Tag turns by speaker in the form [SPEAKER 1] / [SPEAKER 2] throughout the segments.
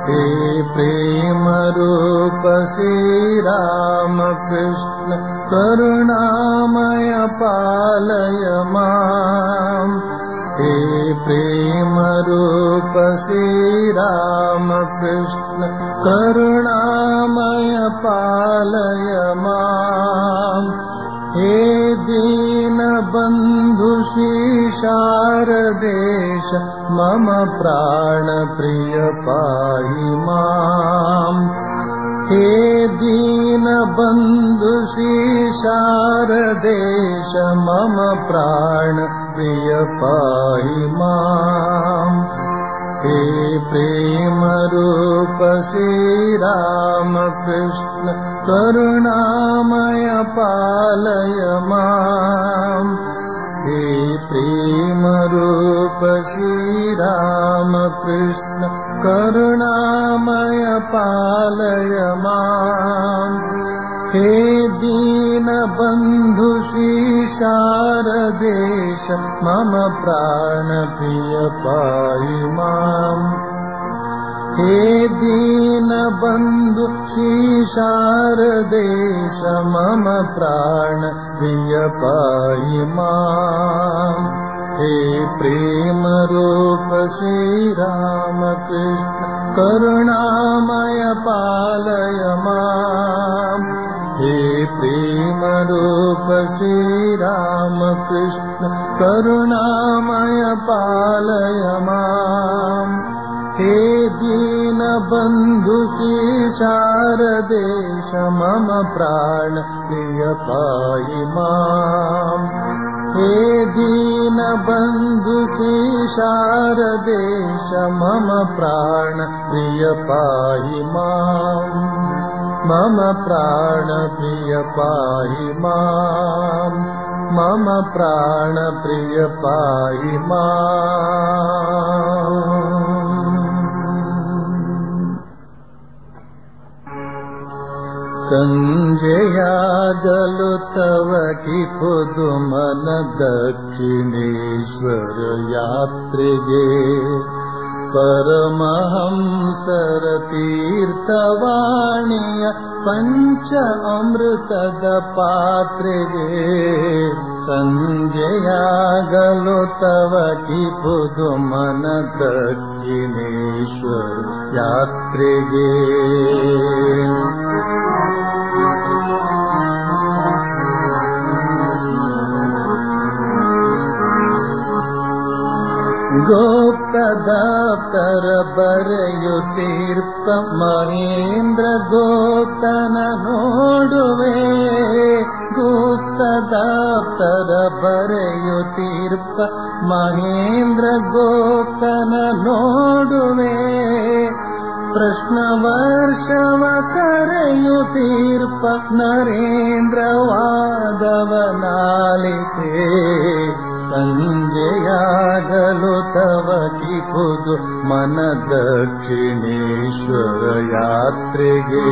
[SPEAKER 1] हे प्रेम रूप श्रीरामकृष्ण करुणामय पालय माम् हे प्रेम रूप श्रीरामकृष्ण करुणामय पालय माम् हे दीनबन्धु शारदेश मम प्राणप्रिय पाहि माम् हे दीनबन्धु शारदेश मम प्राणप्रिय पाहि माम् हे प्रेमरूप श्रीरामकृष्ण करुणामय पालय माम् हे प्रेमरूप श्रीरामकृष्ण करुणामय पालय माम् हे दीनबन्धु शारदेश मम प्राणप्रिय पाहि माम् हे दीनबन्धु शारदेश मम प्राणप्रिय पाहि माम् हे प्रेमरूप श्रीरामकृष्ण करुणामय पालय माम् हे प्रेमरूप श्रीरामकृष्ण करुणामय पालय माम् हे दीनबन्धु शारदेश मम प्राण प्रिय पाहि माम् हे दीनबन्धु शारदेश मम प्राण प्रिय पाहि माम् मम प्राण प्रिय पाहि माम् मम प्राण प्रिय पाहि माम् ಸಂಜೆಯಾಗಲು ತವ ಕಿಪುದು ಮನ ದಕ್ಷಿಣೇಶ್ವರ ಯಾತ್ರೆಗೆ ಪರಮಹಂಸರ ತೀರ್ಥವಾಣಿಯ ಪಂಚ ಅಮೃತದ ಪಾತ್ರೆಗೆ ಸಂಜೆಯಾಗಲು ತವ ಕಿಪುದು ಮನ ದಕ್ಷಿಣೇಶ್ವರ ಯಾತ್ರೆಗೆ ಗೋಪ್ತದಾಪ್ತರ ಬರೆಯುತ್ತೀರ್ಪ ಮಹೇಂದ್ರ ಗೋಪ್ತನ ನೋಡುವೆ ಗುಪ್ತದಾಪ್ತರ ಬರೆಯುತ್ತೀರ್ಪ ಮಹೇಂದ್ರ ಗೋಪ್ತನ ನೋಡುವೆ ಪ್ರಶ್ನ ವರ್ಷವ ಕರೆಯುತ್ತೀರ್ಪ ನರೇಂದ್ರ ವಾದವನಾಲಿತೆ ಸಂಜೆಯಾಗಲು ತವ ಕಿಪುದು ಮನ ದಕ್ಷಿಣೇಶ್ವರ ಯಾತ್ರೆಗೆ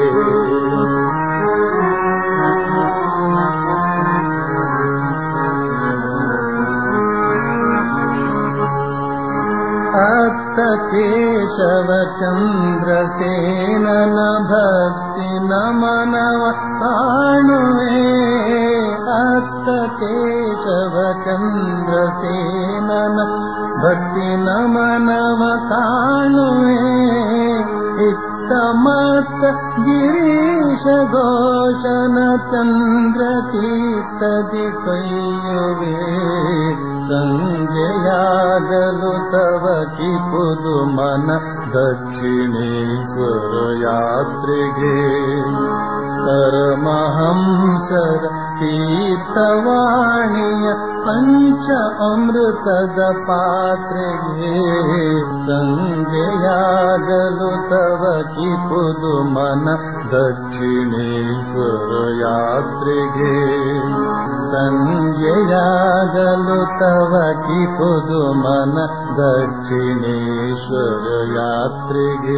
[SPEAKER 1] ಅತ್ತ ಕೇಶವ ಚಂದ್ರಸೇನನ ಭಕ್ತಿ ನಮನವ ಕಾಣುವೆ ಅತ್ತ ಕೇಶವ ಚಂದ್ರಸೇನನ ಭಕ್ತಿ ನಮನವ ಕಾಣುವೆ ಇತ್ತ ಮತ್ತ ಗಿರೀಶ ಘೋಷನ ಚಂದ್ರ ಚೀತದಿ ಕೈಯುವೆ ಸಂಜೆಯಾಗಲು ತವ ಕಿಪುದು ಮನ ದಕ್ಷಿಣೇಶ್ವರ ಯಾತ್ರೆಗೆ ಪರಮಹಂಸರ ತೀರ್ಥವಾಣಿಯ ಪಂಚ ಅಮೃತದ ಪಾತ್ರೆಗೆ ಸಂಜೆಯಾಗಲು ತವ ಕಿಪುದು ಮನ ದಕ್ಷಿಣೇಶ್ವರ ಯಾತ್ರೆಗೆ ಸಂಜೆಯಾಗಲು ತವ ಕಿಪುದು ಮನ ದಕ್ಷಿಣೇಶ್ವರ ಯಾತ್ರೆಗೆ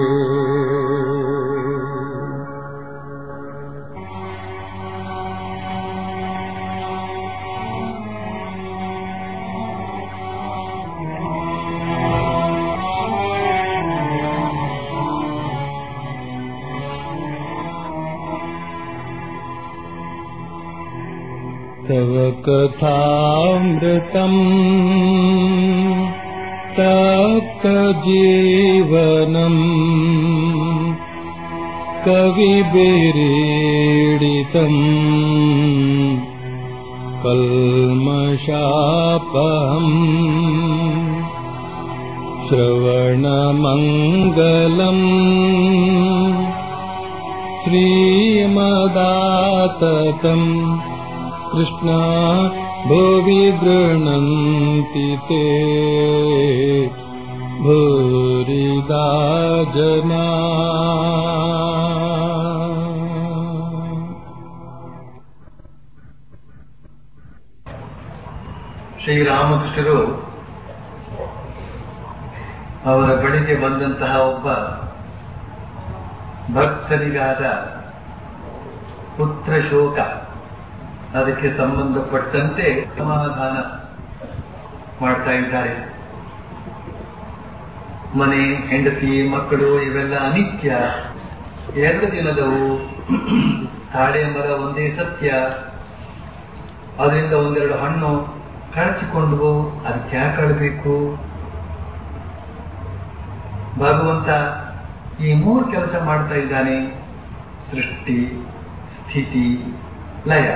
[SPEAKER 1] तव कथामृतम् तप्तजीवनम् कविभिरीडितम् कल्मषापहम् श्रवणमङ्गलम् श्रीमदाततम् कृष्णा भुवि गृह्णन्ति ते भूरिदा जना
[SPEAKER 2] ಶ್ರೀರಾಮಕೃಷ್ಣರು ಅವರ ಬಳಿಗೆ ಬಂದಂತಹ ಒಬ್ಬ ಭಕ್ತರಿಗಾದ ಪುತ್ರ ಶೋಕ ಅದಕ್ಕೆ ಸಂಬಂಧಪಟ್ಟಂತೆ ಸಮಾಧಾನ ಮಾಡ್ತಾ ಇದ್ದಾರೆ ಮನೆ ಹೆಂಡತಿ ಮಕ್ಕಳು ಇವೆಲ್ಲ ಅನಿತ್ಯ ಎರಡು ದಿನದವು ತಾಳೆ ಮರ ಒಂದೇ ಸತ್ಯ ಅದರಿಂದ ಒಂದೆರಡು ಹಣ್ಣು ಕಳಚಿಕೊಂಡ್ವು ಅದಕ್ಕೆ ಯಾಕೆ ಅಳಬೇಕು ಭಗವಂತ ಈ ಮೂರು ಕೆಲಸ ಮಾಡ್ತಾ ಇದ್ದಾನೆ ಸೃಷ್ಟಿ ಸ್ಥಿತಿ ಲಯ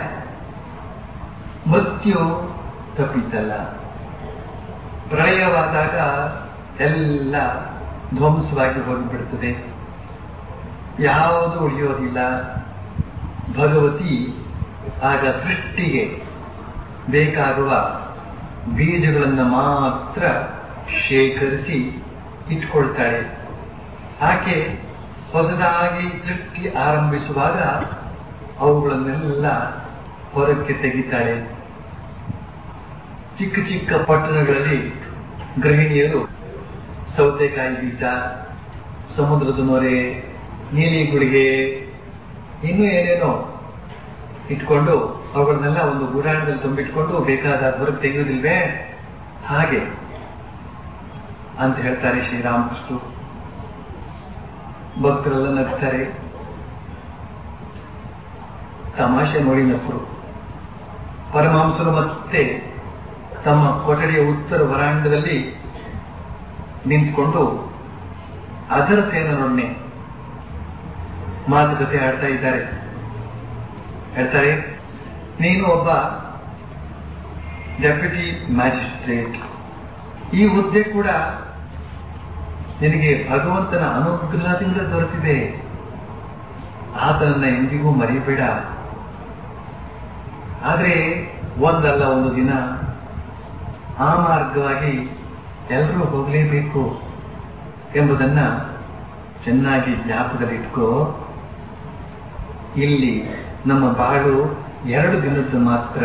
[SPEAKER 2] ಮೃತ್ಯು ತಪ್ಪಿತಲ್ಲ ಪ್ರಳಯವಾದಾಗ ಎಲ್ಲ ಧ್ವಂಸವಾಗಿ ಹೋಗಿಬಿಡುತ್ತದೆ ಯಾವುದು ಉಳಿಯೋದಿಲ್ಲ ಭಗವತಿ ಆಗ ಸೃಷ್ಟಿಗೆ ಬೇಕಾಗುವ ಬೀಜಗಳನ್ನು ಮಾತ್ರ ಶೇಖರಿಸಿ ಇಟ್ಕೊಳ್ತಾಳೆ ಆಕೆ ಹೊಸದಾಗಿ ಸೃಷ್ಟಿ ಆರಂಭಿಸುವಾಗ ಅವುಗಳನ್ನೆಲ್ಲ ಹೊರಕ್ಕೆ ತೆಗಿತಾಳೆ ಚಿಕ್ಕ ಚಿಕ್ಕ ಪಟ್ಟಣಗಳಲ್ಲಿ ಗೃಹಿಣಿಯರು ಸೌತೆಕಾಯಿ ಬೀಜ ಸಮುದ್ರದ ನೊರೆ ನೀಲಿ ಗುಳಿಗೆ ಇನ್ನೂ ಏನೇನೋ ಇಟ್ಕೊಂಡು ಅವುಗಳನ್ನೆಲ್ಲ ಒಂದು ಗುಡಾಣದಲ್ಲಿ ತುಂಬಿಟ್ಕೊಂಡು ಬೇಕಾದ ಹೊರಗೆ ತೆಗೆಯೋದಿಲ್ವೇ ಹಾಗೆ ಅಂತ ಹೇಳ್ತಾರೆ ಶ್ರೀರಾಮಕೃಷ್ಣ ಭಕ್ತರೆಲ್ಲ ನಗ್ತಾರೆ ತಮಾಷೆ ನೋಡಿ ನಕ್ಕರು ಪರಮಾಂಸರು ಮತ್ತೆ ತಮ್ಮ ಕೊಠಡಿಯ ಉತ್ತರ ವರಾಂಡದಲ್ಲಿ ನಿಂತ್ಕೊಂಡು ಅದರ ಸೇನರೊಡನೆ ಮಾತುಕತೆ ಆಡ್ತಾ ಇದ್ದಾರೆ ಹೇಳ್ತಾರೆ ನೀನು ಒಬ್ಬ ಡೆಪ್ಯೂಟಿ ಮ್ಯಾಜಿಸ್ಟ್ರೇಟ್ ಈ ಹುದ್ದೆ ಕೂಡ ನಿನಗೆ ಭಗವಂತನ ಅನುಗ್ರಹದಿಂದ ದೊರೆತಿದೆ ಆತನನ್ನ ಎಂದಿಗೂ ಮರಿಬೇಡ ಆದರೆ ಒಂದಲ್ಲ ಒಂದು ದಿನ ಆ ಮಾರ್ಗವಾಗಿ ಎಲ್ಲರೂ ಹೋಗಲೇಬೇಕು ಎಂಬುದನ್ನ ಚೆನ್ನಾಗಿ ಜ್ಞಾಪಕದಲ್ಲಿಟ್ಕೋ ಇಲ್ಲಿ ನಮ್ಮ ಬಾಳು ಎರಡು ದಿನದ್ದು ಮಾತ್ರ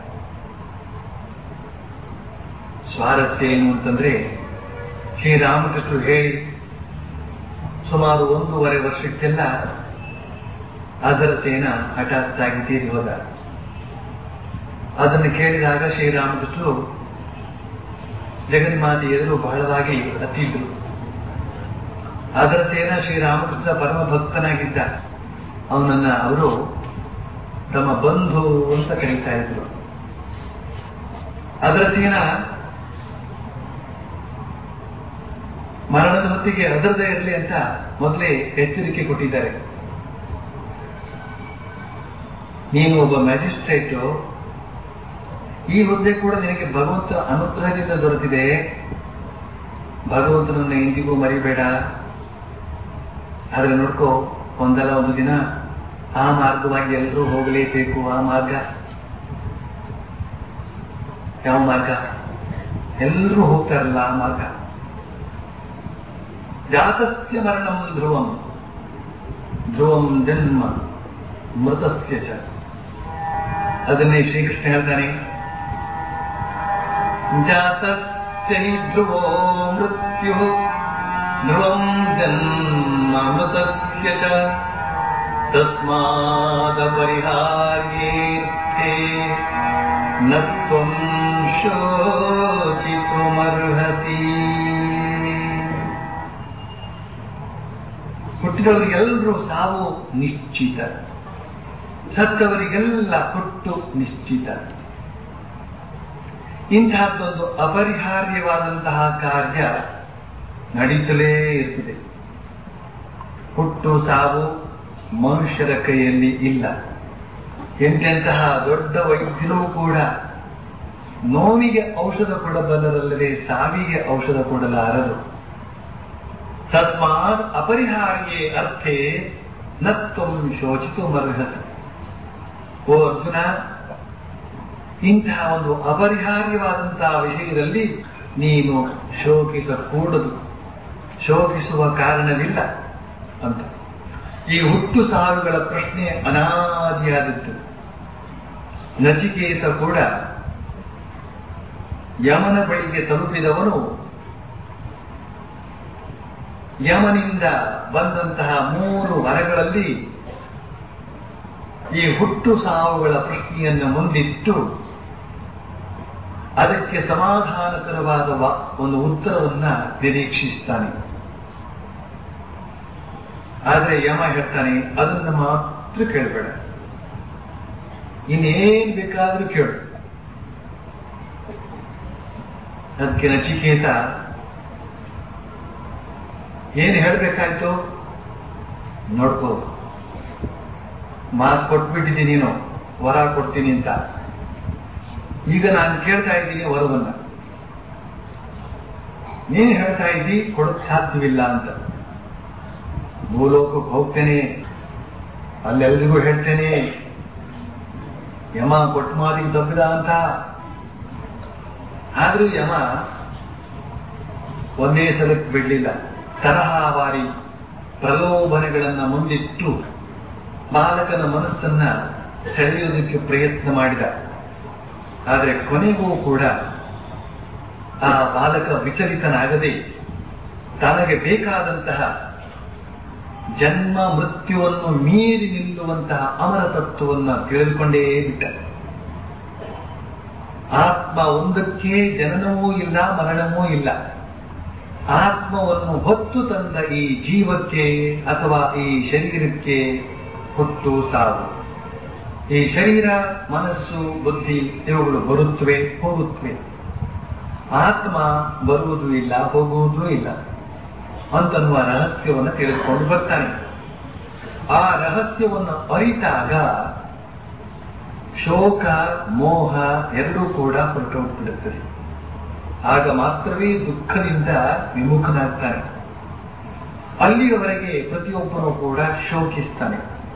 [SPEAKER 2] ಸ್ವಾರಸ್ಯ ಏನು ಅಂತಂದ್ರೆ ಶ್ರೀರಾಮಕೃಷ್ಣರು ಹೇಳಿ ಸುಮಾರು ಒಂದೂವರೆ ವರ್ಷಕ್ಕೆಲ್ಲ ಅದರ ಸೇನ ಹಠಾತ್ತಾಗಿ ತೀರಿ ಹೋದ ಅದನ್ನು ಕೇಳಿದಾಗ ಶ್ರೀರಾಮಕೃಷ್ಣರು ಜಗನ್ಮಾತೆ ಎದುರು ಬಹಳವಾಗಿ ಅತ್ತಿದ್ರು ಅದರ ಸೇನ ಶ್ರೀರಾಮಕೃಷ್ಣ ಪರಮ ಭಕ್ತನಾಗಿದ್ದ ಅವನನ್ನ ಅವರು ತಮ್ಮ ಬಂಧು ಅಂತ ಕರೀತಾ ಇದ್ರು ಅದರ ಸೇನ ಮರಣದ ಹೊತ್ತಿಗೆ ಅದರದೇ ಇರಲಿ ಅಂತ ಮೊದಲೇ ಎಚ್ಚರಿಕೆ ಕೊಟ್ಟಿದ್ದಾರೆ ನೀನು ಒಬ್ಬ ಮ್ಯಾಜಿಸ್ಟ್ರೇಟು ಈ ಹುದ್ದೆ ಕೂಡ ನಿನಗೆ ಭಗವಂತನ ಅನುಗ್ರಹದಿಂದ ದೊರೆತಿದೆ ಭಗವಂತನನ್ನ ಎಂದಿಗೂ ಮರಿಬೇಡ ಆದ್ರೆ ನೋಡ್ಕೋ ಒಂದಲ್ಲ ಒಂದು ದಿನ ಆ ಮಾರ್ಗವಾಗಿ ಎಲ್ಲರೂ ಹೋಗಲೇಬೇಕು ಆ ಮಾರ್ಗ ಯಾವ ಮಾರ್ಗ ಎಲ್ಲರೂ ಹೋಗ್ತಾರಲ್ಲ ಆ ಮಾರ್ಗ ಜಾತಸ್ಯ ಮರಣಂ ಧ್ರುವಂ ಧ್ರುವಂ ಜನ್ಮ ಮೃತಸ್ಯ ಚ ಅದನ್ನೇ ಶ್ರೀಕೃಷ್ಣ ಹೇಳ್ತಾನೆ ಜಾತಸ್ಯ ಹಿ ಧ್ರುವೋ ಮೃತ್ಯು ಧ್ರುವಂ ಜನ್ಮ ಮೃತಸ್ಯ ಚ ತಸ್ಮಾದಪರಿಹಾರ್ಯೇರ್ಥೆ ನ ತ್ವಂ ಶೋಚಿತುಮರ್ಹಸಿ ಹುಟ್ಟಿದವರಿಗೆಲ್ಲರೂ ಸಾವು ನಿಶ್ಚಿತ ಸತ್ತವರಿಗೆಲ್ಲ ಹುಟ್ಟು ನಿಶ್ಚಿತ ಇಂತಹದ್ದೊಂದು ಅಪರಿಹಾರ್ಯವಾದಂತಹ ಕಾರ್ಯ ನಡೀತಲೇ ಇರ್ತದೆ ಹುಟ್ಟು ಸಾವು ಮನುಷ್ಯರ ಕೈಯಲ್ಲಿ ಇಲ್ಲ ಎಂತೆಂತಹ ದೊಡ್ಡ ವೈದ್ಯರೂ ಕೂಡ ನೋವಿಗೆ ಔಷಧ ಕೊಡಬಲ್ಲರಲ್ಲದೆ ಸಾವಿಗೆ ಔಷಧ ಕೊಡಲಾರರು ತಸ್ಮಾತ್ ಅಪರಿಹಾರ್ಯೇ ಅರ್ಥೇ ನತ್ವಂ ಶೋಚಿತು ಮರ್ಹತೆ ಓ ಅರ್ಜುನ ಇಂತಹ ಒಂದು ಅಪರಿಹಾರ್ಯವಾದಂತಹ ವಿಷಯದಲ್ಲಿ ನೀನು ಶೋಕಿಸಕೂಡದು ಶೋಕಿಸುವ ಕಾರಣವಿಲ್ಲ ಅಂತ ಈ ಹುಟ್ಟು ಸಾವಿಗಳ ಪ್ರಶ್ನೆ ಅನಾದಿಯಾದದ್ದು ನಚಿಕೇತ ಕೂಡ ಯಮನ ಬಳಿಗೆ ತಲುಪಿದವನು ಯಮನಿಂದ ಬಂದಂತಹ ಮೂರು ವರಗಳಲ್ಲಿ ಈ ಹುಟ್ಟು ಸಾವುಗಳ ಪ್ರಶ್ನೆಯನ್ನು ಮುಂದಿಟ್ಟು ಅದಕ್ಕೆ ಸಮಾಧಾನಕರವಾದ ವ- ಒಂದು ಉತ್ತರವನ್ನ ನಿರೀಕ್ಷಿಸ್ತಾನೆ ಆದ್ರೆ ಯಮ ಹೇಳ್ತಾನೆ ಅದನ್ನ ಮಾತ್ರ ಕೇಳಬೇಡ ಇನ್ನೇನ್ ಬೇಕಾದ್ರೂ ಕೇಳು ಅದಕ್ಕೆ ನಚಿಕೇತ ಏನ್ ಹೇಳ್ಬೇಕಾಯ್ತು ನೋಡ್ಕೋ ಮಾತು ಕೊಟ್ಬಿಟ್ಟಿದ್ದೀನಿ ನೀನು ವರ ಕೊಡ್ತೀನಿ ಅಂತ ಈಗ ನಾನು ಕೇಳ್ತಾ ಇದ್ದೀನಿ ವರವನ್ನ ನೀನು ಹೇಳ್ತಾ ಇದ್ದಿ ಕೊಡಕ್ ಸಾಧ್ಯವಿಲ್ಲ ಅಂತ ಭೂಲೋಕಕ್ಕೆ ಹೋಗ್ತೇನೆ ಅಲ್ಲೆಲ್ರಿಗೂ ಹೇಳ್ತೇನೆ ಯಮ ಕೊಟ್ಟ ಮಾತಿಗೆ ತಪ್ಪಿದ ಅಂತ ಆದ್ರೂ ಯಮ ಒಂದೇ ಸಲಕ್ಕೆ ಬಿಡ್ಲಿಲ್ಲ ತರಹವಾರಿ ಪ್ರಲೋಭನೆಗಳನ್ನ ಮುಂದಿಟ್ಟು ಬಾಲಕನ ಮನಸ್ಸನ್ನ ಸೆಳೆಯೋದಕ್ಕೆ ಪ್ರಯತ್ನ ಮಾಡಿದ ಆದರೆ ಕೊನೆಗೂ ಕೂಡ ಆ ಬಾಲಕ ವಿಚಲಿತನಾಗದೆ ತನಗೆ ಬೇಕಾದಂತಹ ಜನ್ಮ ಮೃತ್ಯುವನ್ನು ಮೀರಿ ನಿಲ್ಲುವಂತಹ ಅಮರ ತತ್ವವನ್ನು ತಿಳಿದುಕೊಂಡೇ ಬಿಟ್ಟ ಆತ್ಮ ಒಂದಕ್ಕೆ ಜನನವೂ ಇಲ್ಲ ಮರಣವೂ ಇಲ್ಲ ಆತ್ಮವನ್ನು ಹೊತ್ತು ತಂದ ಈ ಜೀವಕ್ಕೆ ಅಥವಾ ಈ ಶರೀರಕ್ಕೆ ಹುಟ್ಟು ಸಾವು ಈ ಶರೀರ ಮನಸ್ಸು ಬುದ್ಧಿ ಇವುಗಳು ಬರುತ್ತವೆ ಹೋಗುತ್ತವೆ ಆತ್ಮ ಬರುವುದೂ ಇಲ್ಲ ಹೋಗುವುದೂ ಇಲ್ಲ ಅಂತನ್ನುವ ರಹಸ್ಯವನ್ನು ತಿಳಿದುಕೊಂಡು ಬರ್ತಾನೆ ಆ ರಹಸ್ಯವನ್ನು ಅರಿತಾಗ ಶೋಕ ಮೋಹ ಎರಡೂ ಕೂಡ ಹೊರಟೋಗ್ಬಿಡುತ್ತದೆ ಆಗ ಮಾತ್ರವೇ ದುಃಖದಿಂದ ವಿಮುಖನಾಗ್ತಾನೆ ಅಲ್ಲಿಯವರೆಗೆ ಪ್ರತಿಯೊಬ್ಬನು ಕೂಡ ಶೋಕಿಸ್ತಾನೆ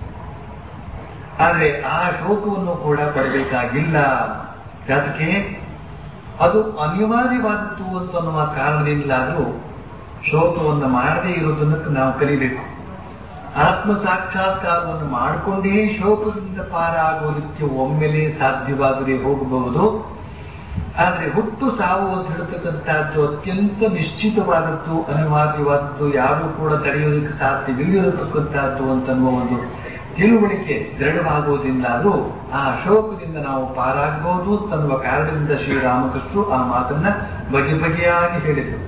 [SPEAKER 2] ಆದರೆ ಆ ಶೋಕವನ್ನು ಕೂಡ ಪಡಬೇಕಾಗಿಲ್ಲ ಯಾತಕ್ಕೆ ಅದು ಅನಿವಾರ್ಯವಾದದ್ದು ಅಂತನ್ನುವ ಕಾರಣದಿಂದಲಾದರೂ ಶೋಕವನ್ನು ಮಾಡದೇ ಇರೋದನ್ನು ನಾವು ಕಲಿಬೇಕು ಆತ್ಮ ಸಾಕ್ಷಾತ್ಕಾರವನ್ನು ಮಾಡಿಕೊಂಡೇ ಶೋಕದಿಂದ ಪಾರಾಗೋದಕ್ಕೆ ಒಮ್ಮೆಲೆ ಸಾಧ್ಯವಾಗದೆ ಹೋಗಬಹುದು ಆದರೆ ಹುಟ್ಟು ಸಾವು ಅಂತ ಹೇಳ್ತಕ್ಕಂಥದ್ದು ಅತ್ಯಂತ ನಿಶ್ಚಿತವಾದದ್ದು ಅನಿವಾರ್ಯವಾದದ್ದು ಯಾರೂ ಕೂಡ ತಡೆಯೋದಕ್ಕೆ ಸಾಧ್ಯವಿಲ್ಲತಕ್ಕಂಥದ್ದು ಅಂತನ್ನುವ ಒಂದು ತಿಳುವಳಿಕೆ ದೃಢವಾಗುವುದಿಲ್ಲಾದರೂ ಆ ಶೋಕದಿಂದ ನಾವು ಪಾರಾಗಬಹುದು ಅಂತನ್ನುವ ಕಾರಣದಿಂದ ಶ್ರೀರಾಮಕೃಷ್ಣರು ಆ ಮಾತನ್ನ ಬಗೆ ಬಗೆಯಾಗಿ ಹೇಳಿದರು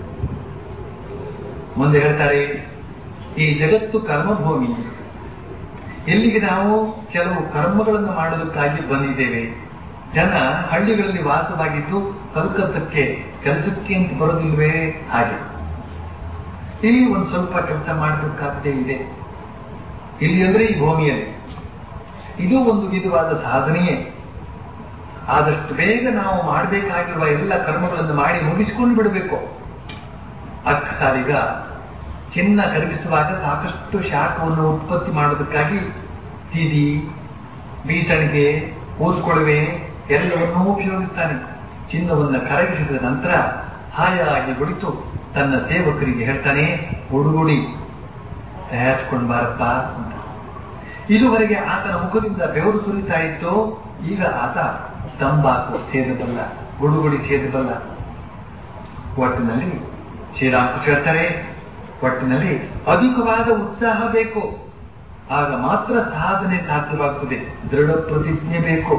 [SPEAKER 2] ಮುಂದೆ ಹೇಳ್ತಾರೆ ಈ ಜಗತ್ತು ಕರ್ಮಭೂಮಿ ಎಲ್ಲಿಗೆ ನಾವು ಕೆಲವು ಕರ್ಮಗಳನ್ನು ಮಾಡೋದಕ್ಕಾಗಿ ಬಂದಿದ್ದೇವೆ ಜನ ಹಳ್ಳಿಗಳಲ್ಲಿ ವಾಸವಾಗಿದ್ದು ಕಲ್ಕತ್ತಕ್ಕೆ ಕೆಲಸಕ್ಕೆ ಅಂತ ಬರೋದಿಲ್ವೇ ಹಾಗೆ ಇಲ್ಲಿ ಒಂದು ಸ್ವಲ್ಪ ಕೆಲಸ ಮಾಡಬೇಕಾಗದೇ ಇದೆ ಇಲ್ಲಿ ಅಂದ್ರೆ ಈ ಭೂಮಿಯಲ್ಲಿ ಇದು ಒಂದು ವಿಧವಾದ ಸಾಧನೆಯೇ ಆದಷ್ಟು ಬೇಗ ನಾವು ಮಾಡಬೇಕಾಗಿರುವ ಎಲ್ಲ ಕರ್ಮಗಳನ್ನು ಮಾಡಿ ಮುಗಿಸಿಕೊಂಡು ಬಿಡಬೇಕು ಅಕ್ಕಸಾರಿಗ ಚಿನ್ನ ಕರಗಿಸುವಾಗ ಸಾಕಷ್ಟು ಶಾಖವನ್ನು ಉತ್ಪತ್ತಿ ಮಾಡೋದಕ್ಕಾಗಿ ತಿದಿ ಬೀಸಣಿಗೆ ಊದ್ಕೊಳುವೆ ಎಲ್ಲವನ್ನೂ ಉಪಯೋಗಿಸ್ತಾನೆ ಚಿನ್ನವನ್ನು ಕರಗಿಸಿದ ನಂತರ ಹಾಯಾಗಿ ಕುಳಿತು ತನ್ನ ಸೇವಕರಿಗೆ ಹೇಳ್ತಾನೆ ಉಡುಗುಡಿ ತಯಾರಿಸ್ಕೊಂಡು ಬಾರಪ್ಪ ಅಂತ ಇದುವರೆಗೆ ಆತನ ಮುಖದಿಂದ ಬೆವರು ಸುರಿತಾ ಇತ್ತು ಈಗ ಆತ ತಂಬಾಕು ಸೇದಬಲ್ಲ ಗುಡುಗುಡಿ ಸೇದಬಲ್ಲ ಒಟ್ಟಿನಲ್ಲಿ ಶ್ರೀರಾಮಕೃಷ್ಣ ಹೇಳ್ತಾರೆ ಒಟ್ಟಿನಲ್ಲಿ ಅಧಿಕವಾದ ಉತ್ಸಾಹ ಬೇಕು ಆಗ ಮಾತ್ರ ಸಾಧನೆ ಸಾಧ್ಯವಾಗ್ತದೆ ದೃಢ ಪ್ರತಿಜ್ಞೆ ಬೇಕು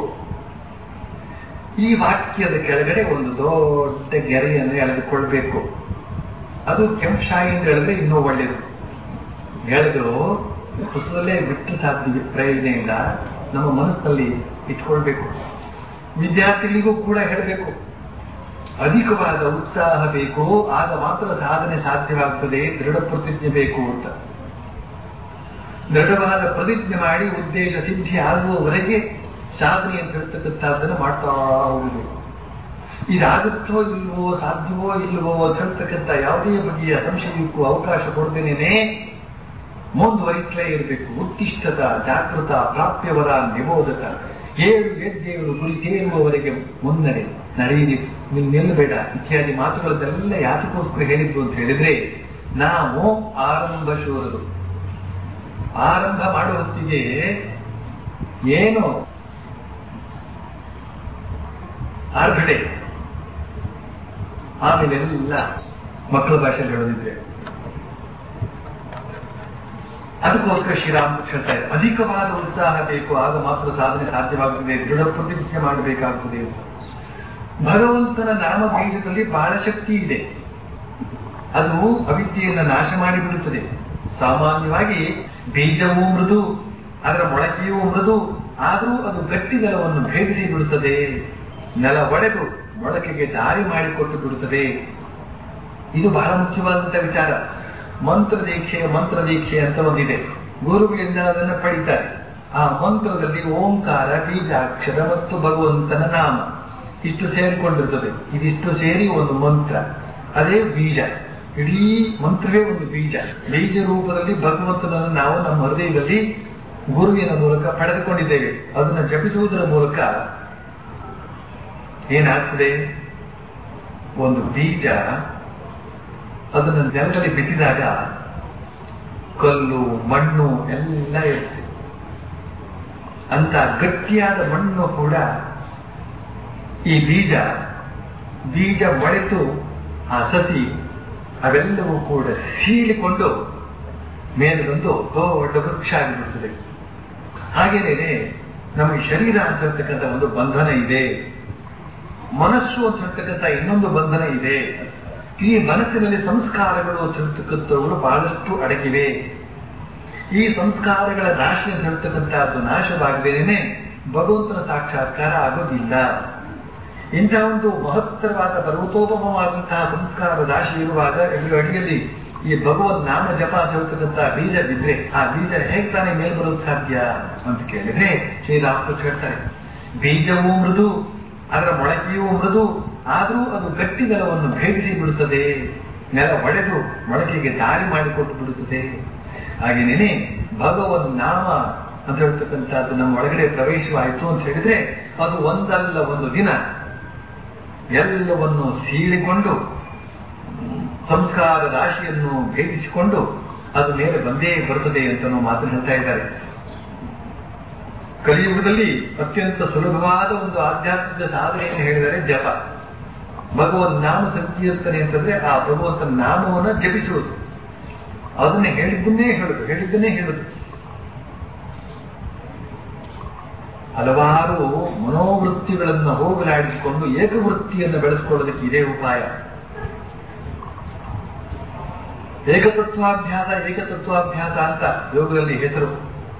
[SPEAKER 2] ಈ ವಾಕ್ಯದ ಕೆಳಗಡೆ ಒಂದು ದೊಡ್ಡ ಗೆರೆಯನ್ನು ಎಳೆದುಕೊಳ್ಬೇಕು ಅದು ಕೆಂಪಶಾಯಿ ಅಂತ ಹೇಳಿದ್ರೆ ಇನ್ನೂ ಒಳ್ಳೆಯದು ಎಳೆದು ಹೊಸದಲ್ಲೇ ಬಿಟ್ಟು ಸಾಧ್ಯ ಪ್ರಯೋಜನ ಇಲ್ಲ ನಮ್ಮ ಮನಸ್ಸಿನಲ್ಲಿ ಇಟ್ಕೊಳ್ಬೇಕು ವಿದ್ಯಾರ್ಥಿಗಳಿಗೂ ಕೂಡ ಹೇಳಬೇಕು ಅಧಿಕವಾದ ಉತ್ಸಾಹ ಬೇಕು ಆಗ ಮಾತ್ರ ಸಾಧನೆ ಸಾಧ್ಯವಾಗ್ತದೆ ದೃಢ ಪ್ರತಿಜ್ಞೆ ಬೇಕು ಅಂತ ದೃಢವಾದ ಪ್ರತಿಜ್ಞೆ ಮಾಡಿ ಉದ್ದೇಶ ಸಿದ್ಧಿ ಆಗುವವರೆಗೆ ಸಾಧನೆ ಅಂತ ಹೇಳ್ತಕ್ಕಂಥದ್ದನ್ನು ಮಾಡ್ತಾ ಹೋಗಬೇಕು ಇದಾಗುತ್ತೋ ಇಲ್ವೋ ಸಾಧ್ಯವೋ ಇಲ್ವೋ ಅಂತ ಹೇಳ್ತಕ್ಕಂಥ ಯಾವುದೇ ಬಗೆಯ ಸಂಶಯಕ್ಕೂ ಅವಕಾಶ ಕೊಡ್ದೇನೆ ಮುಂದುವರಿತಲೇ ಇರಬೇಕು ಉತ್ತಿಷ್ಠದ ಜಾಗೃತ ಪ್ರಾಪ್ಯವರ ನಿಬೋಧಕ ಏಳು ಎದ್ದೇಳು ಗುರಿ ಸೇರುವವರೆಗೆ ಮುನ್ನಡೆ ನಡೆಯಿರಿ ನೀನು ನಿಲ್ಲಬೇಡ ಇತ್ಯಾದಿ ಮಾತುಗಳನ್ನೆಲ್ಲ ಯಾತಕ್ಕೋಸ್ಕರ ಹೇಳಿದ್ದು ಅಂತ ಹೇಳಿದ್ರೆ ನಾವು ಆರಂಭ ಶೂರರು ಆರಂಭ ಮಾಡುವ ಹೊತ್ತಿಗೆ ಏನು ಆರ್ಭಟೆ ಆಮೇಲೆ ಎಲ್ಲ ಮಕ್ಕಳ ಭಾಷೆಯಲ್ಲಿ ಹೇಳೋದಿದ್ರೆ ಅದಕ್ಕೋಸ್ಕರ ಶ್ರೀರಾಮ್ ಹೇಳ್ತಾ ಇದ್ದಾರೆ ಅಧಿಕವಾದ ಉತ್ಸಾಹ ಬೇಕು ಆಗ ಮಾತ್ರ ಸಾಧನೆ ಸಾಧ್ಯವಾಗುತ್ತದೆ ದೃಢ ಪ್ರತಿಜ್ಞೆ ಮಾಡಬೇಕಾಗುತ್ತದೆ ಅಂತ ಭಗವಂತನ ನಾಮ ಬೀಜದಲ್ಲಿ ಬಹಳ ಶಕ್ತಿ ಇದೆ ಅದು ಅವಿದ್ಯೆಯನ್ನು ನಾಶ ಮಾಡಿಬಿಡುತ್ತದೆ ಸಾಮಾನ್ಯವಾಗಿ ಬೀಜವೂ ಮೃದು ಅದರ ಮೊಳಕೆಯೂ ಮೃದು ಆದರೂ ಅದು ಗಟ್ಟಿ ನೆಲವನ್ನು ಭೇದಿಸಿ ಬಿಡುತ್ತದೆ ನೆಲ ಒಡೆದು ಮೊಳಕೆಗೆ ದಾರಿ ಮಾಡಿಕೊಟ್ಟು ಬಿಡುತ್ತದೆ ಇದು ಬಹಳ ಮುಖ್ಯವಾದಂತಹ ವಿಚಾರ ಮಂತ್ರ ದೀಕ್ಷೆ ಮಂತ್ರ ದೀಕ್ಷೆ ಅಂತ ಒಂದಿದೆ ಗುರುಗಳಿಂದ ಅದನ್ನು ಪಡಿತಾರೆ ಆ ಮಂತ್ರದಲ್ಲಿ ಓಂಕಾರ ಬೀಜಾಕ್ಷರ ಮತ್ತು ಭಗವಂತನ ನಾಮ ಇಷ್ಟು ಸೇರಿಕೊಂಡಿರ್ತದೆ ಇದಿಷ್ಟು ಸೇರಿ ಒಂದು ಮಂತ್ರ ಅದೇ ಬೀಜ ಇಡೀ ಮಂತ್ರವೇ ಒಂದು ಬೀಜ ಬೀಜ ರೂಪದಲ್ಲಿ ಭಗವಂತನನ್ನು ನಾವು ನಮ್ಮ ಹೃದಯದಲ್ಲಿ ಗುರುವಿನ ಮೂಲಕ ಪಡೆದುಕೊಂಡಿದ್ದೇವೆ ಅದನ್ನು ಜಪಿಸುವುದರ ಮೂಲಕ ಏನಾಗ್ತದೆ ಒಂದು ಬೀಜ ಅದನ್ನು ನೆಲದಲ್ಲಿ ಬಿತ್ತಿದಾಗ ಕಲ್ಲು ಮಣ್ಣು ಎಲ್ಲ ಇರುತ್ತೆ ಅಂತ ಗಟ್ಟಿಯಾದ ಮಣ್ಣು ಕೂಡ ಈ ಬೀಜ ಬೀಜ ಮೊಳೆತು ಆ ಸಸಿ ಅವೆಲ್ಲವೂ ಕೂಡ ಸೀಳಿಕೊಂಡು ಮೇಲೆ ಬಂದು ದೊಡ್ಡ ವೃಕ್ಷ ಆಗಿಬಿಡ್ತದೆ ಹಾಗೇನೆ ನಮಗೆ ಶರೀರ ಅಂತ ಹೇಳ್ತಕ್ಕಂಥ ಒಂದು ಬಂಧನ ಇದೆ ಮನಸ್ಸು ಅಂತ ಹೇಳ್ತಕ್ಕಂಥ ಇನ್ನೊಂದು ಬಂಧನ ಇದೆ ಈ ಮನಸ್ಸಿನಲ್ಲಿ ಸಂಸ್ಕಾರಗಳು ಅಂತ ಹೇಳ್ತಕ್ಕಂಥವುಗಳು ಬಹಳಷ್ಟು ಅಡಗಿವೆ ಈ ಸಂಸ್ಕಾರಗಳ ನಾಶ ಅಂತ ಹೇಳ್ತಕ್ಕಂಥದ್ದು ನಾಶವಾಗದೇನೆ ಭಗವಂತನ ಸಾಕ್ಷಾತ್ಕಾರ ಆಗೋದಿಲ್ಲ ಇಂತಹ ಒಂದು ಮಹತ್ತರವಾದ ಪರ್ವತೋಪಮವಾದಂತಹ ಸಂಸ್ಕಾರ ರಾಶಿ ಇರುವಾಗ ಇಲ್ಲಿ ಅಡಿಯಲ್ಲಿ ಈ ಭಗವನ್ ನಾಮ ಜಪ ಅಂತ ಹೇಳ್ತಕ್ಕಂಥ ಬೀಜ ಬಿದ್ರೆ ಆ ಬೀಜ ಹೇಗೆ ತಾನೇ ಮೇಲ್ ಬರೋದು ಸಾಧ್ಯ ಅಂತ ಕೇಳಿದ್ರೆ ಶ್ರೀರಾಮಕೃಷ್ಣ ಹೇಳ್ತಾರೆ ಬೀಜವೂ ಮೃದು ಅದರ ಮೊಳಕೆಯೂ ಮೃದು ಆದರೂ ಅದು ಗಟ್ಟಿ ನೆಲವನ್ನು ಭೇದಿಸಿ ಬಿಡುತ್ತದೆ ನೆಲ ಒಡೆದು ಮೊಳಕೆಗೆ ದಾರಿ ಮಾಡಿಕೊಟ್ಟು ಬಿಡುತ್ತದೆ ಹಾಗೇನೇನೆ ಭಗವನ್ ನಾಮ ಅಂತ ಹೇಳ್ತಕ್ಕಂಥದ್ದು ನಮ್ಮ ಒಳಗಡೆ ಪ್ರವೇಶವಾಯಿತು ಅಂತ ಹೇಳಿದ್ರೆ ಅದು ಒಂದಲ್ಲ ಒಂದು ದಿನ ಎಲ್ಲವನ್ನು ಸೀಳಿಕೊಂಡು ಸಂಸ್ಕಾರ ರಾಶಿಯನ್ನು ಭೇದಿಸಿಕೊಂಡು ಅದು ಮೇಲೆ ಬಂದೇ ಬರುತ್ತದೆ ಅಂತ ನಾವು ಮಾತನ್ನು ಹೇಳ್ತಾ ಇದ್ದಾರೆ ಕಲಿಯುಗದಲ್ಲಿ ಅತ್ಯಂತ ಸುಲಭವಾದ ಒಂದು ಆಧ್ಯಾತ್ಮಿಕ ಸಾಧನೆಯನ್ನು ಹೇಳಿದರೆ ಜಪ ಭಗವನ್ ನಾಮ ಸಂಕೀರ್ತನೆ ಅಂತಂದ್ರೆ ಆ ಭಗವಂತನ ನಾಮವನ್ನು ಜಪಿಸುವುದು ಅದನ್ನೇ ಹೇಳಿದ್ದನ್ನೇ ಹೇಳುದು ಹೇಳಿದ್ದನ್ನೇ ಹೇಳುದು ಹಲವಾರು ಮನೋವೃತ್ತಿಗಳನ್ನು ಹೋಗಲಾಡಿಸಿಕೊಂಡು ಏಕವೃತ್ತಿಯನ್ನು ಬೆಳೆಸಿಕೊಳ್ಳೋದಕ್ಕೆ ಇದೇ ಉಪಾಯ ಏಕತತ್ವಾಭ್ಯಾಸ ಏಕತತ್ವಾಭ್ಯಾಸ ಅಂತ ಯೋಗದಲ್ಲಿ ಹೆಸರು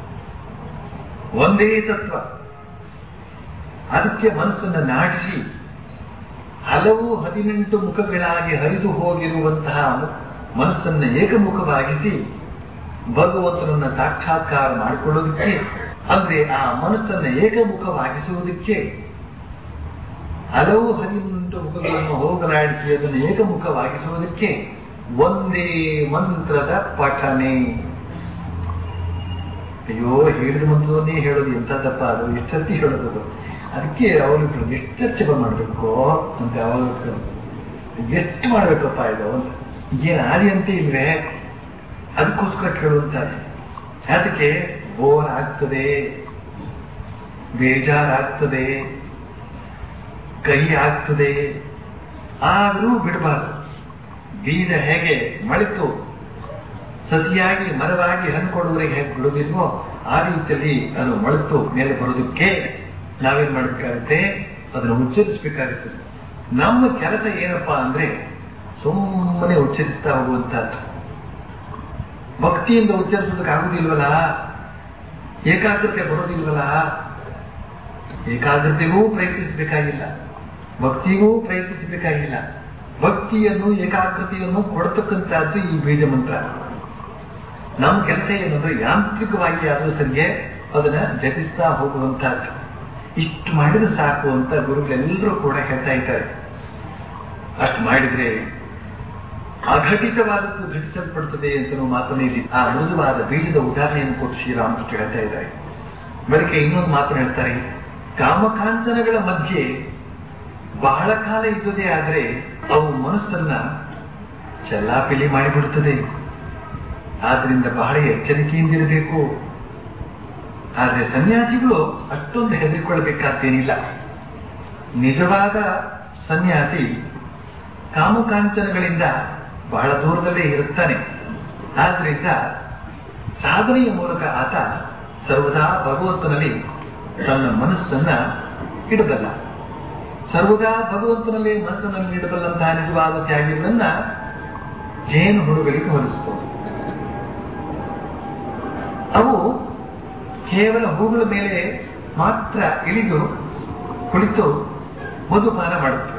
[SPEAKER 2] ಒಂದೇ ತತ್ವ ಅದಕ್ಕೆ ಮನಸ್ಸನ್ನು ನಾಟಿಸಿ ಹಲವು ಹದಿನೆಂಟು ಮುಖಗಳಾಗಿ ಹರಿದು ಹೋಗಿರುವಂತಹ ಮನಸ್ಸನ್ನು ಏಕಮುಖವಾಗಿಸಿ ಭಗವಂತನನ್ನ ಸಾಕ್ಷಾತ್ಕಾರ ಮಾಡಿಕೊಳ್ಳೋದಕ್ಕೆ ಅಂದ್ರೆ ಆ ಮನಸ್ಸನ್ನು ಏಕಮುಖವಾಗಿಸುವುದಕ್ಕೆ ಹಲವು ಹದಿನೆಂಟು ಮುಖಗಳನ್ನು ಹೋಗಲಾಡಿಸಿ ಅದನ್ನು ಏಕಮುಖವಾಗಿಸುವುದಕ್ಕೆ ಒಂದೇ ಮಂತ್ರದ ಪಠನೆ ಅಯ್ಯೋ ಹೇಳಿದ ಮಂತ್ರವನ್ನೇ ಹೇಳೋದು ಎಂಥದ್ದಪ್ಪ ಅದು ಎಷ್ಟೊತ್ತಿ ಹೇಳೋದು ಅದಕ್ಕೆ ಅವಳು ಎಷ್ಟು ಜಪ ಮಾಡಬೇಕು ಅಂತ ಅವಳು ಎಷ್ಟು ಮಾಡ್ಬೇಕಪ್ಪ ಇದು ಅಂತ ಏನು ಆದಿ ಅಂತ ಇಲ್ವೇ ಅದಕ್ಕೋಸ್ಕರ ಕೇಳುವಂತದ್ದು ಅದಕ್ಕೆ ಬೋರ್ ಆಗ್ತದೆ ಬೇಜಾರಾಗ್ತದೆ ಕೈ ಆಗ್ತದೆ ಆದರೂ ಬಿಡಬಾರ್ದು ಬೀಜ ಹೇಗೆ ಮಳೆತು ಸಸಿಯಾಗಿ ಮರವಾಗಿ ಹಣ್ಣು ಕೊಡುವವರೆಗೆ ಹೇಗೆ ಬಿಡುವುದಿಲ್ವೋ ಆ ರೀತಿಯಲ್ಲಿ ಅದು ಮಳೆತು ಮೇಲೆ ಬರೋದಕ್ಕೆ ನಾವೇನ್ ಮಾಡಬೇಕಾಗುತ್ತೆ ಅದನ್ನು ಉಚ್ಚರಿಸಬೇಕಾಗುತ್ತದೆ ನಮ್ಮ ಕೆಲಸ ಏನಪ್ಪಾ ಅಂದ್ರೆ ಸುಮ್ಮನೆ ಉಚ್ಚರಿಸ್ತಾ ಹೋಗುವಂತಹದ್ದು ಭಕ್ತಿಯಿಂದ ಉಚ್ಚರಿಸೋದಕ್ಕೆ ಆಗುದಿಲ್ವಲ್ಲ ಏಕಾಗ್ರತೆ ಬರೋದಿಲ್ವಲ್ಲ ಏಕಾಗ್ರತೆಗೂ ಪ್ರಯತ್ನಿಸಬೇಕಾಗಿಲ್ಲ ಭಕ್ತಿಗೂ ಪ್ರಯತ್ನಿಸಬೇಕಾಗಿಲ್ಲ ಭಕ್ತಿಯನ್ನು ಏಕಾಗ್ರತೆಯನ್ನು ಕೊಡತಕ್ಕಂತಹದ್ದು ಈ ಬೀಜ ಮಂತ್ರ ನಮ್ಮ ಕೆಲಸ ಏನಂದ್ರೆ ಯಾಂತ್ರಿಕವಾಗಿ ಆದರೂ ಸರಿಗೆ ಅದನ್ನ ಜಪಿಸ್ತಾ ಹೋಗುವಂತಹದ್ದು ಇಷ್ಟು ಮಾಡಿದ್ರೆ ಸಾಕು ಅಂತ ಗುರುಗಳೆಲ್ಲರೂ ಕೂಡ ಹೇಳ್ತಾ ಇದ್ದಾರೆ ಅಷ್ಟು ಮಾಡಿದ್ರೆ ಅಘಟಿತವಾದದ್ದು ಘಟಿಸಲ್ಪಡುತ್ತದೆ ಅಂತ ಮಾತನ್ನ ಇಲ್ಲಿ ಆ ಮೃದುವಾದ ಬೀಜದ ಉದಾಹರಣೆಯನ್ನು ಕೊಟ್ಟು ಶ್ರೀರಾಮಕೃಷ್ಣ ಹೇಳ್ತಾ ಇದ್ದಾರೆ ಬಳಿಕ ಇನ್ನೊಂದು ಮಾತನ್ನು ಹೇಳ್ತಾರೆ ಕಾಮಕಾಂಚನಗಳ ಮಧ್ಯೆ ಬಹಳ ಕಾಲ ಇದ್ದುದೇ ಆದರೆ ಅವು ಮನಸ್ಸನ್ನ ಚೆಲ್ಲಾಪಿಲಿ ಮಾಡಿಬಿಡುತ್ತದೆ ಆದ್ರಿಂದ ಬಹಳ ಎಚ್ಚರಿಕೆಯಿಂದಿರಬೇಕು ಆದ್ರೆ ಸನ್ಯಾಸಿಗಳು ಅಷ್ಟೊಂದು ಹೆದರಿಕೊಳ್ಳಬೇಕಾದ್ದೇನಿಲ್ಲ ನಿಜವಾದ ಸನ್ಯಾಸಿ ಕಾಮಕಾಂಚನಗಳಿಂದ ಬಹಳ ದೂರದಲ್ಲೇ ಇರುತ್ತಾನೆ ಆದ್ರಿಂದ ಸಾಧನೆಯ ಮೂಲಕ ಆತ ಸರ್ವದಾ ಭಗವಂತನಲ್ಲಿ ತನ್ನ ಮನಸ್ಸನ್ನ ಇಡಬಲ್ಲ ಸರ್ವದಾ ಭಗವಂತನಲ್ಲಿ ಮನಸ್ಸನ್ನು ಇಡಬಲ್ಲಂತಹ ನಿಜವಾದ ತ್ಯಾಗಿಗಳನ್ನ ಜೇನು ಹುಡುಗಳಿಗೆ ಹೋಲಿಸಬಹುದು ಅವು ಕೇವಲ ಹೂಗಳ ಮೇಲೆ ಮಾತ್ರ ಇಳಿದು ಕುಳಿತು ಮಧುಪಾನ ಮಾಡುತ್ತವೆ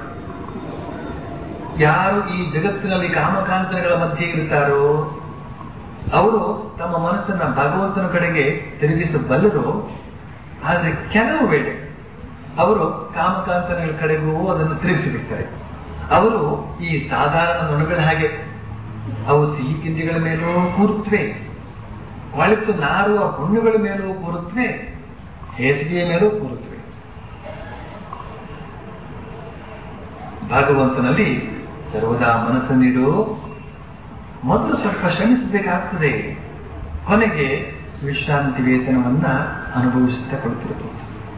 [SPEAKER 2] ಯಾರು ಈ ಜಗತ್ತಿನಲ್ಲಿ ಕಾಮಕಾಂತನಗಳ ಮಧ್ಯೆ ಇರುತ್ತಾರೋ ಅವರು ತಮ್ಮ ಮನಸ್ಸನ್ನ ಭಗವಂತನ ಕಡೆಗೆ ತಿರುಗಿಸಬಲ್ಲರು ಆದರೆ ಕೆಲವು ವೇಳೆ ಅವರು ಕಾಮಕಾಂತನಗಳ ಕಡೆಗೂ ಅದನ್ನು ತಿರುಗಿಸಿಬಿಡ್ತಾರೆ ಅವರು ಈ ಸಾಧಾರಣ ನೊಣಗಳ ಹಾಗೆ ಅವು ಸಿಹಿ ತಿಂಡಿಗಳ ಮೇಲೂ ಕೂರುತ್ತವೆ ಕೊಳೆತು ನಾರುವ ಹುಣ್ಣುಗಳ ಮೇಲೂ ಕೂರುತ್ತವೆ ಹೇಸಿಗೆಯ ಮೇಲೂ ಕೂರುತ್ತವೆ ಭಗವಂತನಲ್ಲಿ ಸರ್ವದಾ ಮನಸ್ಸನ್ನಿಡು ಮೊದಲು ಸ್ವಲ್ಪ ಶ್ರಮಿಸಬೇಕಾಗ್ತದೆ ಕೊನೆಗೆ ವಿಶ್ರಾಂತಿ ವೇತನವನ್ನ ಅನುಭವಿಸುತ್ತಾ ಕೊಡ್ತಿರಬಹುದು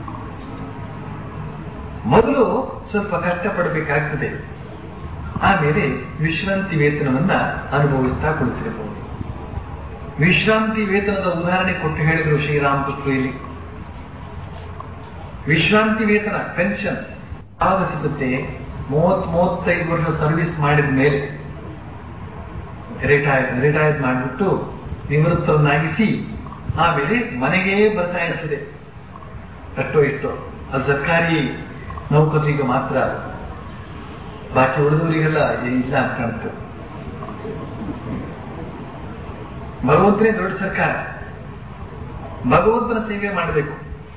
[SPEAKER 2] ಮೊದಲು ಸ್ವಲ್ಪ ಕಷ್ಟಪಡಬೇಕಾಗ್ತದೆ ಆಮೇಲೆ ವಿಶ್ರಾಂತಿ ವೇತನವನ್ನ ಅನುಭವಿಸ್ತಾ ಕುಳಿತಿರಬಹುದು ವಿಶ್ರಾಂತಿ ವೇತನದ ಉದಾಹರಣೆ ಕೊಟ್ಟು ಹೇಳಿದರು ಶ್ರೀರಾಮಕೃಷ್ಣ ಇಲ್ಲಿ ವಿಶ್ರಾಂತಿ ವೇತನ ಪೆನ್ಷನ್ ಯಾವಾಗ ಸಿಗುತ್ತೆ ಮೂವತ್ ಮೂವತ್ತೈದು ವರ್ಷ ಸರ್ವಿಸ್ ಮಾಡಿದ ಮೇಲೆ ರಿಟೈರ್ ರಿಟೈರ್ ಮಾಡಿಬಿಟ್ಟು ನಿವೃತ್ತವನ್ನಾಗಿಸಿ ಆಮೇಲೆ ಮನೆಗೆ ಬರ್ತಾ ಇರ್ತದೆ ಅಷ್ಟೋ ಇಷ್ಟೋ ಅದು ಸರ್ಕಾರಿ ನೌಕರರಿಗೆ ಮಾತ್ರ ಬಾಕಿ ಉಳಿದವರಿಗೆಲ್ಲ ಇಲ್ಲ ಅಂತ ಕಾಣುತ್ತೆ ಭಗವಂತನೇ ದೊಡ್ಡ ಸರ್ಕಾರ ಭಗವಂತನ ಸೇವೆ ಮಾಡಬೇಕು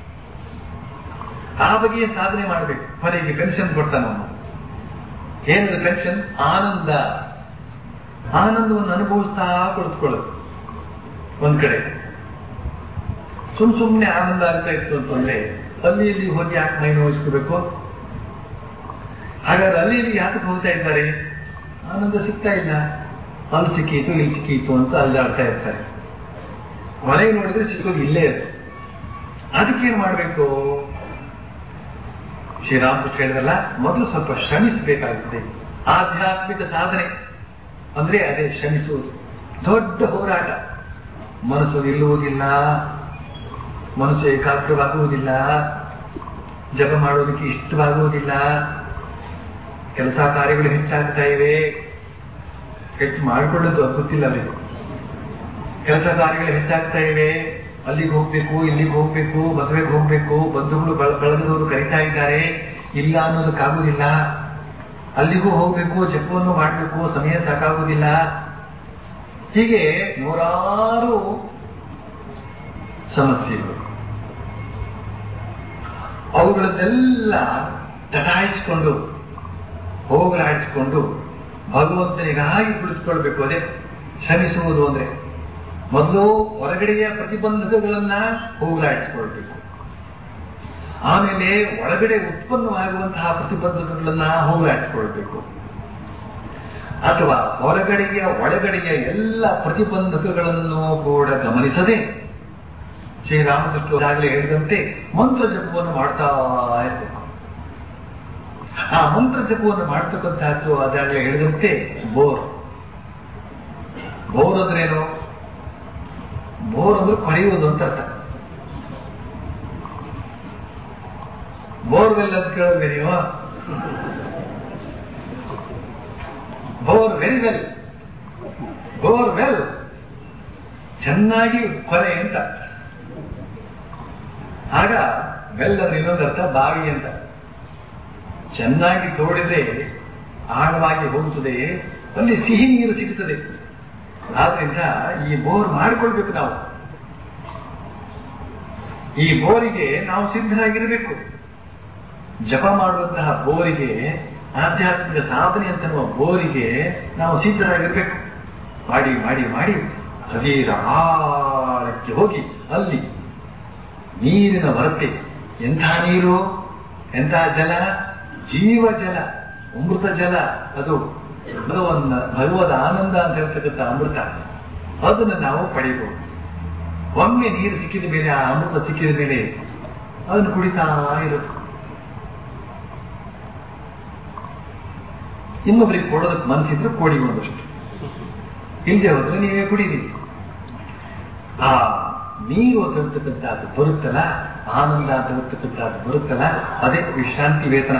[SPEAKER 2] ಆ ಬಗೆಯ ಸಾಧನೆ ಮಾಡಬೇಕು ಕೊನೆಗೆ ಪೆನ್ಷನ್ ಕೊಡ್ತಾನ ಅವನು ಏನದು ಪೆನ್ಷನ್ ಆನಂದ ಆನಂದವನ್ನು ಅನುಭವಿಸ್ತಾ ಕುಳಿತುಕೊಳ್ಳೋದು ಒಂದ್ ಕಡೆ ಸುಮ್ ಸುಮ್ಮನೆ ಆನಂದ ಆಗ್ತಾ ಇತ್ತು ಅಂತಂದ್ರೆ ಅಲ್ಲಿ ಇಲ್ಲಿ ಹೋಗಿ ಯಾಕೆ ಮೈ ನೋಯಿಸ್ಕೋಬೇಕು ಹಾಗಾದ್ರೆ ಅಲ್ಲಿ ಇಲ್ಲಿ ಯಾತಕ್ಕೆ ಹೋಗ್ತಾ ಇದ್ದಾರೆ ಆನಂದ ಸಿಗ್ತಾ ಇಲ್ಲ ಅಲ್ಲಿ ಸಿಕ್ಕೀತು ಇಲ್ಲಿ ಸಿಕ್ಕೀತು ಅಂತ ಅಲ್ಲಾಡ್ತಾ ಇರ್ತಾರೆ ಕೊನೆಗೆ ನೋಡಿದ್ರೆ ಸಿಕ್ಕೋದು ಇಲ್ಲೇ ಇದೆ ಅದಕ್ಕೇನು ಮಾಡಬೇಕು ಶ್ರೀರಾಮಕೃಷ್ಣ ಹೇಳಿದ್ರಲ್ಲ ಮೊದಲು ಸ್ವಲ್ಪ ಶ್ರಮಿಸಬೇಕಾಗುತ್ತದೆ ಆಧ್ಯಾತ್ಮಿಕ ಸಾಧನೆ ಅಂದ್ರೆ ಅದೇ ಶ್ರಮಿಸುವುದು ದೊಡ್ಡ ಹೋರಾಟ ಮನಸ್ಸು ನಿಲ್ಲುವುದಿಲ್ಲ ಮನಸ್ಸು ಏಕಾಗ್ರವಾಗುವುದಿಲ್ಲ ಜಪ ಮಾಡೋದಕ್ಕೆ ಇಷ್ಟವಾಗುವುದಿಲ್ಲ ಕೆಲಸ ಕಾರ್ಯಗಳು ಹೆಚ್ಚಾಗ್ತಾ ಇವೆ ಹೆಚ್ಚು ಮಾಡಿಕೊಳ್ಳೋದು ಗೊತ್ತಿಲ್ಲ ಅವರಿಗೆ ಕೆಲಸ ಕಾರ್ಯಗಳು ಹೆಚ್ಚಾಗ್ತಾ ಇವೆ ಅಲ್ಲಿಗೆ ಹೋಗ್ಬೇಕು ಇಲ್ಲಿಗೆ ಹೋಗ್ಬೇಕು ಮದುವೆಗೆ ಹೋಗ್ಬೇಕು ಬಂಧುಗಳು ಬಳ ಬಳಗದವರು ಕರಿತಾ ಇದ್ದಾರೆ ಇಲ್ಲ ಅನ್ನೋದಕ್ಕಾಗುವುದಿಲ್ಲ ಅಲ್ಲಿಗೂ ಹೋಗ್ಬೇಕು ಜಪವನ್ನು ಮಾಡಬೇಕು ಸಮಯ ಸಾಕಾಗುವುದಿಲ್ಲ ಹೀಗೆ ನೂರಾರು ಸಮಸ್ಯೆಗಳು ಅವುಗಳನ್ನೆಲ್ಲ ತಟಾಯಿಸಿಕೊಂಡು ಹೋಗಲಾಡಿಸಿಕೊಂಡು ಭಗವಂತನಿಗಾಗಿ ಕುಳಿತುಕೊಳ್ಬೇಕು ಅದೇ ಶ್ರಮಿಸುವುದು ಅಂದ್ರೆ ಮೊದಲು ಹೊರಗಡೆಯ ಪ್ರತಿಬಂಧಕಗಳನ್ನ ಹೋಗಲಾಡಿಸಿಕೊಳ್ಬೇಕು ಆಮೇಲೆ ಒಳಗಡೆ ಉತ್ಪನ್ನವಾಗುವಂತಹ ಪ್ರತಿಬಂಧಕಗಳನ್ನ ಹೋಗಲಾಡಿಸಿಕೊಳ್ಬೇಕು ಅಥವಾ ಹೊರಗಡೆಯ ಒಳಗಡೆಯ ಎಲ್ಲ ಪ್ರತಿಬಂಧಕಗಳನ್ನು ಕೂಡ ಗಮನಿಸದೆ ಶ್ರೀರಾಮಕೃಷ್ಣ ಆಗಲೇ ಹೇಳಿದಂತೆ ಮಂತ್ರ ಜಪವನ್ನು ಮಾಡ್ತಾ ಇರಬೇಕು ಆ ಮಂತ್ರ ಜಪವನ್ನು ಮಾಡ್ತಕ್ಕಂತಹದ್ದು ಅದಾಗಲೇ ಹೇಳಿದಂತೆ ಬೋರ್ ಬೋರ್ ಅಂದ್ರೇನು ಬೋರ್ ಅಂದ್ರೆ ಕೊರೆಯುವುದು ಅಂತ ಅರ್ಥ ಬೋರ್ವೆಲ್ ಅಂತ ಕೇಳಿದ್ರೆ ನೀವು bore very well bore well ಚೆನ್ನಾಗಿ ಕೊರೆ ಅಂತ ಆಗ ಬೆಲ್ಲದ ಇನ್ನೊಂದು ಅರ್ಥ ಬಾವಿ ಅಂತ ಚೆನ್ನಾಗಿ ತೋಡಿದ್ರೆ ಆಳವಾಗಿ ಹೋಗುತ್ತದೆ ಅಲ್ಲಿ ಸಿಹಿ ನೀರು ಸಿಗುತ್ತದೆ ಆದ್ರಿಂದ ಈ ಬೋರ್ ಮಾಡಿಕೊಳ್ಬೇಕು ನಾವು ಈ ಬೋರಿಗೆ ನಾವು ಸಿದ್ಧರಾಗಿರಬೇಕು ಜಪ ಮಾಡುವಂತಹ ಬೋರಿಗೆ ಆಧ್ಯಾತ್ಮಿಕ ಸಾಧನೆ ಅಂತನ್ನುವ ಬೋರಿಗೆ ನಾವು ಸಿದ್ಧರಾಗಿರ್ಬೇಕು ಮಾಡಿ ಮಾಡಿ ಮಾಡಿ ಹೃದಯದ ಆಳಕ್ಕೆ ಹೋಗಿ ಅಲ್ಲಿ ನೀರಿನ ಹೊರತೆ ಎಂಥ ನೀರು ಎಂಥ ಜಲ ಜೀವ ಜಲ ಅಮೃತ ಜಲ ಅದು ಭಗವನ್ನ ಭಗವದ ಆನಂದ ಅಂತ ಹೇಳ್ತಕ್ಕಂಥ ಅಮೃತ ಅದನ್ನು ನಾವು ಪಡೆಯಬಹುದು ಒಮ್ಮೆ ನೀರು ಸಿಕ್ಕಿದ ಮೇಲೆ ಆ ಅಮೃತ ಸಿಕ್ಕಿದ ಮೇಲೆ ಅದನ್ನು ಕುಡಿತಾ ಇರೋದು ಇನ್ನೊಬ್ಬರಿಗೆ ಕೊಡೋದಕ್ಕೆ ಮನಸ್ಸಿದ್ರೆ ಕೊಡಿ ಒಂದಷ್ಟು ಇಲ್ಲದೆ ಹೋದ್ರೆ ನೀವೇ ಕುಡೀರಿ ಆ ನೀರು ತರ್ತಕ್ಕಂಥದ್ದು ಬರುತ್ತಲ್ಲ ಆನಂದ ತರ್ತಕ್ಕಂಥದ್ದು ಬರುತ್ತಲ್ಲ ಅದೇ ವಿಶ್ರಾಂತಿ ವೇತನ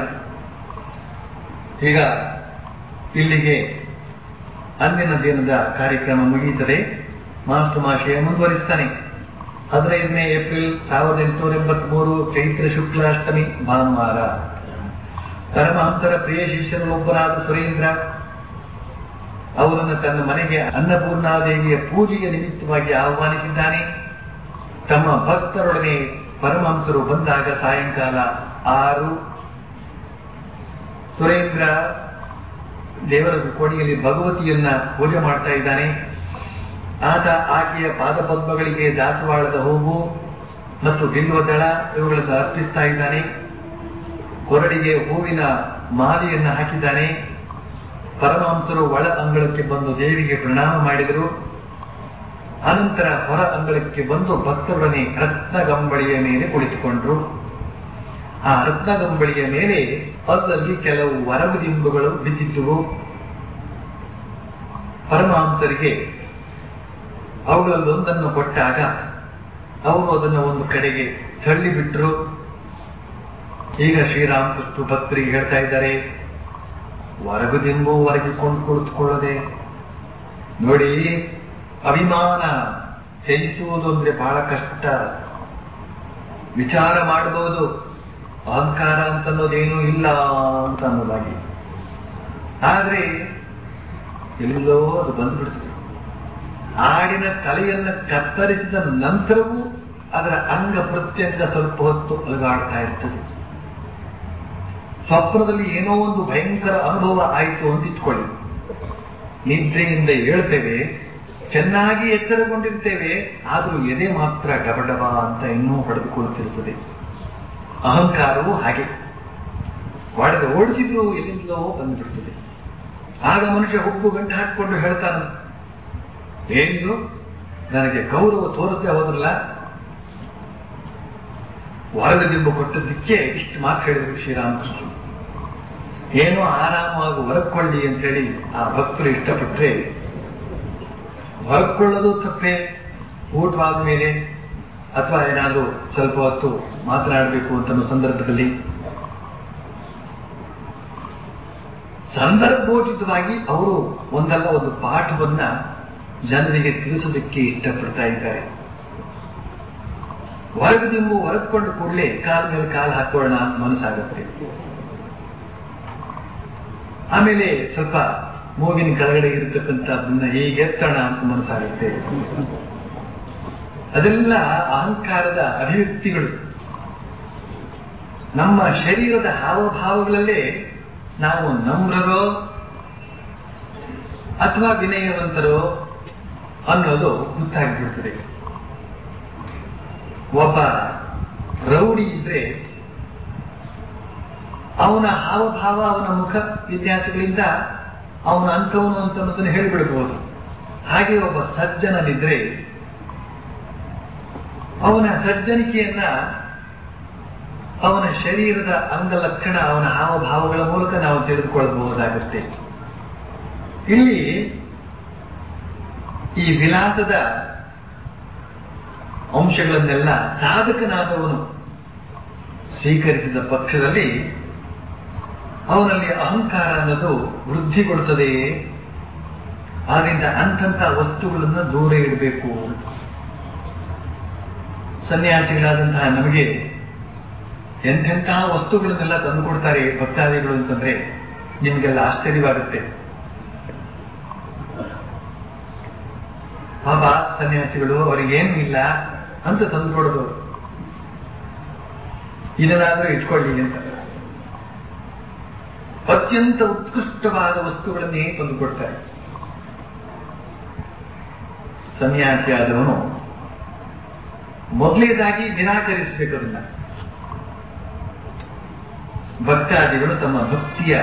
[SPEAKER 2] ಈಗ ಇಲ್ಲಿಗೆ ಅಂದಿನ ದಿನದ ಕಾರ್ಯಕ್ರಮ ಮುಗಿಯುತ್ತದೆ ಮಾಸ್ಟರ್ ಮಾಶಯ ಮುಂದುವರಿಸ್ತಾನೆ ಹದಿನೈದನೇ ಏಪ್ರಿಲ್ ಸಾವಿರದ ಎಂಟುನೂರ ಎಂಬತ್ಮೂರು ಚೈತ್ರ ಶುಕ್ಲಾಷ್ಟಮಿ ಭಾನುವಾರ ಪರಮಹಂಸರ ಪ್ರಿಯ ಶಿಷ್ಯರಲ್ಲೊಬ್ಬರಾದ ಸುರೇಂದ್ರ ಅವರನ್ನು ತನ್ನ ಮನೆಗೆ ಅನ್ನಪೂರ್ಣಾದೇವಿಯ ಪೂಜೆಯ ನಿಮಿತ್ತವಾಗಿ ಆಹ್ವಾನಿಸಿದ್ದಾನೆ ತಮ್ಮ ಭಕ್ತರೊಡನೆ ಪರಮಹಂಸರು ಬಂದಾಗ ಸಾಯಂಕಾಲ ಆರು ಸುರೇಂದ್ರ ದೇವರ ಕೋಣೆಯಲ್ಲಿ ಭಗವತಿಯನ್ನ ಪೂಜೆ ಮಾಡ್ತಾ ಇದ್ದಾನೆ ಆತ ಆಕೆಯ ಪಾದಪದ್ಮಗಳಿಗೆ ದಾಸವಾಳದ ಹೂವು ಮತ್ತು ಬಿಲ್ವದಳ ಇವುಗಳನ್ನು ಅರ್ಪಿಸ್ತಾ ಇದ್ದಾನೆ ಕೊರಡಿಗೆ ಹೂವಿನ ಮಾಲೆಯನ್ನು ಹಾಕಿದ್ದಾನೆ ಪರಮಹಂಸರು ಒಳ ಅಂಗಳಕ್ಕೆ ಬಂದು ದೇವಿಗೆ ಪ್ರಣಾಮ ಮಾಡಿದರು ಅನಂತರ ಹೊರ ಅಂಗಳಕ್ಕೆ ಬಂದು ಭಕ್ತರೊಡನೆ ರತ್ನಗಂಬಳಿಯ ಮೇಲೆ ಕುಳಿತುಕೊಂಡ್ರು ಆ ರತ್ನಗಂಬಳಿಯ ಮೇಲೆ ಅಲ್ಲಲ್ಲಿ ಕೆಲವು ವರಮದಿಂಬುಗಳು ಬಿದ್ದಿದ್ದುವು ಪರಮಹಂಸರಿಗೆ ಅವುಗಳಲ್ಲೊಂದನ್ನು ಕೊಟ್ಟಾಗ ಅವರು ಅದನ್ನು ಒಂದು ಕಡೆಗೆ ತಳ್ಳಿಬಿಟ್ರು ಈಗ ಶ್ರೀರಾಮಕೃಷ್ಣ ಭಕ್ತರಿಗೆ ಹೇಳ್ತಾ ಇದ್ದಾರೆ ಹೊರಗುದಿಂಬು ಹೊರಗಿಕೊಂಡು ಕುಳಿತುಕೊಳ್ಳದೆ ನೋಡಿ ಅಭಿಮಾನ ತ್ಯಜಿಸುವುದು ಅಂದ್ರೆ ಬಹಳ ಕಷ್ಟ ವಿಚಾರ ಮಾಡಬಹುದು ಅಹಂಕಾರ ಅಂತ ಅನ್ನೋದೇನೂ ಇಲ್ಲ ಅಂತ ಅನ್ನೋದಾಗಿ ಆದ್ರೆ ಎಲ್ಲೋ ಅದು ಬಂದ್ಬಿಡ್ತದೆ ಆಡಿನ ತಲೆಯನ್ನು ಕತ್ತರಿಸಿದ ನಂತರವೂ ಅದರ ಅಂಗ ಪ್ರತ್ಯಂಗ ಸ್ವಲ್ಪ ಹೊತ್ತು ಅಲುಗಾಡ್ತಾ ಇರ್ತದೆ ಸ್ವಪ್ನದಲ್ಲಿ ಏನೋ ಒಂದು ಭಯಂಕರ ಅನುಭವ ಆಯಿತು ಅಂತ ಇಟ್ಕೊಳ್ಳಿ ನಿದ್ರೆಯಿಂದ ಹೇಳ್ತೇವೆ ಚೆನ್ನಾಗಿ ಎಚ್ಚರಗೊಂಡಿರ್ತೇವೆ ಆದರೂ ಎದೆ ಮಾತ್ರ ಡಬಡಬ ಅಂತ ಇನ್ನೂ ಹೊಡೆದುಕೊಳ್ಳುತ್ತಿರುತ್ತದೆ ಅಹಂಕಾರವು ಹಾಗೆ ಹೊಡೆದು ಓಡಿಸಿದ್ರು ಎಲ್ಲಿಂದಲೋ ಬಂದುಬಿಡ್ತದೆ ಆಗ ಮನುಷ್ಯ ಹುಬ್ಬು ಗಂಟು ಹಾಕಿಕೊಂಡು ಹೇಳ್ತಾನೆ ಏನು ನನಗೆ ಗೌರವ ತೋರದೆ ಹೋದ್ರಲ್ಲ ಹೊರಗದಿಂದ ಕೊಟ್ಟದ್ದಕ್ಕೆ ಇಷ್ಟು ಮಾತು ಹೇಳಿದ್ರು ಶ್ರೀರಾಮಕೃಷ್ಣ ಏನೋ ಆರಾಮವಾಗಿ ಹೊರಕೊಳ್ಳಿ ಅಂತ ಹೇಳಿ ಆ ಭಕ್ತರು ಇಷ್ಟಪಟ್ಟರೆ ಹೊರಕೊಳ್ಳೋದು ತಪ್ಪೇ ಊಟವಾದ ಮೇಲೆ ಅಥವಾ ಏನಾದರೂ ಸ್ವಲ್ಪ ಹೊತ್ತು ಮಾತನಾಡಬೇಕು ಅಂತ ಅನ್ನೋ ಸಂದರ್ಭದಲ್ಲಿ ಸಂದರ್ಭೋಚಿತವಾಗಿ ಅವರು ಒಂದಲ್ಲ ಒಂದು ಪಾಠವನ್ನ ಜನರಿಗೆ ತಿಳಿಸೋದಕ್ಕೆ ಇಷ್ಟಪಡ್ತಾ ಇದ್ದಾರೆ ಹೊರಗದಿಂಬು ಹೊರದ್ಕೊಂಡು ಕೂಡಲೇ ಕಾಲ ಮೇಲೆ ಕಾಲು ಹಾಕೋಣ ಅಂತ ಮನಸ್ಸಾಗುತ್ತೆ ಆಮೇಲೆ ಸ್ವಲ್ಪ ಮೂಗಿನ ಕೆಳಗಡೆ ಇರತಕ್ಕಂಥದ್ದನ್ನ ಹೇಗೆ ಎತ್ತೋಣ ಅಂತ ಮನಸ್ಸಾಗುತ್ತೆ ಅದೆಲ್ಲ ಅಹಂಕಾರದ ಅಭಿವ್ಯಕ್ತಿಗಳು ನಮ್ಮ ಶರೀರದ ಹಾವಭಾವಗಳಲ್ಲೇ ನಾವು ನಮ್ರರೋ ಅಥವಾ ವಿನಯವಂತರೋ ಅನ್ನೋದು ಗೊತ್ತಾಗ್ಬಿಡ್ತದೆ ಒಬ್ಬ ರೌಡಿ ಇದ್ರೆ ಅವನ ಹಾವಭಾವ ಅವನ ಮುಖ ವಿನ್ಯಾಸಗಳಿಂದ ಅವನ ಅಂಥವನು ಅಂತ ಅನ್ನೋದನ್ನು ಹೇಳಿಬಿಡಬಹುದು ಹಾಗೆ ಒಬ್ಬ ಸಜ್ಜನನಿದ್ರೆ ಅವನ ಸಜ್ಜನಿಕೆಯನ್ನ ಅವನ ಶರೀರದ ಅಂಗಲಕ್ಷಣ ಅವನ ಹಾವಭಾವಗಳ ಮೂಲಕ ನಾವು ತಿಳಿದುಕೊಳ್ಳಬಹುದಾಗುತ್ತೆ ಇಲ್ಲಿ ಈ ವಿಲಾಸದ ಅಂಶಗಳನ್ನೆಲ್ಲ ಸಾಧಕನಾದವನು ಸ್ವೀಕರಿಸಿದ ಪಕ್ಷದಲ್ಲಿ ಅವನಲ್ಲಿ ಅಹಂಕಾರ ಅನ್ನೋದು ವೃದ್ಧಿಗೊಳ್ಳುತ್ತದೆ ಆದ್ರಿಂದ ಅಂಥಂಥ ವಸ್ತುಗಳನ್ನು ದೂರ ಇಡಬೇಕು ಸನ್ಯಾಸಿಗಳಾದಂತಹ ನಮಗೆ ಎಂತೆಂತಹ ವಸ್ತುಗಳನ್ನೆಲ್ಲ ತಂದುಕೊಡ್ತಾರೆ ಭಕ್ತಾದಿಗಳು ಅಂತಂದ್ರೆ ನಿಮಗೆಲ್ಲ ಆಶ್ಚರ್ಯವಾಗುತ್ತೆ ಪಾಪ ಸನ್ಯಾಸಿಗಳು ಅವರಿಗೇನು ಇಲ್ಲ ಅಂತ ತಂದುಕೊಡೋದು ಇದನ್ನಾದ್ರೂ ಇಟ್ಕೊಳ್ಳಿ ಅಂತ ಅತ್ಯಂತ ಉತ್ಕೃಷ್ಟವಾದ ವಸ್ತುಗಳನ್ನೇ ತಂದುಕೊಡ್ತಾರೆ ಸನ್ಯಾಸಿಯಾದವನು ಮೊದಲನೇದಾಗಿ ನಿರಾಕರಿಸಬೇಕು ಅದನ್ನ ಭಕ್ತಾದಿಗಳು ತಮ್ಮ ಭಕ್ತಿಯ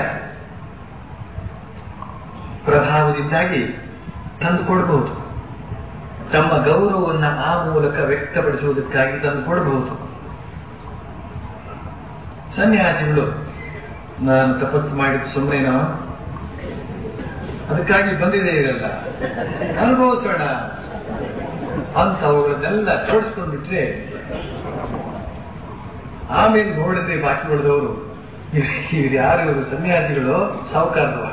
[SPEAKER 2] ಪ್ರಭಾವದಿಂದಾಗಿ ತಂದುಕೊಡಬಹುದು ತಮ್ಮ ಗೌರವವನ್ನು ಆ ಮೂಲಕ ವ್ಯಕ್ತಪಡಿಸುವುದಕ್ಕಾಗಿ ತಂದುಕೊಡಬಹುದು ಸನ್ಯಾಸಿಗಳು ನಾನು ತಪಸ್ಸು ಮಾಡಿದ್ದು ಸುಮ್ಮನೆ ಅದಕ್ಕಾಗಿ ಬಂದಿದೆ ಇರಲ್ಲ ಅನುಭವಿಸೋಣ ಅಂತ ಅವುಗಳನ್ನೆಲ್ಲ ಜೋಡಿಸ್ಕೊಂಡ್ಬಿಟ್ರೆ ಆಮೇಲೆ ನೋಡಿದ್ರೆ ಬಾಕಿ ಉಳಿದವರು ಇವ್ರು ಯಾರು ಇವರು ಸನ್ಯಾಸಿಗಳು ಸಾವುಕಾರದವ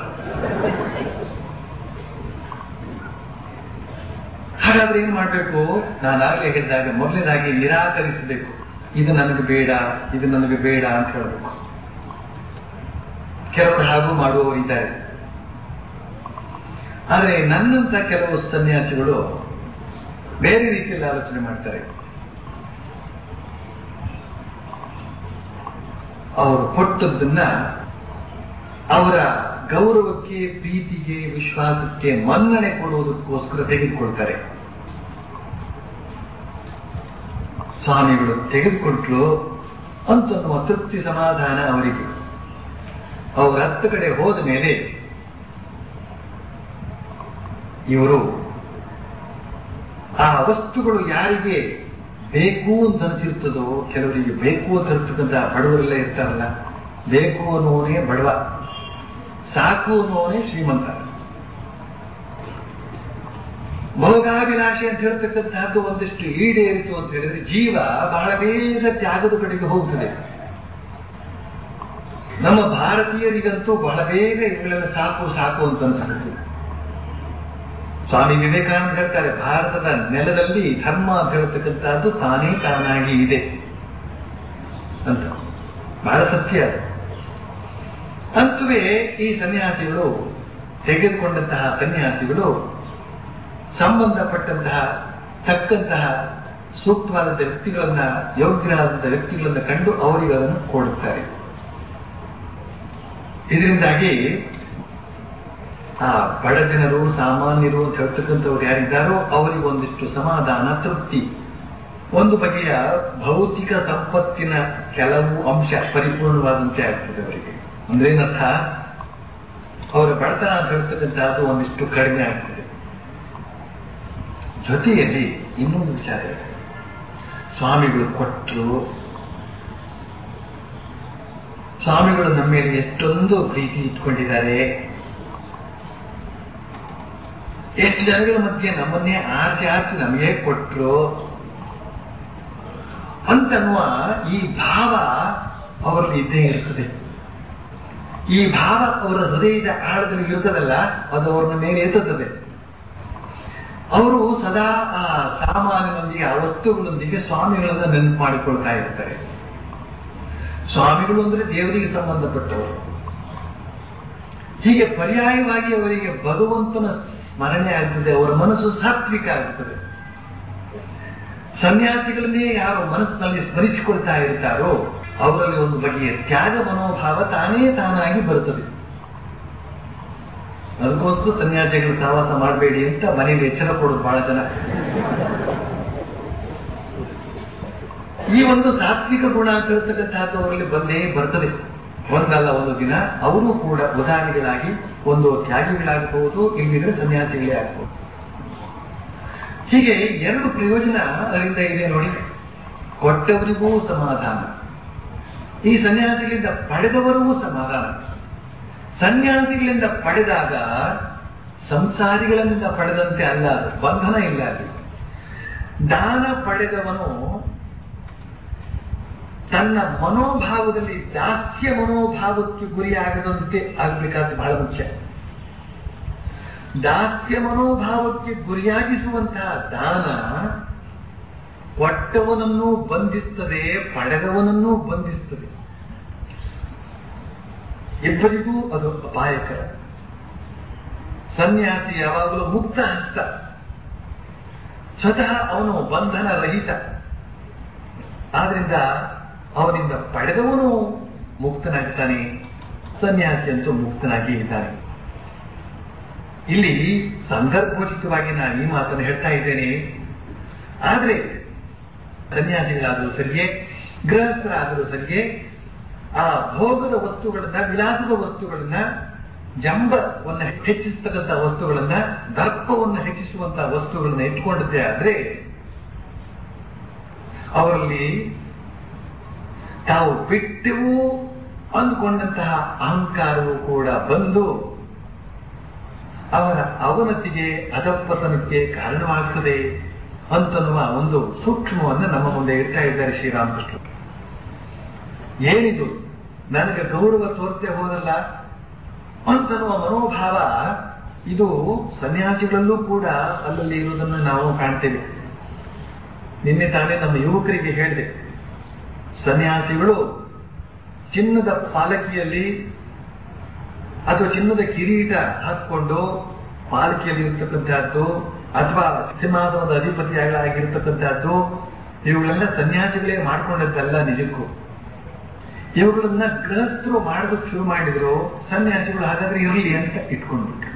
[SPEAKER 2] ಹಾಗಾದ್ರೆ ಏನ್ ಮಾಡ್ಬೇಕು ನಾನಾಗಲೇ ಹೇಳಿದಾಗ ಮೊದಲನೇದಾಗಿ ನಿರಾಕರಿಸಬೇಕು ಇದು ನನಗೆ ಬೇಡ ಇದು ನನಗೆ ಬೇಡ ಅಂತ ಹೇಳಬೇಕು ಕೆಲವರು ಹಾಗೂ ಮಾಡುವವರು ಇದ್ದಾರೆ ಆದರೆ ನನ್ನಂತ ಕೆಲವು ಸನ್ಯಾಸಿಗಳು ಬೇರೆ ರೀತಿಯಲ್ಲಿ ಆಲೋಚನೆ ಮಾಡ್ತಾರೆ ಅವರು ಕೊಟ್ಟದ್ದನ್ನ ಅವರ ಗೌರವಕ್ಕೆ ಪ್ರೀತಿಗೆ ವಿಶ್ವಾಸಕ್ಕೆ ಮನ್ನಣೆ ಕೊಡುವುದಕ್ಕೋಸ್ಕರ ತೆಗೆದುಕೊಳ್ತಾರೆ ಸ್ವಾಮಿಗಳು ತೆಗೆದುಕೊಟ್ರು ಅಂತನ್ನುವ ತೃಪ್ತಿ ಸಮಾಧಾನ ಅವರಿಗೆ ಅವರ ಹತ್ತು ಕಡೆ ಹೋದ ಮೇಲೆ ಇವರು ಆ ವಸ್ತುಗಳು ಯಾರಿಗೆ ಬೇಕು ಅಂತ ಅನಿಸಿರ್ತದೋ ಕೆಲವರಿಗೆ ಬೇಕು ಅಂತ ಅನಿಸ್ತಕ್ಕಂಥ ಬಡವರೆಲ್ಲ ಇರ್ತಾರಲ್ಲ ಬೇಕು ಅನ್ನೋನೇ ಬಡವ ಸಾಕು ಅನ್ನೋನೇ ಶ್ರೀಮಂತ ಭೋಗಾಭಿಲಾಷೆ ಅಂತ ಹೇಳ್ತಕ್ಕಂತಹದ್ದು ಒಂದಿಷ್ಟು ಈಡೇರಿತು ಅಂತ ಹೇಳಿದ್ರೆ ಜೀವ ಬಹಳ ಬೇಗ ತ್ಯಾಗದ ಕಡೆಗೆ ಹೋಗ್ತದೆ ನಮ್ಮ ಭಾರತೀಯರಿಗಂತೂ ಬಹಳ ಬೇಗ ಇವುಗಳೆಲ್ಲ ಸಾಕು ಸಾಕು ಅಂತ ಅನ್ಸುತ್ತೆ ಸ್ವಾಮಿ ವಿವೇಕಾನಂದ ಹೇಳ್ತಾರೆ ಭಾರತದ ನೆಲದಲ್ಲಿ ಧರ್ಮ ಅಂತ ಹೇಳ್ತಕ್ಕಂಥದ್ದು ತಾನೇ ತಾನಾಗಿ ಇದೆ ಅಂತ ಬಹಳ ಸತ್ಯ ಅದು ಅಂತವೇ ಈ ಸನ್ಯಾಸಿಗಳು ತೆಗೆದುಕೊಂಡಂತಹ ಸನ್ಯಾಸಿಗಳು ಸಂಬಂಧಪಟ್ಟಂತಹ ತಕ್ಕಂತಹ ಸೂಕ್ತವಾದಂತಹ ವ್ಯಕ್ತಿಗಳನ್ನ ಯೋಗ್ಯರಾದಂತಹ ವ್ಯಕ್ತಿಗಳನ್ನ ಕಂಡು ಅವರಿಗೆ ಅದನ್ನು ಕೊಡುತ್ತಾರೆ ಇದರಿಂದಾಗಿ ಆ ಬಡ ಜನರು ಸಾಮಾನ್ಯರು ಅಂತ ಹೇಳ್ತಕ್ಕಂಥವ್ರು ಯಾರಿದ್ದಾರೋ ಅವರಿಗೆ ಒಂದಿಷ್ಟು ಸಮಾಧಾನ ತೃಪ್ತಿ ಒಂದು ಬಗೆಯ ಭೌತಿಕ ಸಂಪತ್ತಿನ ಕೆಲವು ಅಂಶ ಪರಿಪೂರ್ಣವಾದಂತೆ ಆಗ್ತದೆ ಅವರಿಗೆ ಅಂದ್ರೆ ಏನರ್ಥ ಅವರ ಬಡತನ ಅಂತ ಹೇಳ್ತಕ್ಕಂಥದ್ದು ಒಂದಿಷ್ಟು ಕಡಿಮೆ ಆಗ್ತದೆ ಜೊತೆಯಲ್ಲಿ ಇನ್ನೊಂದು ವಿಚಾರ ಇದೆ ಸ್ವಾಮಿಗಳು ಕೊಟ್ಟರು ಸ್ವಾಮಿಗಳು ನಮ್ಮ ಮೇಲೆ ಎಷ್ಟೊಂದು ಪ್ರೀತಿ ಇಟ್ಕೊಂಡಿದ್ದಾರೆ ಎಷ್ಟು ಜನಗಳ ಮಧ್ಯೆ ನಮ್ಮನ್ನೇ ಆರಿಸಿ ಆರಿಸಿ ನಮಗೆ ಕೊಟ್ಟರು ಅಂತನ್ನುವ ಈ ಭಾವ ಅವರಲ್ಲಿ ಇದ್ದೇ ಇರ್ತದೆ ಈ ಭಾವ ಅವರ ಹೃದಯದ ಆಳದಲ್ಲಿ ಇರ್ತದಲ್ಲ ಅದು ಅವ್ರನ್ನ ಮೇಲೆ ಎತ್ತುತ್ತದೆ ಅವರು ಸದಾ ಆ ಸಾಮಾನ್ಯನೊಂದಿಗೆ ಆ ವಸ್ತುಗಳೊಂದಿಗೆ ಸ್ವಾಮಿಗಳನ್ನ ನೆನಪು ಮಾಡಿಕೊಳ್ತಾ ಇರ್ತಾರೆ ಸ್ವಾಮಿಗಳು ಅಂದ್ರೆ ದೇವರಿಗೆ ಸಂಬಂಧಪಟ್ಟವರು ಹೀಗೆ ಪರ್ಯಾಯವಾಗಿ ಅವರಿಗೆ ಭಗವಂತನ ಸ್ಮರಣೆ ಆಗ್ತದೆ ಅವರ ಮನಸ್ಸು ಸಾತ್ವಿಕ ಆಗ್ತದೆ ಸನ್ಯಾಸಿಗಳನ್ನೇ ಯಾರು ಮನಸ್ಸಿನಲ್ಲಿ ಸ್ಮರಿಸಿಕೊಳ್ತಾ ಇರ್ತಾರೋ ಅವರಲ್ಲಿ ಒಂದು ಬಗೆಯ ತ್ಯಾಗ ಮನೋಭಾವ ತಾನೇ ತಾನಾಗಿ ಬರುತ್ತದೆ ಅದಕ್ಕೋಸ್ಕರ ಸನ್ಯಾಸಿಗಳು ಸಹವಾಸ ಮಾಡಬೇಡಿ ಅಂತ ಮನೆಯಲ್ಲಿ ಎಚ್ಚರ ಕೊಡೋದು ಬಹಳ ಜನ ಈ ಒಂದು ಸಾತ್ವಿಕ ಗುಣ ಅಂತ ಹೇಳ್ತಕ್ಕಂಥದ್ದು ಅವರಲ್ಲಿ ಬಂದೇ ಬರ್ತದೆ ಒಂದಲ್ಲ ಒಂದು ದಿನ ಅವರು ಕೂಡ ಉದಾಹರಣೆಗಳಾಗಿ ಒಂದು ತ್ಯಾಗಿಗಳಾಗಬಹುದು ಇಲ್ಲಿದ್ರೆ ಸನ್ಯಾಸಿಗಳೇ ಆಗಬಹುದು ಹೀಗೆ ಎರಡು ಪ್ರಯೋಜನ ಅದರಿಂದ ಇದೆ ನೋಡಿ ಕೊಟ್ಟವರಿಗೂ ಸಮಾಧಾನ ಈ ಸನ್ಯಾಸಿಗಳಿಂದ ಪಡೆದವರಿಗೂ ಸಮಾಧಾನ ಸನ್ಯಾಸಿಗಳಿಂದ ಪಡೆದಾಗ ಸಂಸಾರಿಗಳಿಂದ ಪಡೆದಂತೆ ಅಲ್ಲ ಅದು ಬಂಧನ ಇಲ್ಲ ಅಲ್ಲಿ ದಾನ ಪಡೆದವನು ತನ್ನ ಮನೋಭಾವದಲ್ಲಿ ದಾಸ್ಯ ಮನೋಭಾವಕ್ಕೆ ಗುರಿಯಾಗದಂತೆ ಆಗಬೇಕಾದ ಬಹಳ ಮುಖ್ಯ ದಾಸ್ಯ ಮನೋಭಾವಕ್ಕೆ ಗುರಿಯಾಗಿಸುವಂತಹ ದಾನ ಕೊಟ್ಟವನನ್ನು ಬಂಧಿಸ್ತದೆ ಪಡೆದವನನ್ನು ಬಂಧಿಸ್ತದೆ ಇಬ್ಬರಿಗೂ ಅದು ಅಪಾಯಕರ ಸನ್ಯಾಸಿ ಯಾವಾಗಲೂ ಮುಕ್ತ ಹಸ್ತ ಸ್ವತಃ ಅವನು ಬಂಧನ ರಹಿತ ಆದ್ರಿಂದ ಅವನಿಂದ ಪಡೆದವನು ಮುಕ್ತನಾಗ್ತಾನೆ ಸನ್ಯಾಸಿ ಅಂತೂ ಮುಕ್ತನಾಗಿ ಇದ್ದಾನೆ ಇಲ್ಲಿ ಸಂದರ್ಭೋಚಿತವಾಗಿ ನಾನು ಈ ಮಾತನ್ನು ಹೇಳ್ತಾ ಇದ್ದೇನೆ ಆದ್ರೆ ಸನ್ಯಾಸಿಗಳಾದರೂ ಸರಿಯೇ ಗೃಹಸ್ಥರಾದರೂ ಸರಿಯೇ ಆ ಭೋಗದ ವಸ್ತುಗಳನ್ನ ವಿಲಾಸದ ವಸ್ತುಗಳನ್ನ ಜಂಬವನ್ನ ಹೆಚ್ಚಿಸತಕ್ಕಂಥ ವಸ್ತುಗಳನ್ನ ದರ್ಪವನ್ನು ಹೆಚ್ಚಿಸುವಂತಹ ವಸ್ತುಗಳನ್ನ ಇಟ್ಕೊಂಡಿದ್ದೆ ಆದ್ರೆ ಅವರಲ್ಲಿ ತಾವು ಬಿಟ್ಟೆವು ಅಂದ್ಕೊಂಡಂತಹ ಅಹಂಕಾರವು ಕೂಡ ಬಂದು ಅವರ ಅವನತಿಗೆ ಅಧಪತನಕ್ಕೆ ಕಾರಣವಾಗ್ತದೆ ಅಂತನ್ನುವ ಒಂದು ಸೂಕ್ಷ್ಮವನ್ನು ನಮ್ಮ ಮುಂದೆ ಇಡ್ತಾ ಇದ್ದಾರೆ ಶ್ರೀರಾಮಕೃಷ್ಣ ಏನಿದು ನನಗೆ ಗೌರವ ತೋರ್ತೆ ಹೋದಲ್ಲ ಅಂತನ್ನುವ ಮನೋಭಾವ ಇದು ಸನ್ಯಾಸಿಗಳಲ್ಲೂ ಕೂಡ ಅಲ್ಲಲ್ಲಿ ಇರುವುದನ್ನು ನಾವು ಕಾಣ್ತೇವೆ ನಿನ್ನೆ ತಾನೇ ನಮ್ಮ ಯುವಕರಿಗೆ ಹೇಳಿದೆ ಸನ್ಯಾಸಿಗಳು ಚಿನ್ನದ ಪಾಲಕಿಯಲ್ಲಿ ಅಥವಾ ಚಿನ್ನದ ಕಿರೀಟ ಹಾಕೊಂಡು ಪಾಲಕಿಯಲ್ಲಿ ಇರ್ತಕ್ಕಂಥದ್ದು ಅಥವಾ ಸಿಂಹಾಸನದ ಅಧಿಪತಿಯಾಗಿರ್ತಕ್ಕಂಥದ್ದು ಇವುಗಳೆಲ್ಲ ಸನ್ಯಾಸಿಗಳೇ ಮಾಡ್ಕೊಂಡದ್ದಲ್ಲ ನಿಜಕ್ಕೂ ಇವುಗಳನ್ನ ಗೃಹಸ್ಥರು ಮಾಡೋದಕ್ಕೆ ಶುರು ಮಾಡಿದ್ರು ಸನ್ಯಾಸಿಗಳು ಹಾಗಾದ್ರೆ ಇರಲಿ ಅಂತ ಇಟ್ಕೊಂಡ್ಬಿಟ್ರು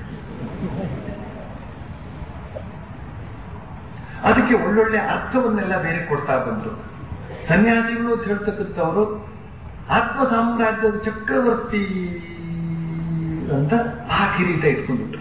[SPEAKER 2] ಅದಕ್ಕೆ ಒಳ್ಳೊಳ್ಳೆ ಅರ್ಥವನ್ನೆಲ್ಲ ಬೇರೆ ಕೊಡ್ತಾ ಬಂದ್ರು ಸನ್ಯಾಸಿಗಳು ಅಂತ ಹೇಳ್ತಕ್ಕಂಥವರು ಆತ್ಮ ಸಾಮ್ರಾಜ್ಯದ ಚಕ್ರವರ್ತಿ ಅಂತ ಆ ಕಿರೀಟ ಇಟ್ಕೊಂಡ್ಬಿಟ್ರು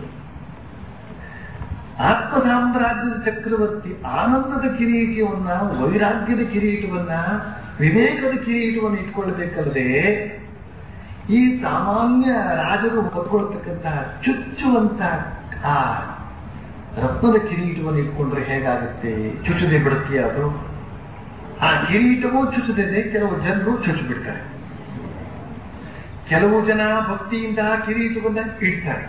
[SPEAKER 2] ಆತ್ಮ ಸಾಮ್ರಾಜ್ಯದ ಚಕ್ರವರ್ತಿ ಆನಂದದ ಕಿರೀಟವನ್ನ ವೈರಾಗ್ಯದ ಕಿರೀಟವನ್ನ ವಿವೇಕದ ಕಿರೀಟವನ್ನು ಇಟ್ಕೊಳ್ಬೇಕಲ್ಲದೆ ಈ ಸಾಮಾನ್ಯ ರಾಜರು ಹೊತ್ಕೊಳ್ತಕ್ಕಂತಹ ಚುಚ್ಚುವಂತ ಆ ರತ್ನದ ಕಿರೀಟವನ್ನು ಇಟ್ಕೊಂಡ್ರೆ ಹೇಗಾಗುತ್ತೆ ಚುಚ್ಚದೆ ಬಿಡುತ್ತೆ ಅದು ಆ ಕಿರೀಟವೂ ಚುಚ್ಚದಿದೆ ಕೆಲವು ಜನರು ಚುಚ್ಚು ಬಿಡ್ತಾರೆ ಕೆಲವು ಜನ ಭಕ್ತಿಯಿಂದ ಆ ಕಿರೀಟವನ್ನ ಇಡ್ತಾರೆ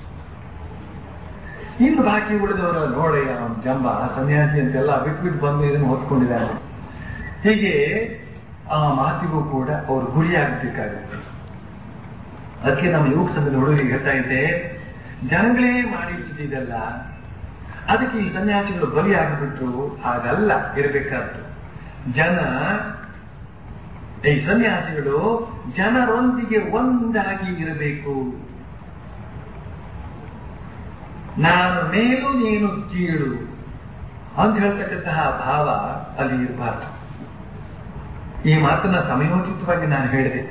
[SPEAKER 2] ಇನ್ನು ಬಾಕಿ ಉಳಿದವರ ನೋಡಯ್ಯ ಅವನ ಜಂಬ ಸನ್ಯಾಸಿ ಅಂತೆಲ್ಲ ಬಿಟ್ಬಿಟ್ಟು ಬಂದು ಇದನ್ನು ಹೊತ್ಕೊಂಡಿದ್ದಾರೆ ಹೀಗೆ ಆ ಮಾತಿಗೂ ಕೂಡ ಅವರು ಗುರಿಯಾಗಬೇಕಾಗುತ್ತೆ ಅದಕ್ಕೆ ನಮ್ಮ ಯುವಕ ಸಂಘದ ಹುಡುಗರಿಗೆ ಹೇಳ್ತಾ ಇದ್ದೆ ಜನಗಳೇ ಮಾಡಿಟ್ಟಿದ್ದಲ್ಲ ಅದಕ್ಕೆ ಈ ಸನ್ಯಾಸಿಗಳು ಬಲಿಯಾಗಿಬಿಟ್ರು ಹಾಗಲ್ಲ ಇರಬೇಕಾದ್ದು ಜನ ಈ ಸನ್ಯಾಸಿಗಳು ಜನರೊಂದಿಗೆ ಒಂದಾಗಿ ಇರಬೇಕು ನಾನು ಮೇಲು ನೀನು ಕೀಳು ಅಂತ ಹೇಳ್ತಕ್ಕಂತಹ ಭಾವ ಅಲ್ಲಿ ಇರಬಾರ್ದು ಈ ಮಾತನ್ನ ಸಮಯೋಚಿತವಾಗಿ ನಾನು ಹೇಳಿದೆ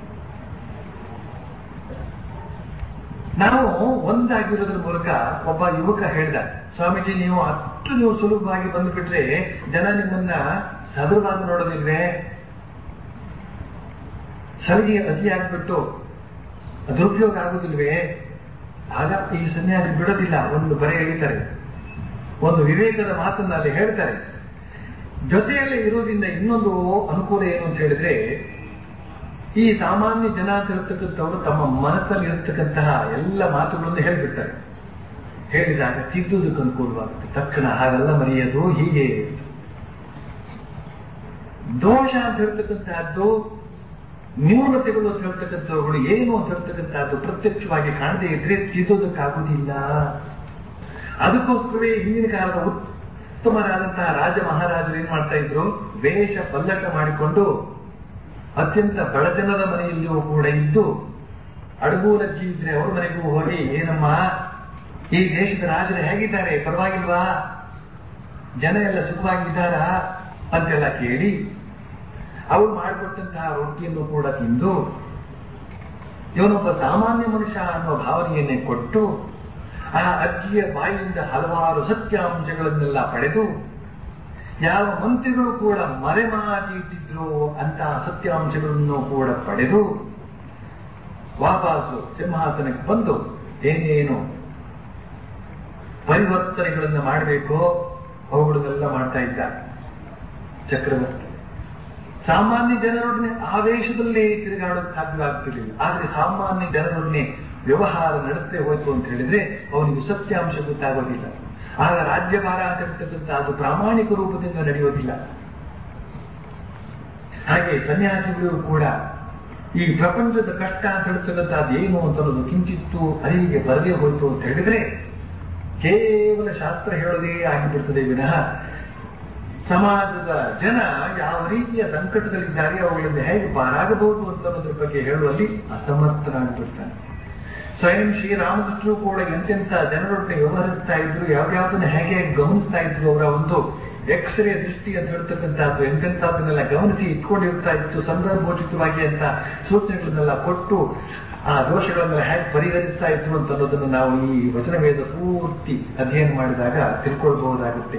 [SPEAKER 2] ನಾವು ಒಂದಾಗಿರೋದ್ರ ಮೂಲಕ ಒಬ್ಬ ಯುವಕ ಹೇಳ್ದ ಸ್ವಾಮೀಜಿ ನೀವು ಅಷ್ಟು ನೀವು ಸುಲಭವಾಗಿ ಬಂದ್ಬಿಟ್ರೆ ಜನ ನಿಮ್ಮನ್ನ ಸದೃವಾಗಿ ನೋಡೋದಿಲ್ವೇ ಸಲಿಗೆ ಅತಿಯಾಗ್ಬಿಟ್ಟು ದುರುಪಯೋಗ ಆಗುದಿಲ್ವೇ ಆಗ ಈ ಸನ್ಯಾಸಿ ಬಿಡೋದಿಲ್ಲ ಒಂದು ಬರೆ ಎಳಿತಾರೆ ಒಂದು ವಿವೇಕದ ಮಾತನ್ನ ಅಲ್ಲಿ ಹೇಳ್ತಾರೆ ಜೊತೆಯಲ್ಲಿ ಇರೋದ್ರಿಂದ ಇನ್ನೊಂದು ಅನುಕೂಲ ಏನು ಅಂತ ಹೇಳಿದ್ರೆ ಈ ಸಾಮಾನ್ಯ ಜನ ಅಂತ ಇರತಕ್ಕಂಥವರು ತಮ್ಮ ಮನಸ್ಸಲ್ಲಿ ಇರತಕ್ಕಂತಹ ಎಲ್ಲ ಮಾತುಗಳನ್ನು ಹೇಳ್ಬಿಡ್ತಾರೆ ಹೇಳಿದಾಗ ತಿದ್ದುವುದಕ್ಕೆ ಅನುಕೂಲವಾಗುತ್ತೆ ತಕ್ಷಣ ಹಾಗೆಲ್ಲ ಮರೆಯೋದು ಹೀಗೆ ದೋಷ ಅಂತ ಹೇಳ್ತಕ್ಕಂತಹದ್ದು ನ್ಯೂನತೆಗಳು ಅಂತ ಹೇಳ್ತಕ್ಕಂಥವುಗಳು ಏನು ಅಂತ ಹೇಳ್ತಕ್ಕಂಥದ್ದು ಪ್ರತ್ಯಕ್ಷವಾಗಿ ಕಾಣದೇ ಇದ್ರೆ ತಿದ್ದೋದಕ್ಕಾಗುವುದಿಲ್ಲ ಅದಕ್ಕೋಸ್ಕರವೇ ಹಿಂದಿನ ಕಾಲದ ಉತ್ತಮರಾದಂತಹ ರಾಜ ಮಹಾರಾಜರು ಏನ್ ಮಾಡ್ತಾ ಇದ್ರು ವೇಷ ಪಲ್ಲಟ ಮಾಡಿಕೊಂಡು ಅತ್ಯಂತ ಬಡಜನರ ಮನೆಯಲ್ಲಿಯೂ ಕೂಡ ಇದ್ದು ಅಡಗೂರಜ್ಜಿ ಇದ್ರೆ ಅವ್ರ ಮನೆಗೂ ಹೋಗಿ ಏನಮ್ಮ ಈ ದೇಶದ ರಾಜರು ಹೇಗಿದ್ದಾರೆ ಪರವಾಗಿಲ್ವಾ ಜನ ಎಲ್ಲ ಸುಖವಾಗಿದ್ದಾರಾ ಅಂತೆಲ್ಲ ಕೇಳಿ ಅವರು ಮಾಡಿಕೊಟ್ಟಂತಹ ರೊಟ್ಟಿಯನ್ನು ಕೂಡ ತಿಂದು ಇವನೊಬ್ಬ ಸಾಮಾನ್ಯ ಮನುಷ್ಯ ಅನ್ನೋ ಭಾವನೆಯನ್ನೇ ಕೊಟ್ಟು ಆ ಅಜ್ಜಿಯ ಬಾಯಿಯಿಂದ ಹಲವಾರು ಸತ್ಯಾಂಶಗಳನ್ನೆಲ್ಲ ಪಡೆದು ಯಾವ ಮಂತ್ರಿಗಳು ಕೂಡ ಮರೆಮಾಚಿ ಇಟ್ಟಿದ್ರು ಅಂತಹ ಸತ್ಯಾಂಶಗಳನ್ನು ಕೂಡ ಪಡೆದು ವಾಪಸ್ಸು ಸಿಂಹಾಸನಕ್ಕೆ ಬಂದು ಏನೇನು ಪರಿವರ್ತನೆಗಳನ್ನು ಮಾಡಬೇಕೋ ಅವುಗಳನ್ನೆಲ್ಲ ಮಾಡ್ತಾ ಇದ್ದ ಚಕ್ರವರ್ತಿ ಸಾಮಾನ್ಯ ಜನರೊಡನೆ ಆವೇಶದಲ್ಲೇ ತಿರುಗಾಡೋದು ಸಾಧ್ಯವಾಗ್ತಿರ್ಲಿಲ್ಲ ಆದ್ರೆ ಸಾಮಾನ್ಯ ಜನರೊಡನೆ ವ್ಯವಹಾರ ನಡೆಸದೆ ಹೋಯ್ತು ಅಂತ ಹೇಳಿದ್ರೆ ಅವನಿಗೆ ಸತ್ಯಾಂಶ ಗೊತ್ತಾಗೋದಿಲ್ಲ ಆಗ ರಾಜ್ಯಭಾರ ಆಗಿರ್ತಕ್ಕಂಥ ಅದು ಪ್ರಾಮಾಣಿಕ ರೂಪದಿಂದ ನಡೆಯೋದಿಲ್ಲ ಹಾಗೆ ಸನ್ಯಾಸಿಗಳು ಕೂಡ ಈ ಪ್ರಪಂಚದ ಕಷ್ಟ ಅಂತ ಹೇಳ್ತಕ್ಕಂಥದ್ದು ಏನು ಅಂತ ಅನ್ನೋದು ಕಿಂಚಿತ್ತು ಅರಿವಿಗೆ ಬರದೇ ಹೋಯಿತು ಅಂತ ಹೇಳಿದ್ರೆ ಕೇವಲ ಶಾಸ್ತ್ರ ಹೇಳೋದೇ ಆಗಿಬಿಡ್ತದೆ ವಿನಃ ಸಮಾಜದ ಜನ ಯಾವ ರೀತಿಯ ಸಂಕಟದಲ್ಲಿದ್ದಾರೆ ಅವುಗಳಿಂದ ಹೇಗೆ ಪಾರಾಗಬಹುದು ಅಂತ ಅನ್ನೋದ್ರ ಬಗ್ಗೆ ಹೇಳುವಲ್ಲಿ ಅಸಮರ್ಥನಾಗಿಬಿಡ್ತಾನೆ ಸ್ವಯಂ ಶ್ರೀರಾಮಕೃಷ್ಣರು ಕೂಡ ಎಂತೆಂಥ ಜನರೊಡನೆ ವ್ಯವಹರಿಸ್ತಾ ಇದ್ರು ಯಾವ್ಯಾವುದನ್ನ ಹೇಗೆ ಗಮನಿಸ್ತಾ ಇದ್ರು ಅವರ ಒಂದು ಎಕ್ಸ್ರೇ ದೃಷ್ಟಿ ಅಂತ ಹೇಳ್ತಕ್ಕಂಥದ್ದು ಎಂತೆಂಥದ್ದನ್ನೆಲ್ಲ ಗಮನಿಸಿ ಇಟ್ಕೊಂಡಿರ್ತಾ ಇತ್ತು ಸಂದರ್ಭೋಚಿತವಾಗಿ ಅಂತ ಸೂಚನೆಗಳನ್ನೆಲ್ಲ ಕೊಟ್ಟು ಆ ದೋಷಗಳನ್ನೆಲ್ಲ ಹೇಗೆ ಪರಿಹರಿಸ್ತಾ ಇದ್ರು ಅಂತ ಅನ್ನೋದನ್ನು ನಾವು ಈ ವಚನವೇದ ಪೂರ್ತಿ ಅಧ್ಯಯನ ಮಾಡಿದಾಗ ತಿಳ್ಕೊಳ್ಬಹುದಾಗುತ್ತೆ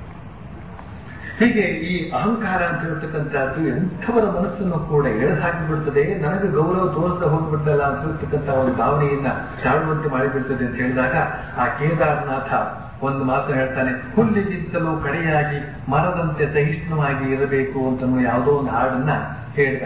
[SPEAKER 2] ಹೀಗೆ ಈ ಅಹಂಕಾರ ಅಂತ ಹೇಳ್ತಕ್ಕಂಥದ್ದು ಎಂಥವರ ಮನಸ್ಸನ್ನು ಕೂಡ ಎಳೆದು ಹಾಕಿಬಿಡ್ತದೆ ನನಗೆ ಗೌರವ ತೋರಿಸದ ಹೋಗ್ಬಿಡ್ತಲ್ಲ ಅಂತ ಹೇಳ್ತಕ್ಕಂಥ ಒಂದು ಭಾವನೆಯನ್ನ ತಾಳುವಂತೆ ಮಾಡಿಬಿಡ್ತದೆ ಅಂತ ಹೇಳಿದಾಗ ಆ ಕೇದಾರನಾಥ ಒಂದು ಮಾತು ಹೇಳ್ತಾನೆ ಹುಲ್ಲಿಗಿಂತಲೂ ಕಡೆಯಾಗಿ ಮರದಂತೆ ಸಹಿಷ್ಣುವಾಗಿ ಇರಬೇಕು ಅಂತ ಯಾವುದೋ ಒಂದು ಹಾಡನ್ನ ಹೇಳಿದ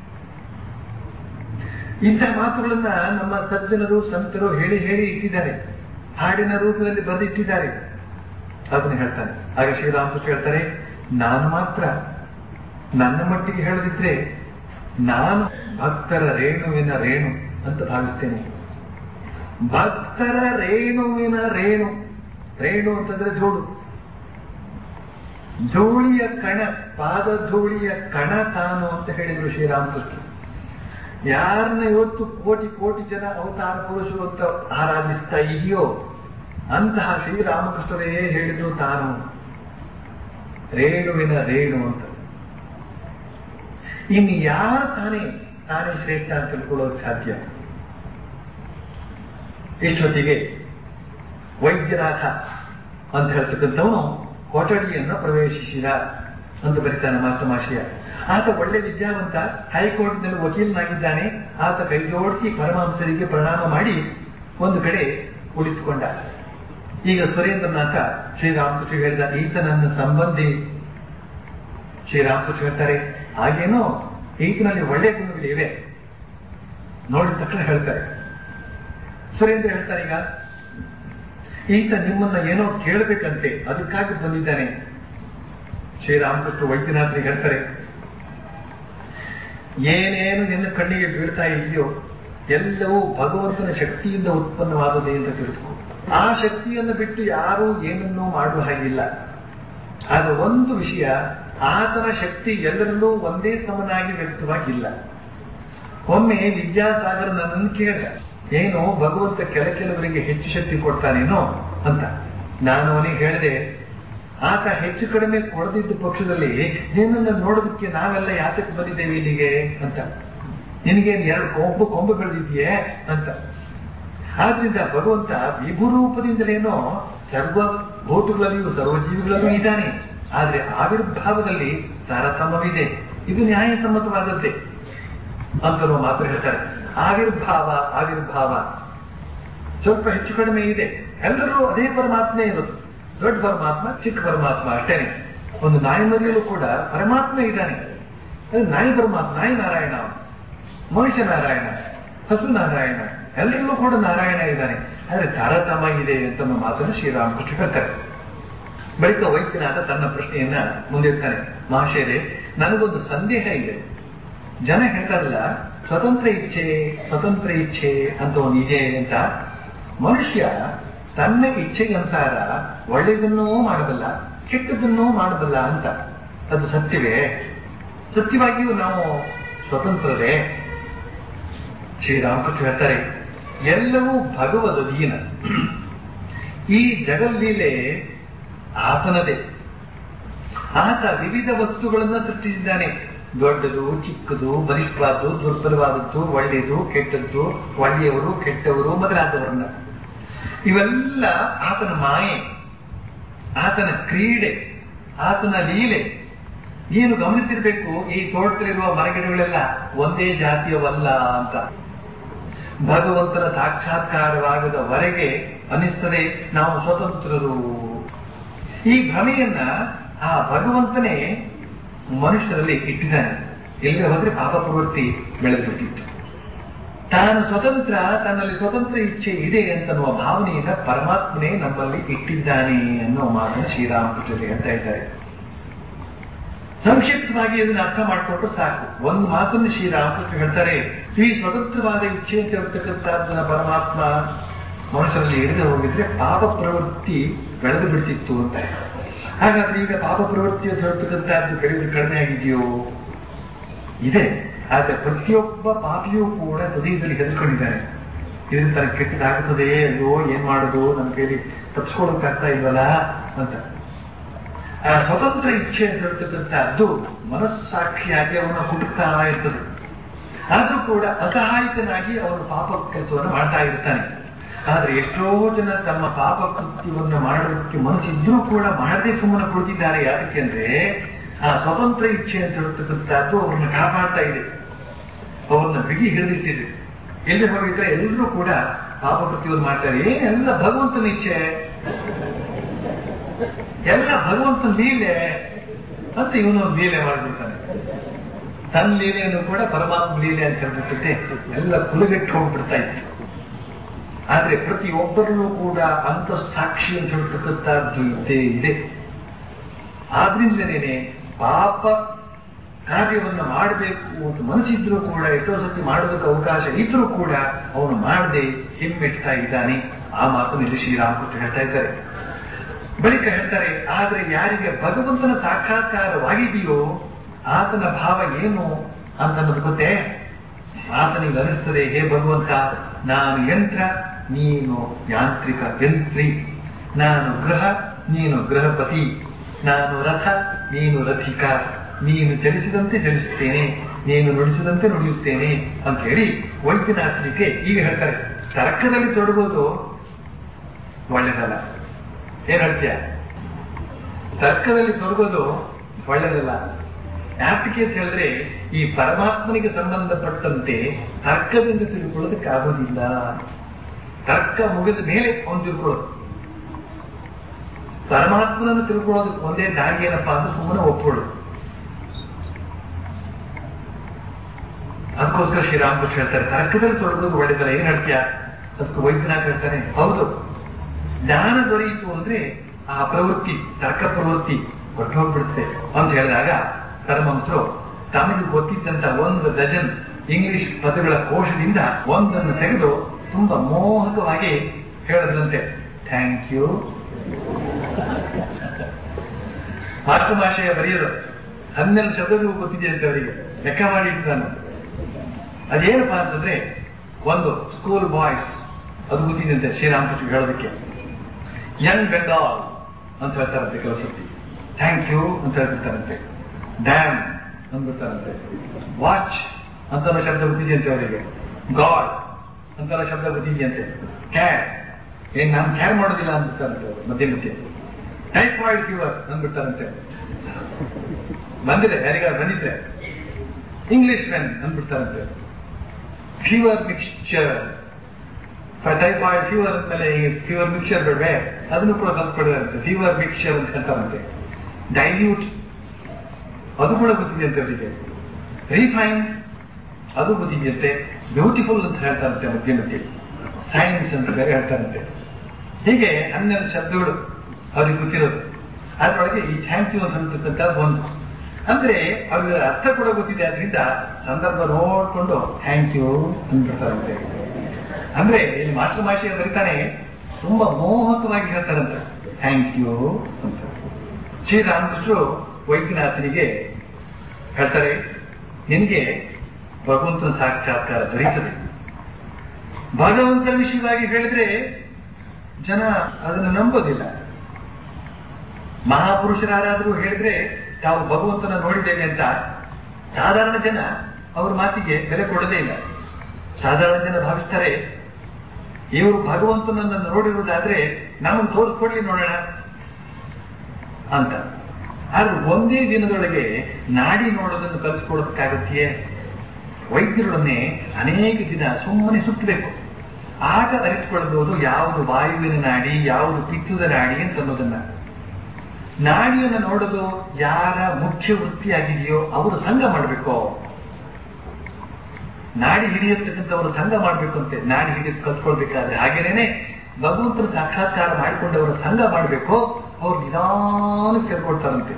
[SPEAKER 2] ಇಂಥ ಮಾತುಗಳನ್ನ ನಮ್ಮ ಸಜ್ಜನರು ಸಂತರು ಹೇಳಿ ಹೇಳಿ ಇಟ್ಟಿದ್ದಾರೆ ಹಾಡಿನ ರೂಪದಲ್ಲಿ ಬರೆದಿಟ್ಟಿದ್ದಾರೆ ಅದನ್ನ ಹೇಳ್ತಾನೆ ಆಗ ಶ್ರೀರಾಮಕೃಷ್ಣ ಹೇಳ್ತಾರೆ ನಾನು ಮಾತ್ರ ನನ್ನ ಮಟ್ಟಿಗೆ ಹೇಳದಿದ್ರೆ ನಾನು ಭಕ್ತರ ರೇಣುವಿನ ರೇಣು ಅಂತ ಭಾವಿಸ್ತೇನೆ ಭಕ್ತರ ರೇಣುವಿನ ರೇಣು ರೇಣು ಅಂತಂದ್ರೆ ಜೋಡು ಧೂಳಿಯ ಕಣ ಪಾದ ಧೂಳಿಯ ಕಣ ತಾನು ಅಂತ ಹೇಳಿದ್ರು ಶ್ರೀರಾಮಕೃಷ್ಣ ಯಾರನ್ನ ಇವತ್ತು ಕೋಟಿ ಕೋಟಿ ಜನ ಅವತಾರ ಪುರುಷರು ಅಂತ ಆರಾಧಿಸ್ತಾ ಇದೆಯೋ ಅಂತಹ ಶ್ರೀರಾಮಕೃಷ್ಣರೇ ಹೇಳಿದ್ರು ತಾನು ರೇಣುವಿನ ರೇಣು ಅಂತ ಇನ್ನು ಯಾರು ತಾನೇ ತಾನೇ ಶ್ರೇಷ್ಠ ಅಂತ ತಿಳ್ಕೊಳ್ಳೋಕೆ ಸಾಧ್ಯ ಇಷ್ಟೊತ್ತಿಗೆ ವೈದ್ಯನಾಥ ಅಂತ ಹೇಳ್ತಕ್ಕಂಥವನು ಕೊಠಡಿಯನ್ನು ಪ್ರವೇಶಿಸಿದ ಅಂತ ಬರೀತಾನೆ ಮಾಸ್ತಮಾಶಯ ಆತ ಒಳ್ಳೆ ವಿದ್ಯಾವಂತ ಹೈಕೋರ್ಟ್ನಲ್ಲಿ ವಕೀಲನಾಗಿದ್ದಾನೆ ಆತ ಕೈ ಜೋಡಿಸಿ ಪರಮಹಂಸರಿಗೆ ಪ್ರಣಾಮ ಮಾಡಿ ಒಂದು ಕಡೆ ಕುಳಿತುಕೊಂಡ ಈಗ ಸುರೇಂದ್ರನಾಥ ಶ್ರೀರಾಮಕೃಷ್ಣ ಹೇಳಿದ ಈತ ನನ್ನ ಸಂಬಂಧಿ ಶ್ರೀರಾಮಕೃಷ್ಣ ಹೇಳ್ತಾರೆ ಹಾಗೇನೋ ಈತನಲ್ಲಿ ಒಳ್ಳೆ ಗುಣಗಳಿವೆ ನೋಡಿದ ತಕ್ಷಣ ಹೇಳ್ತಾರೆ ಸುರೇಂದ್ರ ಹೇಳ್ತಾರೆ ಈಗ ಈತ ನಿಮ್ಮನ್ನ ಏನೋ ಕೇಳಬೇಕಂತೆ ಅದಕ್ಕಾಗಿ ಬಂದಿದ್ದಾನೆ ಶ್ರೀರಾಮಕೃಷ್ಣ ವೈದ್ಯನಾಥರಿಗೆ ಹೇಳ್ತಾರೆ ಏನೇನು ನಿನ್ನ ಕಣ್ಣಿಗೆ ಬೀಳ್ತಾ ಇದೆಯೋ ಎಲ್ಲವೂ ಭಗವಂತನ ಶಕ್ತಿಯಿಂದ ಉತ್ಪನ್ನವಾದದೆ ಅಂತ ತಿಳಿದುಕೋ ಆ ಶಕ್ತಿಯನ್ನು ಬಿಟ್ಟು ಯಾರೂ ಏನನ್ನೂ ಮಾಡುವ ಹಾಗಿಲ್ಲ ಆದ ಒಂದು ವಿಷಯ ಆತನ ಶಕ್ತಿ ಎಲ್ಲರಲ್ಲೂ ಒಂದೇ ಸಮನಾಗಿ ವ್ಯಕ್ತವಾಗಿಲ್ಲ ಒಮ್ಮೆ ವಿದ್ಯಾಸಾಗರ್ ನನ್ನನ್ನು ಕೇಳಿದ ಏನು ಭಗವಂತ ಕೆಲ ಕೆಲವರಿಗೆ ಹೆಚ್ಚು ಶಕ್ತಿ ಕೊಡ್ತಾನೇನೋ ಅಂತ ನಾನು ಅವನಿಗೆ ಹೇಳಿದೆ ಆತ ಹೆಚ್ಚು ಕಡಿಮೆ ಕೊಡದಿದ್ದ ಪಕ್ಷದಲ್ಲಿ ನಿನ್ನನ್ನು ನೋಡೋದಕ್ಕೆ ನಾವೆಲ್ಲ ಯಾತಕ್ಕೆ ಬಂದಿದ್ದೇವೆ ಇಲ್ಲಿಗೆ ಅಂತ ನಿನಗೇನು ಎರಡು ಕೊಂಬು ಕೊಂಬು ಬೆಳೆದಿದೆಯೇ ಅಂತ ಆದ್ರಿಂದ ಭಗವಂತ ವಿಭುರೂಪದಿಂದಲೇನೋ ಸರ್ವ ಭೂತಗಳಲ್ಲಿಯೂ ಸರ್ವಜೀವಿಗಳಲ್ಲೂ ಇದ್ದಾನೆ ಆದ್ರೆ ಆವಿರ್ಭಾವದಲ್ಲಿ ತಾರತಮ್ಯವಿದೆ ಇದು ನ್ಯಾಯಸಮ್ಮತವಾದದ್ದೇ ಅಂತ ಮಾತ್ರ ಹೇಳ್ತಾರೆ ಆವಿರ್ಭಾವ ಆವಿರ್ಭಾವ ಸ್ವಲ್ಪ ಹೆಚ್ಚು ಕಡಿಮೆ ಇದೆ ಎಲ್ಲರೂ ಅದೇ ಪರಮಾತ್ಮೆ ಇರೋದು ದೊಡ್ಡ ಪರಮಾತ್ಮ ಚಿಕ್ಕ ಪರಮಾತ್ಮ ಅಷ್ಟೇನೆ ಒಂದು ನಾಯಿ ಮರಿಯಲ್ಲೂ ಕೂಡ ಪರಮಾತ್ಮ ಇದ್ದಾನೆ ಅದು ನಾಯಿ ಪರಮಾತ್ಮ ನಾಯಿ ನಾರಾಯಣ ಮನುಷ್ಯ ನಾರಾಯಣ ಹಸು ನಾರಾಯಣ ಎಲ್ಲರಲ್ಲೂ ಕೂಡ ನಾರಾಯಣ ಇದ್ದಾನೆ ಆದ್ರೆ ತಾರತಮ್ಯ ಇದೆ ಅಂತ ಮಾತನ್ನು ಶ್ರೀರಾಮಕೃಷ್ಣ ಹೇಳ್ತಾರೆ ಬಳಿಕ ವೈದ್ಯನಾಥ ತನ್ನ ಪ್ರಶ್ನೆಯನ್ನ ಮುಂದಿರ್ತಾನೆ ಮಹಾಶಯರೇ ನನಗೊಂದು ಸಂದೇಹ ಇದೆ ಜನ ಹೇಳ್ತಾರಲ್ಲ ಸ್ವತಂತ್ರ ಇಚ್ಛೆ ಸ್ವತಂತ್ರ ಇಚ್ಛೆ ಅಂತ ಒಂದು ಇದೆ ಅಂತ ಮನುಷ್ಯ ತನ್ನ ಇಚ್ಛೆಗನುಸಾರ ಒಳ್ಳೆಯದನ್ನೂ ಮಾಡಬಲ್ಲ ಕೆಟ್ಟದನ್ನೂ ಮಾಡಬಲ್ಲ ಅಂತ ಅದು ಸತ್ಯವೇ ಸತ್ಯವಾಗಿಯೂ ನಾವು ಸ್ವತಂತ್ರರೇ ಶ್ರೀರಾಮಕೃಷ್ಣ ಹೇಳ್ತಾರೆ ಎಲ್ಲವೂ ಭಗವದ್ ಅಧೀನ ಈ ಜಗಲ್ಲೀಲೆ ಆತನದೇ ಆತ ವಿವಿಧ ವಸ್ತುಗಳನ್ನ ಸೃಷ್ಟಿಸಿದ್ದಾನೆ ದೊಡ್ಡದು ಚಿಕ್ಕದು ಬಲಿಷ್ಠವಾದ್ದು ದುರ್ಬಲವಾದದ್ದು ಒಳ್ಳೆಯದು ಕೆಟ್ಟದ್ದು ಒಳ್ಳೆಯವರು ಕೆಟ್ಟವರು ಮೊದಲಾದವರನ್ನ ಇವೆಲ್ಲ ಆತನ ಮಾಯೆ ಆತನ ಕ್ರೀಡೆ ಆತನ ಲೀಲೆ ನೀನು ಗಮನಿಸಿರ್ಬೇಕು ಈ ತೋಟದಲ್ಲಿರುವ ಮರಗಿಡಗಳೆಲ್ಲ ಒಂದೇ ಜಾತಿಯವಲ್ಲ ಅಂತ ಭಗವಂತನ ಸಾಕ್ಷಾತ್ಕಾರವಾಗದವರೆಗೆ ಅನಿಸ್ತದೆ ನಾವು ಸ್ವತಂತ್ರರು ಈ ಭ್ರಮೆಯನ್ನ ಆ ಭಗವಂತನೇ ಮನುಷ್ಯರಲ್ಲಿ ಇಟ್ಟಿದ್ದಾನೆ ಎಲ್ಲಿ ಹೋದ್ರೆ ಪಾಪ ಪ್ರವೃತ್ತಿ ಬೆಳೆದ್ಬಿಟ್ಟಿತ್ತು ತಾನು ಸ್ವತಂತ್ರ ತನ್ನಲ್ಲಿ ಸ್ವತಂತ್ರ ಇಚ್ಛೆ ಇದೆ ಅಂತನ್ನುವ ಭಾವನೆಯನ್ನ ಪರಮಾತ್ಮನೇ ನಮ್ಮಲ್ಲಿ ಇಟ್ಟಿದ್ದಾನೆ ಅನ್ನೋ ಮಾತನ್ನು ಶ್ರೀರಾಮಕೃಷ್ಣರು ಹೇಳ್ತಾ ಇದ್ದಾರೆ ಸಂಕ್ಷಿಪ್ತವಾಗಿ ಇದನ್ನು ಅರ್ಥ ಮಾಡಿಕೊಂಡ್ರು ಸಾಕು ಒಂದು ಮಾತನ್ನು ಶ್ರೀರಾಮಕೃಷ್ಣ ಹೇಳ್ತಾರೆ ಈ ಸ್ವತಂತ್ರವಾದ ಇಚ್ಛೆ ಅಂತ ಹೇಳ್ತಕ್ಕಂಥದ್ದನ್ನ ಪರಮಾತ್ಮ ಮನುಷ್ಯರಲ್ಲಿ ಹಿಡಿದು ಹೋಗಿದ್ರೆ ಪಾಪ ಪ್ರವೃತ್ತಿ ಬೆಳೆದು ಬಿಡ್ತಿತ್ತು ಅಂತ ಹಾಗಾದ್ರೆ ಈಗ ಪಾಪ ಪ್ರವೃತ್ತಿ ಅಂತ ಹೇಳ್ತಕ್ಕಂಥದ್ದು ಬೆಳೆದು ಕಡಿಮೆ ಆಗಿದೆಯೋ ಇದೆ ಆದ್ರೆ ಪ್ರತಿಯೊಬ್ಬ ಪಾಪಿಯೂ ಕೂಡ ಹೃದಯದಲ್ಲಿ ಹೆದರ್ಕೊಂಡಿದ್ದಾನೆ ಇದರಿಂದ ತನಗೆ ಕೆಟ್ಟದಾಗುತ್ತದೆ ಅಯ್ಯೋ ಏನ್ ಮಾಡೋದು ನನ್ನ ಕೈಲಿ ತಪ್ಪಿಸ್ಕೊಳ್ಳೋಕ್ಕಾಗ್ತಾ ಇಲ್ವಲ್ಲ ಅಂತ ಆ ಸ್ವತಂತ್ರ ಇಚ್ಛೆ ಅಂತ ಹೇಳ್ತಕ್ಕಂಥದ್ದು ಮನಸ್ಸಾಕ್ಷಿಯಾಗಿ ಅವನ ಹುಡುಕ್ತಾ ಇರ್ತದೆ ಆದ್ರೂ ಕೂಡ ಅಸಹಾಯಕನಾಗಿ ಅವನು ಪಾಪ ಕೆಲಸವನ್ನು ಮಾಡ್ತಾ ಇರ್ತಾನೆ ಆದ್ರೆ ಎಷ್ಟೋ ಜನ ತಮ್ಮ ಪಾಪ ಕೃತ್ಯವನ್ನು ಮಾಡೋದಕ್ಕೆ ಮನಸ್ಸಿದ್ರೂ ಕೂಡ ಮಾಡದೆ ಸುಮ್ಮನೆ ಕುಳಿತಿದ್ದಾರೆ ಯಾಕೆ ಅಂದ್ರೆ ಆ ಸ್ವತಂತ್ರ ಇಚ್ಛೆ ಅಂತ ಹೇಳ್ತಕ್ಕಂಥದ್ದು ಅವ್ರನ್ನ ಕಾಪಾಡ್ತಾ ಇದೆ ಅವ್ರನ್ನ ಬಿಗಿ ಹಿಡಿದಿಟ್ಟಿದೆ ಎಲ್ಲಿ ಹೋಗಿದ್ರೆ ಎಲ್ಲರೂ ಕೂಡ ಪಾಪ ಕೃತ್ಯವನ್ನು ಮಾಡ್ತಾರೆ ಏನೆಲ್ಲ ಭಗವಂತನ ಇಚ್ಛೆ ಎಲ್ಲ ಭಗವಂತನ ಲೀಲೆ ಅಂತ ಇವನು ಒಂದು ಲೀಲೆ ಮಾಡಿಬಿಡ್ತಾನೆ ತನ್ನ ಲೀಲೆಯನ್ನು ಕೂಡ ಪರಮಾತ್ಮ ಲೀಲೆ ಅಂತ ಹೇಳ್ಬಿಟ್ಟೆ ಎಲ್ಲ ಕುಲಗೆಟ್ಟು ಹೋಗ್ಬಿಡ್ತಾ ಇತ್ತು ಆದ್ರೆ ಪ್ರತಿಯೊಬ್ಬರಲ್ಲೂ ಕೂಡ ಅಂತ ಸಾಕ್ಷಿ ಅಂತ ಹೇಳ್ತಕ್ಕಂಥದ್ದು ಇದ್ದೇ ಇದೆ ಆದ್ರಿಂದನೇನೆ ಪಾಪ ಕಾರ್ಯವನ್ನು ಮಾಡಬೇಕು ಅಂತ ಮನಸ್ಸಿದ್ರೂ ಕೂಡ ಎಷ್ಟೋ ಸತಿ ಮಾಡೋದಕ್ಕೆ ಅವಕಾಶ ಇದ್ರೂ ಕೂಡ ಅವನು ಮಾಡದೆ ಹಿಮ್ಮೆಟ್ತಾ ಇದ್ದಾನೆ ಆ ಮಾತನ್ನು ಇಲ್ಲಿ ಶ್ರೀರಾಮಕೃಷ್ಣ ಹೇಳ್ತಾ ಇದ್ದಾರೆ ಬಳಿಕ ಹೇಳ್ತಾರೆ ಆದ್ರೆ ಯಾರಿಗೆ ಭಗವಂತನ ಸಾಕ್ಷಾತ್ಕಾರವಾಗಿದೆಯೋ ಆತನ ಭಾವ ಏನು ಅಂತ ಅನ್ನೋದು ಗೊತ್ತೇ ಆತನಿಗೆ ಅನಿಸ್ತದೆ ಹೇ ಭಗವಂತ ನಾನು ಯಂತ್ರ ನೀನು ಯಾಂತ್ರಿಕ ಯಂತ್ರಿ ನಾನು ಗೃಹ ನೀನು ಗೃಹಪತಿ ನಾನು ರಥ ನೀನು ರಥಿಕ ನೀನು ಚಲಿಸಿದಂತೆ ಚಲಿಸುತ್ತೇನೆ ನೀನು ನುಡಿಸಿದಂತೆ ನುಡಿಯುತ್ತೇನೆ ಅಂತ ಹೇಳಿ ವೈದ್ಯನಾಥನಿಗೆ ಈಗ ಹೇಳ್ತಾರೆ ತರ್ಕದಲ್ಲಿ ತೊಡಗೋದು ಒಳ್ಳೆದಲ್ಲ ಏನ್ ಹೇಳ್ತೀಯ ತರ್ಕದಲ್ಲಿ ತೊಡಗೋದು ಒಳ್ಳೆದಲ್ಲ ಯಾತಕ್ಕೆ ಅಂತ ಹೇಳಿದ್ರೆ ಈ ಪರಮಾತ್ಮನಿಗೆ ಸಂಬಂಧಪಟ್ಟಂತೆ ತರ್ಕದಿಂದ ತಿಳ್ಕೊಳ್ಳೋದಕ್ಕಾಗೋದಿಲ್ಲ ತರ್ಕ ಮುಗಿದ ಮೇಲೆ ಅವನು ತಿಳ್ಕೊಳ್ಳೋದು ಪರಮಾತ್ಮನನ್ನು ತಿಳ್ಕೊಳ್ಳೋದಕ್ಕೆ ಒಂದೇ ದಾರಿ ಏನಪ್ಪಾ ಅಂದ್ರೆ ಸುಮ್ಮನೆ ಒಪ್ಕೊಳ್ಳೋದು ಅದಕ್ಕೋಸ್ಕರ ಶ್ರೀರಾಮಕೃಷ್ಣ ಹೇಳ್ತಾರೆ ತರ್ಕದಲ್ಲಿ ತೊಡಗೋದು ಒಳ್ಳೆದಲ್ಲ ಏನ್ ಹೇಳ್ತೀಯ ಅದಕ್ಕೆ ವೈದ್ಯನಾಥ್ ಹೇಳ್ತಾನೆ ಹೌದು ಜ್ಞಾನ ದೊರೆಯಿತು ಅಂದ್ರೆ ಆ ಪ್ರವೃತ್ತಿ ತರ್ಕ ಪ್ರವೃತ್ತಿ ಹೊರಟೋಗ್ಬಿಡುತ್ತೆ ಅಂತ ಹೇಳಿದಾಗ ಪರಮಹಂಸರು ತಮಗೆ ಗೊತ್ತಿದ್ದಂತ ಒಂದು ಡಜನ್ ಇಂಗ್ಲಿಷ್ ಪದಗಳ ಕೋಶದಿಂದ ಒಂದನ್ನು ತೆಗೆದು ತುಂಬಾ ಮೋಹಕವಾಗಿ ಹೇಳಿದ್ರಂತೆ ಥ್ಯಾಂಕ್ ಯು ಮಾತೃಭಾಷೆಯ ಬರೆಯೋದು ಹನ್ನೆರಡು ಶಬ್ದಗಳು ಗೊತ್ತಿದೆ ಅಂತ ಅವರಿಗೆ ಲೆಕ್ಕ ಮಾಡಿ ನಾನು ಅದೇನಪ್ಪಾ ಅಂತಂದ್ರೆ ಒಂದು ಸ್ಕೂಲ್ ಬಾಯ್ಸ್ ಅದು ಗೊತ್ತಿದೆ ಶ್ರೀರಾಮಕೃಷ್ಣ ಹೇಳೋದಕ್ಕೆ ಯಂಗ್ ಬೆಂಗಾಲ್ ಅಂತ ಹೇಳ್ತಾರಂತೆ ಕೆಲವು ಸತಿ ಥ್ಯಾಂಕ್ ಯು ಅಂತ ಹೇಳ್ತಿರ್ತಾರಂತೆ ಡ್ಯಾಮ್ ಅಂದ್ಬಿಡ್ತಾರಂತೆ ವಾಚ್ ಅಂತ ಶಬ್ದ ಗೊತ್ತಿದೆಯಂತೆ ಅವರಿಗೆ ಗಾಡ್ ಅಂತ ಶಬ್ದ ಗೊತ್ತಿದೆಯಂತೆ ಕ್ಯಾರ್ ಏನ್ ನಾನು ಕ್ಯಾರ್ ಮಾಡೋದಿಲ್ಲ ಅಂದ್ಬಿಡ್ತಾರಂತೆ ಅವರು ಮಧ್ಯೆ ಮಧ್ಯೆ ಟೈಫಾಯ್ಡ್ ಫೀವರ್ ಅಂದ್ಬಿಡ್ತಾರಂತೆ ಬಂದಿದೆ ಯಾರಿಗಾರು ಬಂದಿದ್ರೆ ಇಂಗ್ಲಿಷ್ ಮೆನ್ ಅಂದ್ಬಿಡ್ತಾರಂತೆ ಫೀವರ್ ಮಿಕ್ಸ್ಚರ್ ಟೈಫಾಯ್ಡ್ ಫೀವರ್ ಅಂದ್ಮೇಲೆ ಫೀವರ್ ಮಿಕ್ಸ್ಚರ್ ಬೇಡವೆ ಅದನ್ನು ಕೂಡ ಕಲ್ತ್ಕೊಡಿದಾರಂತೆ ಫೀವರ್ ಮಿಕ್ಸ್ಚರ್ ಅಂತ ಹೇಳ್ತಾರಂತೆ ಡೈಲ್ಯೂಟ್ ಅದು ಕೂಡ ಗೊತ್ತಿದೆಯಂತೆ ಅವರಿಗೆ ರಿಫೈನ್ ಅದು ಗೊತ್ತಿದೆಯಂತೆ ಬ್ಯೂಟಿಫುಲ್ ಅಂತ ಹೇಳ್ತಾರಂತೆ ಮಧ್ಯೆ ಮಧ್ಯೆ ಸೈನ್ಸ್ ಅಂತ ಬೇರೆ ಹೇಳ್ತಾರಂತೆ ಹೀಗೆ ಹನ್ನೆರಡು ಶಬ್ದಗಳು ಅವ್ರಿಗೆ ಗೊತ್ತಿರೋದು ಅದರೊಳಗೆ ಈ ಥ್ಯಾಂಕ್ ಯು ಅಂತ ಹೇಳ್ತಕ್ಕಂಥ ಒಂದು ಅಂದ್ರೆ ಅವ್ರಿಗೆ ಅರ್ಥ ಕೂಡ ಗೊತ್ತಿದೆ ಅದರಿಂದ ಸಂದರ್ಭ ನೋಡ್ಕೊಂಡು ಥ್ಯಾಂಕ್ ಯು ಅಂದ್ಬಿಡ್ತಾರಂತೆ ಅಂದ್ರೆ ಇಲ್ಲಿ ಮಾತೃಭಾಷೆ ಬರೀತಾನೆ ತುಂಬಾ ಮೋಹಕವಾಗಿ ಹೇಳ್ತಾರಂತೆ ಥ್ಯಾಂಕ್ ಯು ಅಂತ ಶ್ರೀರಾಮಕೃಷ್ಣರು ವೈದ್ಯನಾಥನಿಗೆ ಹೇಳ್ತಾರೆ ನಿನಗೆ ಭಗವಂತನ ಸಾಕ್ಷಾತ್ಕಾರ ದೊರೆಯುತ್ತದೆ ಭಗವಂತನ ವಿಷಯವಾಗಿ ಹೇಳಿದ್ರೆ ಜನ ಅದನ್ನು ನಂಬೋದಿಲ್ಲ ಮಹಾಪುರುಷರಾರಾದರೂ ಹೇಳಿದ್ರೆ ತಾವು ಭಗವಂತನ ನೋಡಿದ್ದೇವೆ ಅಂತ ಸಾಧಾರಣ ಜನ ಅವ್ರ ಮಾತಿಗೆ ಬೆಲೆ ಕೊಡದೇ ಇಲ್ಲ ಸಾಧಾರಣ ಜನ ಭಾವಿಸ್ತಾರೆ ಇವರು ಭಗವಂತನನ್ನು ನೋಡಿರುವುದಾದ್ರೆ ನಮಗೆ ತೋರಿಸ್ಕೊಡ್ಲಿ ನೋಡೋಣ ಅಂತ ಆದ್ರೆ ಒಂದೇ ದಿನದೊಳಗೆ ನಾಡಿ ನೋಡೋದನ್ನು ಕಲಿಸ್ಕೊಳ್ಳೋದಕ್ಕಾಗತ್ತೆಯೇ ವೈದ್ಯರೊಡನೆ ಅನೇಕ ದಿನ ಸುಮ್ಮನೆ ಸುತ್ತಬೇಕು ಆಗ ಅರಿತುಕೊಳ್ಳಬಹುದು ಯಾವುದು ವಾಯುವಿನ ನಾಡಿ ಯಾವುದು ಪಿತ್ತದ ನಾಡಿ ಅಂತ ಅನ್ನೋದನ್ನ ನಾಡಿಯನ್ನು ನೋಡೋದು ಯಾರ ಮುಖ್ಯ ವೃತ್ತಿಯಾಗಿದೆಯೋ ಅವರು ಸಂಘ ಮಾಡಬೇಕು ನಾಡಿ ಹಿಡಿಯತಕ್ಕಂಥವರು ಸಂಘ ಮಾಡ್ಬೇಕಂತೆ ನಾಡಿ ಹಿಡಿದು ಕಲ್ತ್ಕೊಳ್ಬೇಕಾದ್ರೆ ಹಾಗೇನೇನೆ ಭಗವಂತನ ಸಾಕ್ಷಾತ್ಕಾರ ಮಾಡಿಕೊಂಡವರ ಸಂಘ ಮಾಡಬೇಕು ಅವ್ರು ನಿಧಾನಕ್ಕೆ ಕೇಳ್ಕೊಳ್ತಾರಂತೆ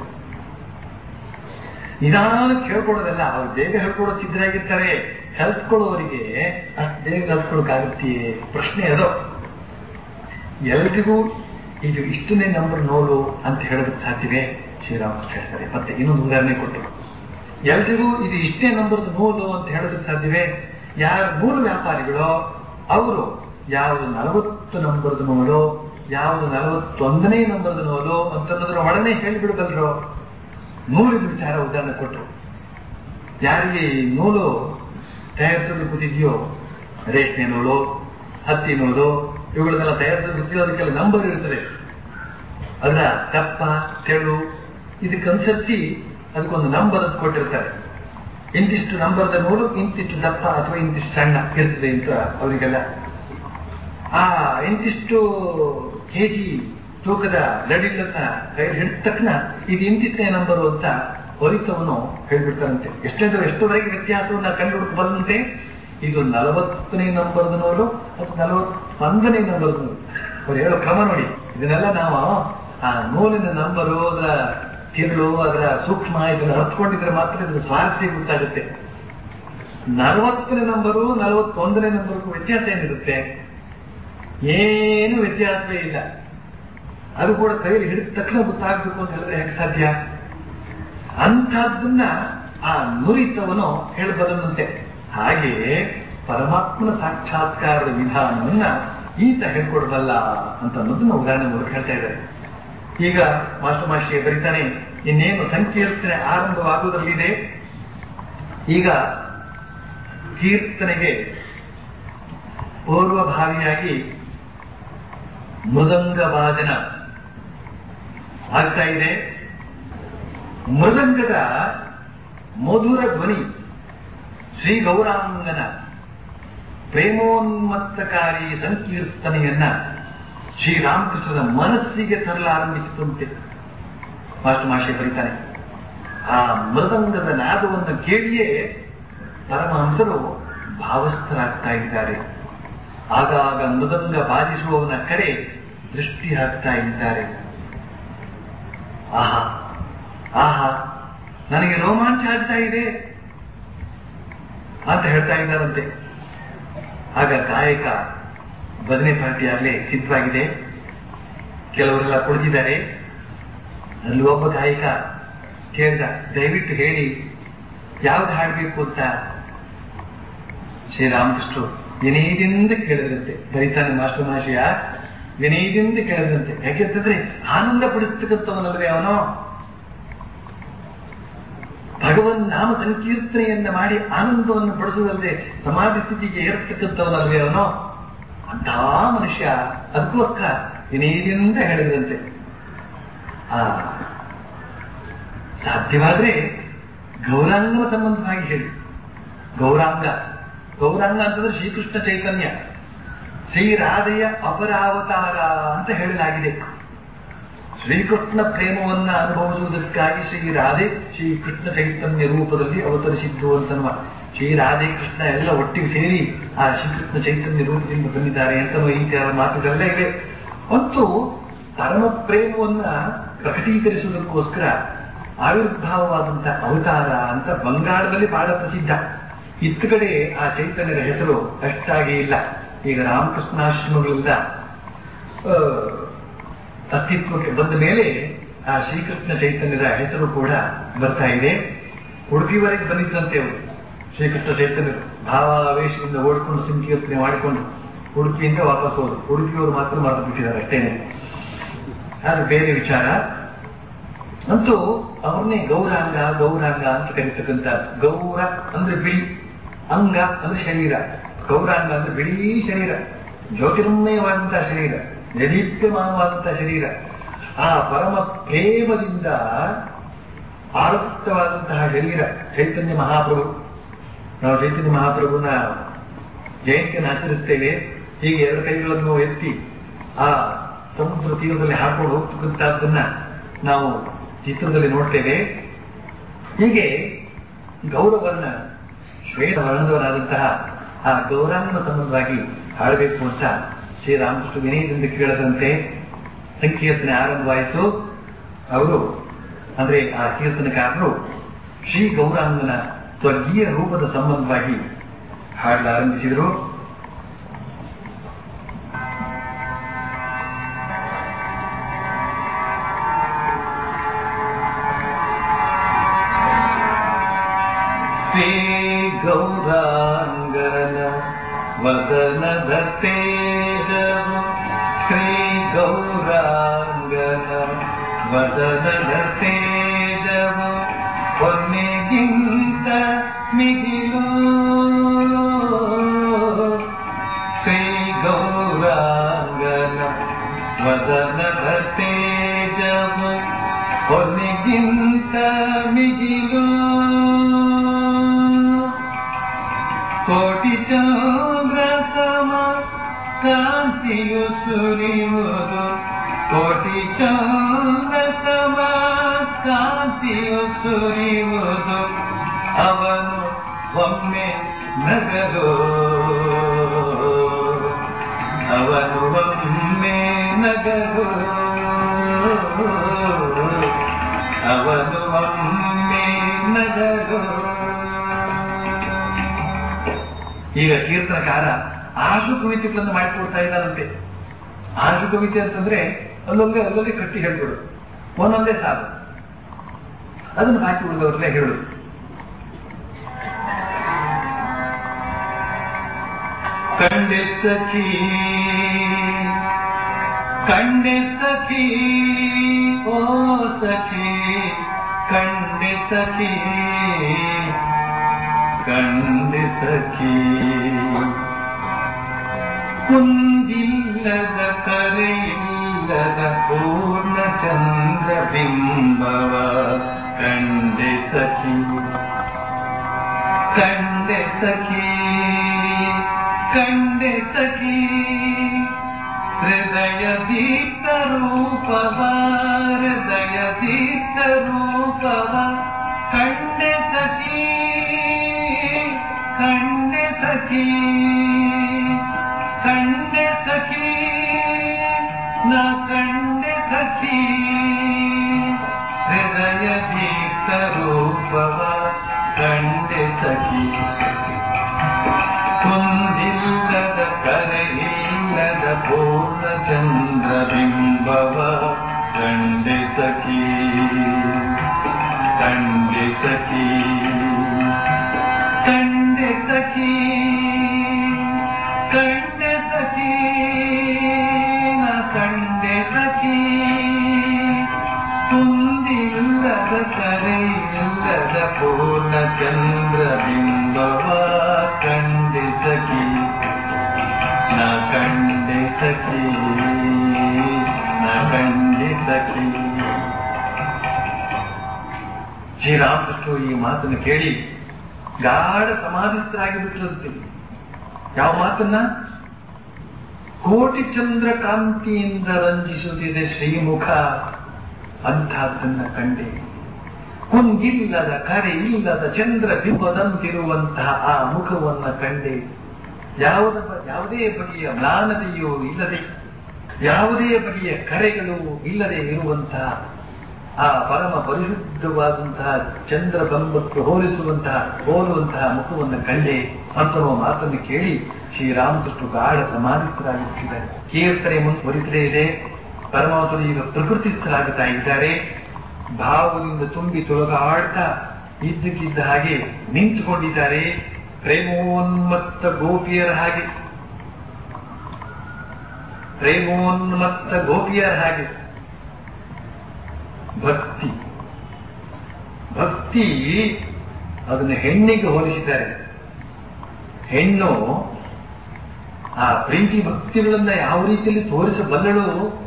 [SPEAKER 2] ನಿಧಾನಕ್ಕೆ ಹೇಳ್ಕೊಡೋದಲ್ಲ ಅವ್ರು ಬೇಗ ಹೇಳ್ಕೊಡೋ ಸಿದ್ಧರಾಗಿರ್ತಾರೆ ಕಲ್ತ್ಕೊಳ್ಳೋರಿಗೆ ಅಷ್ಟು ಬೇಗ ಕಲ್ತ್ಕೊಳ್ಳೋಕ್ಕಾಗತ್ತೆಯೇ ಪ್ರಶ್ನೆ ಅದು ಎಲ್ರಿಗೂ ಇದು ಇಷ್ಟನೇ ನಂಬರ್ ನೋಡು ಅಂತ ಹೇಳೋದಕ್ಕೆ ಸಾಧ್ಯವೇ ಶ್ರೀರಾಮಕೃಷ್ಣ ಹೇಳ್ತಾರೆ ಮತ್ತೆ ಇನ್ನೊಂದು ಉದಾಹರಣೆ ಕೊಟ್ಟರು ಎಲ್ರಿಗೂ ಇದು ಇಷ್ಟೇ ನಂಬರ್ದು ನೋಡು ಅಂತ ಹೇಳೋದಕ್ಕೆ ಸಾಧ್ಯವೇ ಯಾರು ಮೂಲ ವ್ಯಾಪಾರಿಗಳೋ ಅವರು ಯಾವುದು ನಲವತ್ತು ನಂಬರ್ದು ನೋಡು ಯಾವುದು ನಲವತ್ತೊಂದನೇ ನಂಬರ್ದು ನೋಡು ಅಂತನ್ನೋದ್ರ ಒಡನೆ ಹೇಳಿಬಿಡ್ಬಲ್ರು ನೂಲಿನ ವಿಚಾರ ಉದಾಹರಣೆ ಕೊಟ್ಟರು ಯಾರಿಗೆ ಈ ನೂಲು ತಯಾರಿಸೋದು ಗೊತ್ತಿದೆಯೋ ರೇಷ್ಮೆ ನೂಲು ಹತ್ತಿ ನೂಲು ಇವುಗಳನ್ನೆಲ್ಲ ತಯಾರಿಸೋದು ಗೊತ್ತಿರೋದಕ್ಕೆಲ್ಲ ನಂಬರ್ ಇರ್ತದೆ ಅದರ ದಪ್ಪ ತೆಳು ಇದಕ್ಕನುಸರಿಸಿ ಅದಕ್ಕೊಂದು ನಂಬರ್ ಅಂತ ಕೊಟ್ಟಿರ್ತಾರೆ ಇಂತಿಷ್ಟು ನಂಬರ್ದ ನೂಲು ಇಂತಿಷ್ಟು ದಪ್ಪ ಅಥವಾ ಇಂತಿಷ್ಟು ಸಣ್ಣ ಇರ್ತದೆ ಅಂತ ಅವರಿಗೆಲ್ಲ ಆ ಇಂತಿಷ್ಟು ಕೆಜಿ ತೂಕದ ಲಡಿಲನ್ನ ಕೈ ಹಿಡಿದ ತಕ್ಷಣ ಇದು ಇಂತಿಷ್ಟೇ ನಂಬರು ಅಂತ ಹೊರಿತವನು ಹೇಳ್ಬಿಡ್ತಾರಂತೆ ಎಷ್ಟೊಂದು ಎಷ್ಟುವರೆಗೆ ವ್ಯತ್ಯಾಸವನ್ನ ಕಂಡುಹುಡುಕು ಬಂದಂತೆ ಇದು ನಲವತ್ತನೇ ನಂಬರ್ದ ನೂಲು ಅಥವಾ ನಲವತ್ತೊಂದನೇ ನಂಬರ್ದ ನೂಲು ಅವ್ರು ಹೇಳೋ ಕ್ರಮ ನೋಡಿ ಇದನ್ನೆಲ್ಲ ನಾವು ಆ ನೂಲಿನ ನಂಬರು ಅದರ ತಿರುಳು ಅದರ ಸೂಕ್ಷ್ಮ ಇದನ್ನ ಹತ್ಕೊಂಡಿದ್ರೆ ಮಾತ್ರ ಇದ್ರ ಸ್ವಾರಸ್ಯ ಗೊತ್ತಾಗುತ್ತೆ ನಲವತ್ತನೇ ನಂಬರು ನಲವತ್ತೊಂದನೇ ನಂಬರ್ಗೂ ವ್ಯತ್ಯಾಸ ಏನಿರುತ್ತೆ ಏನು ವ್ಯತ್ಯಾಸವೇ ಇಲ್ಲ ಅದು ಕೂಡ ಕೈಯಲ್ಲಿ ಹಿಡಿದ ತಕ್ಷಣ ಗೊತ್ತಾಗಬೇಕು ಅಂತ ಹೇಳಿದ್ರೆ ಹೇಗೆ ಸಾಧ್ಯ ಅಂಥದ್ದನ್ನ ಆ ನುರಿತವನು ಹೇಳಬಲ್ಲನಂತೆ ಹಾಗೆಯೇ ಪರಮಾತ್ಮನ ಸಾಕ್ಷಾತ್ಕಾರದ ವಿಧಾನವನ್ನ ಈತ ಹೇಳ್ಕೊಡ್ಬಲ್ಲ ಅಂತ ಅನ್ನೋದನ್ನ ಉದಾಹರಣೆ ಮೂಲಕ ಹೇಳ್ತಾ ಇದ್ದಾರೆ ಈಗ ಮಾಸ್ಟರ್ ಮಾಷಿಗೆ ಬರೀತಾನೆ ಇನ್ನೇನು ಸಂಕೀರ್ತನೆ ಆರಂಭವಾಗುವುದರಲ್ಲಿದೆ ಈಗ ಕೀರ್ತನೆಗೆ ಪೂರ್ವಭಾವಿಯಾಗಿ ಮೃದಂಗ ವಾದನ ಆಗ್ತಾ ಇದೆ ಮೃದಂಗದ ಮಧುರ ಧ್ವನಿ ಶ್ರೀ ಗೌರಾಂಗನ ಪ್ರೇಮೋನ್ಮತ್ತಕಾರಿ ಸಂಕೀರ್ತನೆಯನ್ನ ಶ್ರೀರಾಮಕೃಷ್ಣನ ಮನಸ್ಸಿಗೆ ತರಲಾರಂಭಿಸಿತಂತೆ ಮಾಸ್ಟರ್ ಮಾಷೆ ಬರೀತಾನೆ ಆ ಮೃದಂಗದ ನಾದವನ್ನು ಕೇಳಿಯೇ ಪರಮಹಂಸರು ಭಾವಸ್ಥರಾಗ್ತಾ ಇದ್ದಾರೆ ಆಗಾಗ ಮೃದಂಗ ಬಾಧಿಸುವವನ ಕಡೆ ದೃಷ್ಟಿ ಹಾಕ್ತಾ ಇದ್ದಾರೆ ಆಹಾ ಆಹಾ ನನಗೆ ರೋಮಾಂಚ ಆಗ್ತಾ ಇದೆ ಅಂತ ಹೇಳ್ತಾ ಇದ್ದಾರಂತೆ ಆಗ ಗಾಯಕ ಭಜನೆ ಪಾರ್ಟಿ ಆಗಲೇ ಸಿದ್ಧವಾಗಿದೆ ಕೆಲವರೆಲ್ಲ ಕುಳಿತಿದ್ದಾರೆ ಅಲ್ಲಿ ಒಬ್ಬ ಗಾಯಕ ಕೇಳಿದ ದಯವಿಟ್ಟು ಹೇಳಿ ಯಾವ್ದು ಹಾಡಬೇಕು ಅಂತ ಶ್ರೀರಾಮಕೃಷ್ಣರು ವಿನಯದಿಂದ ಕೇಳಿದ್ರಂತೆ ಬರೀತಾನೆ ಮಾಸ್ಟರ್ ಮಹಾಶಯ ವಿನಯದಿಂದ ಕೇಳಿದ್ರಂತೆ ಯಾಕೆಂತಂದ್ರೆ ಆನಂದ ಪಡಿಸ್ತಕ್ಕಂಥವನಲ್ವೇ ಅವನು ಭಗವನ್ ನಾಮ ಸಂಕೀರ್ತನೆಯನ್ನ ಮಾಡಿ ಆನಂದವನ್ನು ಪಡಿಸುವುದಲ್ಲದೆ ಸಮಾಧಿ ಸ್ಥಿತಿಗೆ ಏರ್ತಕ್ಕಂಥವನಲ್ವೇ ಅವನು ಅಂಥ ಮನುಷ್ಯ ಅದಕ್ಕೋಸ್ಕರ ವಿನಯದಿಂದ ಹೇಳಿದ್ರಂತೆ ಆ ಸಾಧ್ಯವಾದ್ರೆ ಗೌರಾಂಗನ ಸಂಬಂಧವಾಗಿ ಹೇಳಿ ಗೌರಾಂಗ ಗೌರಾಂಗ ಅಂತಂದ್ರೆ ಶ್ರೀಕೃಷ್ಣ ಚೈತನ್ಯ ಶ್ರೀರಾಧೆಯ ಅಪರಾವತಾರ ಅಂತ ಹೇಳಲಾಗಿದೆ ಶ್ರೀಕೃಷ್ಣ ಪ್ರೇಮವನ್ನ ಅನುಭವಿಸುವುದಕ್ಕಾಗಿ ಶ್ರೀರಾಧೆ ಶ್ರೀಕೃಷ್ಣ ಚೈತನ್ಯ ರೂಪದಲ್ಲಿ ಅವತರಿಸಿದ್ದು ಅಂತನ್ನುವ ಶ್ರೀರಾಧೆ ಕೃಷ್ಣ ಎಲ್ಲ ಒಟ್ಟಿಗೆ ಸೇರಿ ಆ ಶ್ರೀಕೃಷ್ಣ ಚೈತನ್ಯ ರೂಪದಿಂದ ಬಂದಿದ್ದಾರೆ ಅಂತ ಈ ತರ ಮಾತುಗಳೆಲ್ಲ ಇವೆ ಮತ್ತು ಪರಮ ಪ್ರೇಮವನ್ನ ಪ್ರಕಟೀಕರಿಸುವುದಕ್ಕೋಸ್ಕರ ಆವಿರ್ಭಾವವಾದಂತಹ ಅವತಾರ ಅಂತ ಬಂಗಾಳದಲ್ಲಿ ಬಹಳ ಪ್ರಸಿದ್ಧ ಇತ್ತ ಕಡೆ ಆ ಚೈತನ್ಯದ ಹೆಸರು ಅಷ್ಟಾಗಿ ಇಲ್ಲ ಈಗ ರಾಮಕೃಷ್ಣಾಶ್ರಮಗಳಿಂದ ಆ, ಅಸ್ತಿತ್ವಕ್ಕೆ ಬಂದ ಮೇಲೆ ಆ ಶ್ರೀಕೃಷ್ಣ ಚೈತನ್ಯದ ಹೆಸರು ಕೂಡ ಬರ್ತಾ ಇದೆ ಉಡುಪಿವರೆಗೆ ಬಂದಿದ್ದಂತೆ ಅವರು ಶ್ರೀಕೃಷ್ಣ ಚೈತನ್ಯರು ಭಾವಾವೇಶದಿಂದ ಓಡಿಕೊಂಡು ಸಂಕೀರ್ತನೆ ಮಾಡಿಕೊಂಡು ಉಡುಪಿಯಿಂದ ವಾಪಸ್ ಹೋದ್ರು ಉಡುಪಿಯವರು ಮಾತ್ರ ಮಾತು ಬಿಟ್ಟಿದ್ದಾರೆ ಅಷ್ಟೇನೆ ಅದು ಬೇರೆ ವಿಚಾರ ಅಂತೂ ಅವ್ರನ್ನೇ ಗೌರಾಂಗ ಗೌರಾಂಗ ಅಂತ ಕರೀತಕ್ಕಂಥ ಗೌರ ಅಂದ್ರೆ ಬಿಳಿ ಅಂಗ ಅಂದ್ರೆ ಶರೀರ ಗೌರಾಂಗ ಅಂದ್ರೆ ಬಿಳಿ ಶರೀರ ಜ್ಯೋತಿರ್ಮಯವಾದಂತಹ ಶರೀರ ನಿರ್ದೀಪ್ಯಮಾನವಾದಂತಹ ಶರೀರ ಆ ಪರಮ ಪ್ರೇಮದಿಂದ ಆರುಕ್ತವಾದಂತಹ ಶರೀರ ಚೈತನ್ಯ ಮಹಾಪ್ರಭು ನಾವು ಚೈತನ್ಯ ಮಹಾಪ್ರಭುನ ಜಯಂತಿಯನ್ನು ಆಚರಿಸ್ತೇವೆ ಹೀಗೆ ಎರಡು ಕೈಗಳನ್ನು ಎತ್ತಿ ಆ ಸಮುದ್ರ ತೀರದಲ್ಲಿ ಹಾಕೊಂಡು ಹೋಗ್ತಕ್ಕಂಥದ್ದನ್ನ ನಾವು ಚಿತ್ರದಲ್ಲಿ ನೋಡ್ತೇವೆ ಹೀಗೆ ಗೌರವನ್ನ ಶ್ವೇತ ವರ್ಣದವರಾದಂತಹ ಆ ಗೌರಾಂಗನ ಸಂಬಂಧವಾಗಿ ಹಾಡಬೇಕು ಅಂತ ಶ್ರೀರಾಮಕೃಷ್ಣ ವಿನಯದಿಂದ ಕೇಳದಂತೆ ಸಂಕೀರ್ತನೆ ಆರಂಭವಾಯಿತು ಅವರು ಅಂದ್ರೆ ಆ ಕೀರ್ತನಕಾರರು ಶ್ರೀ ಗೌರಾಂಗನ ಸ್ವರ್ಗೀಯ ರೂಪದ ಸಂಬಂಧವಾಗಿ ಹಾಡಲಾರಂಭಿಸಿದರು ಶ್ರೀ ಗೌರಾಂಗನ ವದನದ ತೇಜವು ಶ್ರೀ ಗೌರಾಂಗನ ವದನದ ತೇಜವು ಕೊನೆಗಿಂತ ಮಿಗಿಲು ಶ್ರೀ ಗೌರಾಂಗನ ವದನದ ತೇಜವು ಕೊನೆಗಿಂತ ಮಿಗಿಲು ಕೋಟಿ ಚಂದ್ರ ಸಮ ಕಾಂತಿಯು ಸುರಿಯುವುದು ಕೋಟಿ ಚಂದ್ರ ಸಮ ಕಾಂತಿಯು ಸುರಿಯುವುದು ಅವನು ಒಮ್ಮೆ ನಗಲು ಅವನು ಒಮ್ಮೆ ನಗಲು ಅವನು ಒಮ್ಮೆ ನಗಲು ಈಗ ಕೀರ್ತನಕಾರ ಆಶು ಕವಿತೆಗಳನ್ನು ಮಾಡಿಕೊಡ್ತಾ ಇದ್ದಾರಂತೆ ಆಶು ಕವಿತೆ ಅಂತಂದ್ರೆ ಅಲ್ಲೊಂದೇ ಅಲ್ಲೊಂದೇ ಕಟ್ಟಿ ಹೇಳ್ಬಿಡು ಒಂದೊಂದೇ ಸಾಲು ಅದನ್ನು ಬಾಕಿ ಉಳಿದವ್ರಲ್ಲೇ ಹೇಳು ಕಂಡೆ ಸಖಿ ಕಂಡೆ ಸಖಿ ಓ ಸಖಿ ಕಂಡೆ ಸಖಿ ಕಂಡೆ ಸಖಿ ಕುಂದಿಲ್ಲದ ಕರೆಯಿಲ್ಲದ ಪೂರ್ಣ ಚಂದ್ರ ಬಿಂಬವ ಕಂಡೆ ಸಖಿ ಕಂಡೆ ಸಖಿ ಕಂಡೆ ಸಖಿ ಹೃದಯ ದೀಪ್ತ ರೂಪವ ಹೃದಯ ದೀಪ್ತ ರೂಪವ ಕಂಡೆ ಸಖಿ ಕಂಡೆ ಸಖಿ ಕಂಡೆ ಸಖಿ ನ ಕಂಡೆ ಸಖಿ ಹೃದಯ ದೀಪ್ತ ರೂಪವ ಕಂಡೆ ಸಖಿ ಕುಂದಿಲ್ಲದ ಕರೆಯಿಲ್ಲದ ಪೂರ್ಣ ಚಂದ್ರ ಬಿಂಬವ ಕಂಡೆ ಸಖಿ ಕಂಡೆ ಸಖಿ ಕಂಡೆ ಸಖಿ ಕಂಡೆ ಸಖಿ ನ ಕಂಡೆ ಸಖಿ ಕುಂದಿಲ್ಲದ ಕರೆಯಿಲ್ಲದ ಪೂರ್ಣ ಚಂದ್ರ ಬಿಂಬವ ಕಂಡೆ ಸಖಿ ನ ಕಂಡೆ ಸಖಿ ನ ಕಂಡೆ ಸಖಿ ಶ್ರೀರಾಮಕೃಷ್ಣರು ಈ ಮಾತನ್ನು ಕೇಳಿ ಗಾಢ ಸಮಾಧಿಸ್ಥರಾಗಿ ಬಿಟ್ಟಿರುತ್ತೆ ಯಾವ ಮಾತನ್ನ ಕೋಟಿ ಚಂದ್ರ ಕಾಂತಿಯಿಂದ ರಂಜಿಸುತ್ತಿದೆ ಶ್ರೀಮುಖ ಅಂಥದ್ದನ್ನ ಕಂಡೆ ಕುಂಗಿಲ್ಲದ ಕರೆ ಇಲ್ಲದ ಚಂದ್ರ ಬಿಂಬದಂತಿರುವಂತಹ ಆ ಮುಖವನ್ನ ಕಂಡೆ ಯಾವುದ ಯಾವುದೇ ಬಗೆಯ ಮ್ಲಾನತೆಯೂ ಇಲ್ಲದೆ ಯಾವುದೇ ಬಗೆಯ ಕರೆಗಳು ಇಲ್ಲದೆ ಇರುವಂತಹ ಆ ಪರಮ ಪರಿಶುದ್ಧವಾದಂತಹ ಚಂದ್ರ ಬಂಬಕ್ಕೆ ಹೋಲಿಸುವಂತಹ ಹೋಲುವಂತಹ ಮುಖವನ್ನು ಕಂಡೆ ಅಂತನ್ನುವ ಮಾತನ್ನು ಕೇಳಿ ಶ್ರೀರಾಮಕೃಷ್ಣ ಗಾಢ ಸಮಾಧಿಸ್ಥರಾಗುತ್ತಿದ್ದಾರೆ ಕೀರ್ತನೆ ಮುಂದುವರಿತಲೇ ಇದೆ ಪರಮಾತ್ಮರು ಈಗ ಪ್ರಕೃತಿಸ್ಥರಾಗುತ್ತಾ ಇದ್ದಾರೆ ಭಾವದಿಂದ ತುಂಬಿ ತೊಲಗಾಡ್ತಾ ಇದ್ದಕ್ಕಿದ್ದ ಹಾಗೆ ನಿಂತುಕೊಂಡಿದ್ದಾರೆ ಪ್ರೇಮೋನ್ಮತ್ತ ಗೋಪಿಯರ ಹಾಗೆ ಪ್ರೇಮೋನ್ಮತ್ತ ಗೋಪಿಯರ ಹಾಗೆ ಭಕ್ತಿ ಭಕ್ತಿ ಅದನ್ನು ಹೆಣ್ಣಿಗೆ ಹೋಲಿಸಿದ್ದಾರೆ ಹೆಣ್ಣು ಆ ಪ್ರೀತಿ ಭಕ್ತಿಗಳನ್ನ ಯಾವ ರೀತಿಯಲ್ಲಿ ತೋರಿಸಬಲ್ಲಳು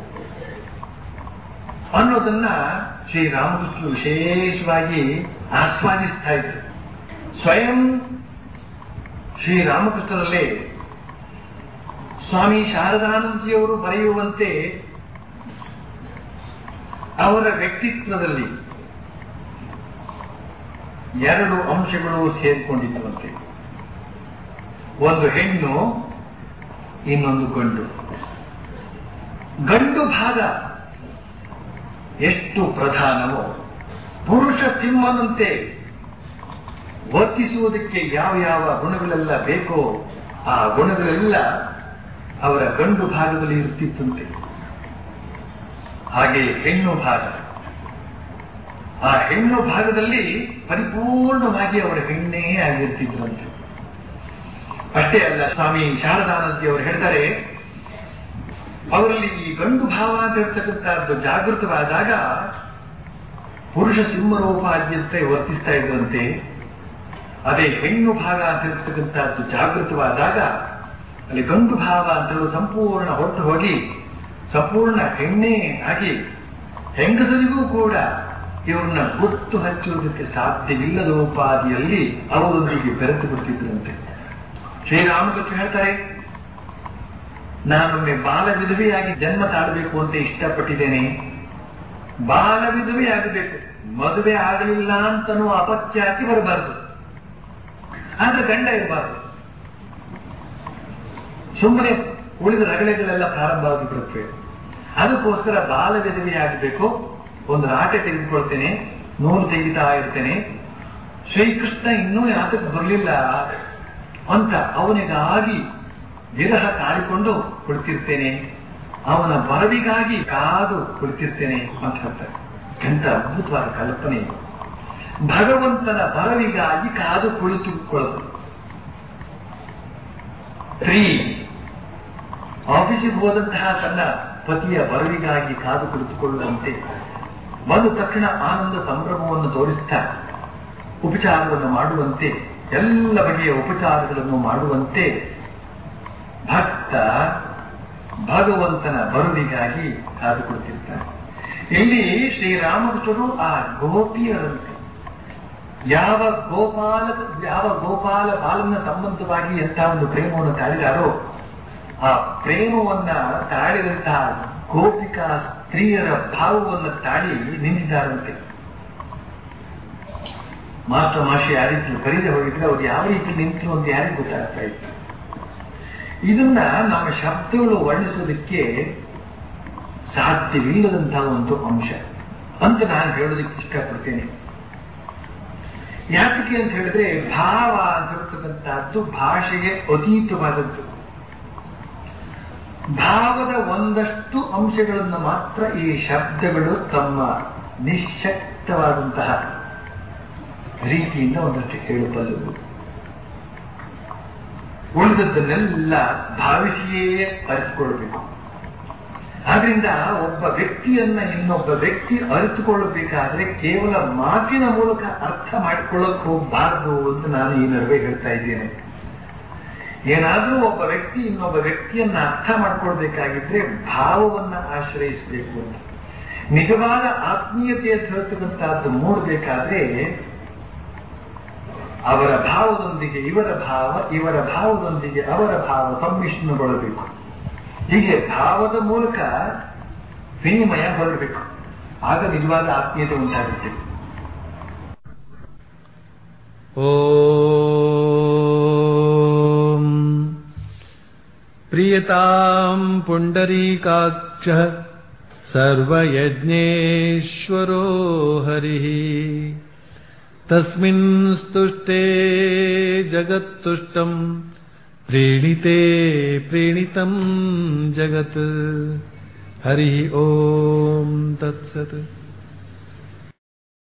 [SPEAKER 2] ಅನ್ನೋದನ್ನ ಶ್ರೀರಾಮಕೃಷ್ಣರು ವಿಶೇಷವಾಗಿ ಆಸ್ವಾದಿಸ್ತಾ ಇದ್ರು ಸ್ವಯಂ ಶ್ರೀರಾಮಕೃಷ್ಣರಲ್ಲೇ ಸ್ವಾಮಿ ಶಾರದಾನಂದಜಿಯವರು ಬರೆಯುವಂತೆ ಅವರ ವ್ಯಕ್ತಿತ್ವದಲ್ಲಿ ಎರಡು ಅಂಶಗಳು ಸೇರಿಕೊಂಡಿದ್ದಂತೆ ಒಂದು ಹೆಣ್ಣು ಇನ್ನೊಂದು ಗಂಡು ಗಂಡು ಭಾಗ ಎಷ್ಟು ಪ್ರಧಾನವೋ ಪುರುಷ ಸಿಂಹನಂತೆ ವರ್ತಿಸುವುದಕ್ಕೆ ಯಾವ ಯಾವ ಗುಣಗಳೆಲ್ಲ ಬೇಕೋ ಆ ಗುಣಗಳೆಲ್ಲ ಅವರ ಗಂಡು ಭಾಗದಲ್ಲಿ ಇರ್ತಿತ್ತಂತೆ ಹಾಗೆ ಹೆಣ್ಣು ಭಾಗ ಆ ಹೆಣ್ಣು ಭಾಗದಲ್ಲಿ ಪರಿಪೂರ್ಣವಾಗಿ ಅವರ ಹೆಣ್ಣೇ ಆಗಿರ್ತಿದ್ರಂತೆ ಅಷ್ಟೇ ಅಲ್ಲ ಸ್ವಾಮಿ ಶಾರದಾನಂದಿ ಅವರು ಹೇಳ್ತಾರೆ ಅವರಲ್ಲಿ ಈ ಗಂಡು ಭಾವ ಅಂತ ಇರ್ತಕ್ಕಂಥದ್ದು ಜಾಗೃತವಾದಾಗ ಪುರುಷ ಸಿಂಹರೂಪಾದ್ಯಂತೆ ವರ್ತಿಸ್ತಾ ಇದ್ದಂತೆ ಅದೇ ಹೆಣ್ಣು ಭಾಗ ಅಂತ ಇರ್ತಕ್ಕಂಥದ್ದು ಜಾಗೃತವಾದಾಗ ಅಲ್ಲಿ ಗಂಡು ಭಾವ ಅಂತ ಹೇಳುವ ಸಂಪೂರ್ಣ ಹೊರಟು ಹೋಗಿ ಸಂಪೂರ್ಣ ಹೆಣ್ಣೆ ಆಗಿ ಹೆಂಗಸರಿಗೂ ಕೂಡ ಇವ್ರನ್ನ ಗುರ್ತು ಹಚ್ಚುವುದಕ್ಕೆ ಸಾಧ್ಯವಿಲ್ಲದ ಉಪಾದಿಯಲ್ಲಿ ಅವರೊಂದಿಗೆ ಬೆರೆತು ಬಿಡ್ತಿದ್ರಂತೆ ಶ್ರೀರಾಮಕೃಷ್ಣ ಹೇಳ್ತಾರೆ ನಾನೊಮ್ಮೆ ಬಾಲ ವಿಧವೆಯಾಗಿ ಜನ್ಮ ತಾಳಬೇಕು ಅಂತ ಇಷ್ಟಪಟ್ಟಿದ್ದೇನೆ ಬಾಲ ವಿಧವೆ ಆಗಬೇಕು ಮದುವೆ ಆಗಲಿಲ್ಲ ಅಂತನೂ ಅಪತ್ಯಾತಿ ಬರಬಾರದು ಆದ್ರೆ ಗಂಡ ಇರಬಾರದು ಸುಮ್ಮನೆ ಉಳಿದ ರಗಳೆಗಳೆಲ್ಲ ಪ್ರಾರಂಭ ಆಗಿಬಿಡುತ್ತವೆ ಅದಕ್ಕೋಸ್ಕರ ಬಾಲ ವಿಧವೆ ಆಗಬೇಕು ಒಂದು ರಾಟೆ ತೆಗೆದುಕೊಳ್ತೇನೆ ನೂಲು ತೆಗಿತಾ ಇರ್ತೇನೆ ಶ್ರೀಕೃಷ್ಣ ಇನ್ನೂ ಯಾತಕ್ಕೆ ಬರಲಿಲ್ಲ ಅಂತ ಅವನಿಗಾಗಿ ವಿರಹ ಕಾಡಿಕೊಂಡು ಕುಳಿತಿರ್ತೇನೆ ಅವನ ಬರವಿಗಾಗಿ ಕಾದು ಕುಳಿತಿರ್ತೇನೆ ಅಂತ ಹೇಳ್ತಾರೆ ಎಂತ ಅದ್ಭುತವಾದ ಕಲ್ಪನೆ ಇದು. ಭಗವಂತನ ಬರವಿಗಾಗಿ ಕಾದು ಕುಳಿತುಕೊಳ್ಳೋದು ಸ್ತ್ರೀ ಆಫೀಸಿಗೆ ಹೋದಂತಹ ತನ್ನ ಪತಿಯ ಬರವಿಗಾಗಿ ಕಾದು ಕುಳಿತುಕೊಳ್ಳುವಂತೆ ಬಂದ ತಕ್ಷಣ ಆನಂದ ಸಂಭ್ರಮವನ್ನು ತೋರಿಸ್ತಾ ಉಪಚಾರವನ್ನು ಮಾಡುವಂತೆ ಎಲ್ಲ ಬಗೆಯ ಉಪಚಾರಗಳನ್ನು ಮಾಡುವಂತೆ ಭಕ್ತ ಭಗವಂತನ ಬರುವಿಗಾಗಿ ಕಾದು ಕುಳಿತಿರ್ತಾನೆ ಇಲ್ಲಿ ಶ್ರೀರಾಮಕೃಷ್ಣರು ಆ ಗೋಪಿಯರಂತೆ ಯಾವ ಗೋಪಾಲ ಯಾವ ಗೋಪಾಲ ಪಾಲನ ಸಂಬಂಧವಾಗಿ ಎಂಥ ಒಂದು ಪ್ರೇಮವನ್ನು ತಾಳಿದಾರೋ ಆ ಪ್ರೇಮವನ್ನ ತಾಳಿದಂತಹ ಗೋಪಿಕಾ ಸ್ತ್ರೀಯರ ಭಾವವನ್ನು ತಾಳಿ ನಿಂತಿದ್ದಾರಂತೆ ಮಾಸ್ಟರ್ ಮಾಷಿ ಯಾವ ರೀತಿ ಬರೀದೆ ಹೋಗಿದ್ರೆ ಅವ್ರು ಯಾವ ರೀತಿ ನಿಂತರು ಅಂತ ಯಾರಿಗೂ ಗೊತ್ತಾಗ್ತಾ ಇತ್ತು ಇದನ್ನ ನಮ್ಮ ಶಬ್ದಗಳು ವರ್ಣಿಸೋದಕ್ಕೆ ಸಾಧ್ಯವಿಲ್ಲದಂತಹ ಒಂದು ಅಂಶ ಅಂತ ನಾನು ಹೇಳೋದಕ್ಕೆ ಇಷ್ಟಪಡ್ತೇನೆ ಯಾತಕ್ಕೆ ಅಂತ ಹೇಳಿದ್ರೆ ಭಾವ ಅಂತ ಹೇಳ್ತಕ್ಕಂಥದ್ದು ಭಾಷೆಗೆ ಅತೀತವಾದದ್ದು ಭಾವದ ಒಂದಷ್ಟು ಅಂಶಗಳನ್ನು ಮಾತ್ರ ಈ ಶಬ್ದಗಳು ತಮ್ಮ ನಿಶ್ಶಕ್ತವಾದಂತಹ ರೀತಿಯಿಂದ ಒಂದಷ್ಟು ಹೇಳಬಲ್ಲವು ಉಳಿದದ್ದನ್ನೆಲ್ಲ ಭಾವಿಸಿಯೇ ಅರಿತುಕೊಳ್ಬೇಕು ಆದ್ರಿಂದ ಒಬ್ಬ ವ್ಯಕ್ತಿಯನ್ನ ಇನ್ನೊಬ್ಬ ವ್ಯಕ್ತಿ ಅರಿತುಕೊಳ್ಳಬೇಕಾದ್ರೆ ಕೇವಲ ಮಾತಿನ ಮೂಲಕ ಅರ್ಥ ಮಾಡಿಕೊಳ್ಳಕ್ ಹೋಗಬಾರದು ಅಂತ ನಾನು ಈ ನಡುವೆ ಹೇಳ್ತಾ ಇದ್ದೇನೆ ಏನಾದ್ರೂ ಒಬ್ಬ ವ್ಯಕ್ತಿ ಇನ್ನೊಬ್ಬ ವ್ಯಕ್ತಿಯನ್ನ ಅರ್ಥ ಮಾಡ್ಕೊಳ್ಬೇಕಾಗಿದ್ರೆ ಭಾವವನ್ನ ಆಶ್ರಯಿಸಬೇಕು ಅಂತ ನಿಜವಾದ ಆತ್ಮೀಯತೆ ಅಂತ ಹೇಳ್ತಕ್ಕಂಥದ್ದು ಮೂಡಬೇಕಾದ್ರೆ ಅವರ ಭಾವದೊಂದಿಗೆ ಇವರ ಭಾವ ಇವರ ಭಾವದೊಂದಿಗೆ ಅವರ ಭಾವ ಸಮ್ಮಿಶ್ರಣಗೊಳ್ಳಬೇಕು ಹೀಗೆ ಭಾವದ ಮೂಲಕ ವಿನಿಮಯ ಹೊರಡಬೇಕು ಆಗ ನಿಜವಾದ ಆತ್ಮೀಯತೆ ಉಂಟಾಗುತ್ತೆ
[SPEAKER 1] ॐ प्रियताम् पुण्डरीकाक्षः सर्वयज्ञेश्वरो हरिः तस्मिन् स्तुष्टे जगत्तुष्टम् प्रीणिते प्रीणितम् जगत् हरिः ॐ तत्सत्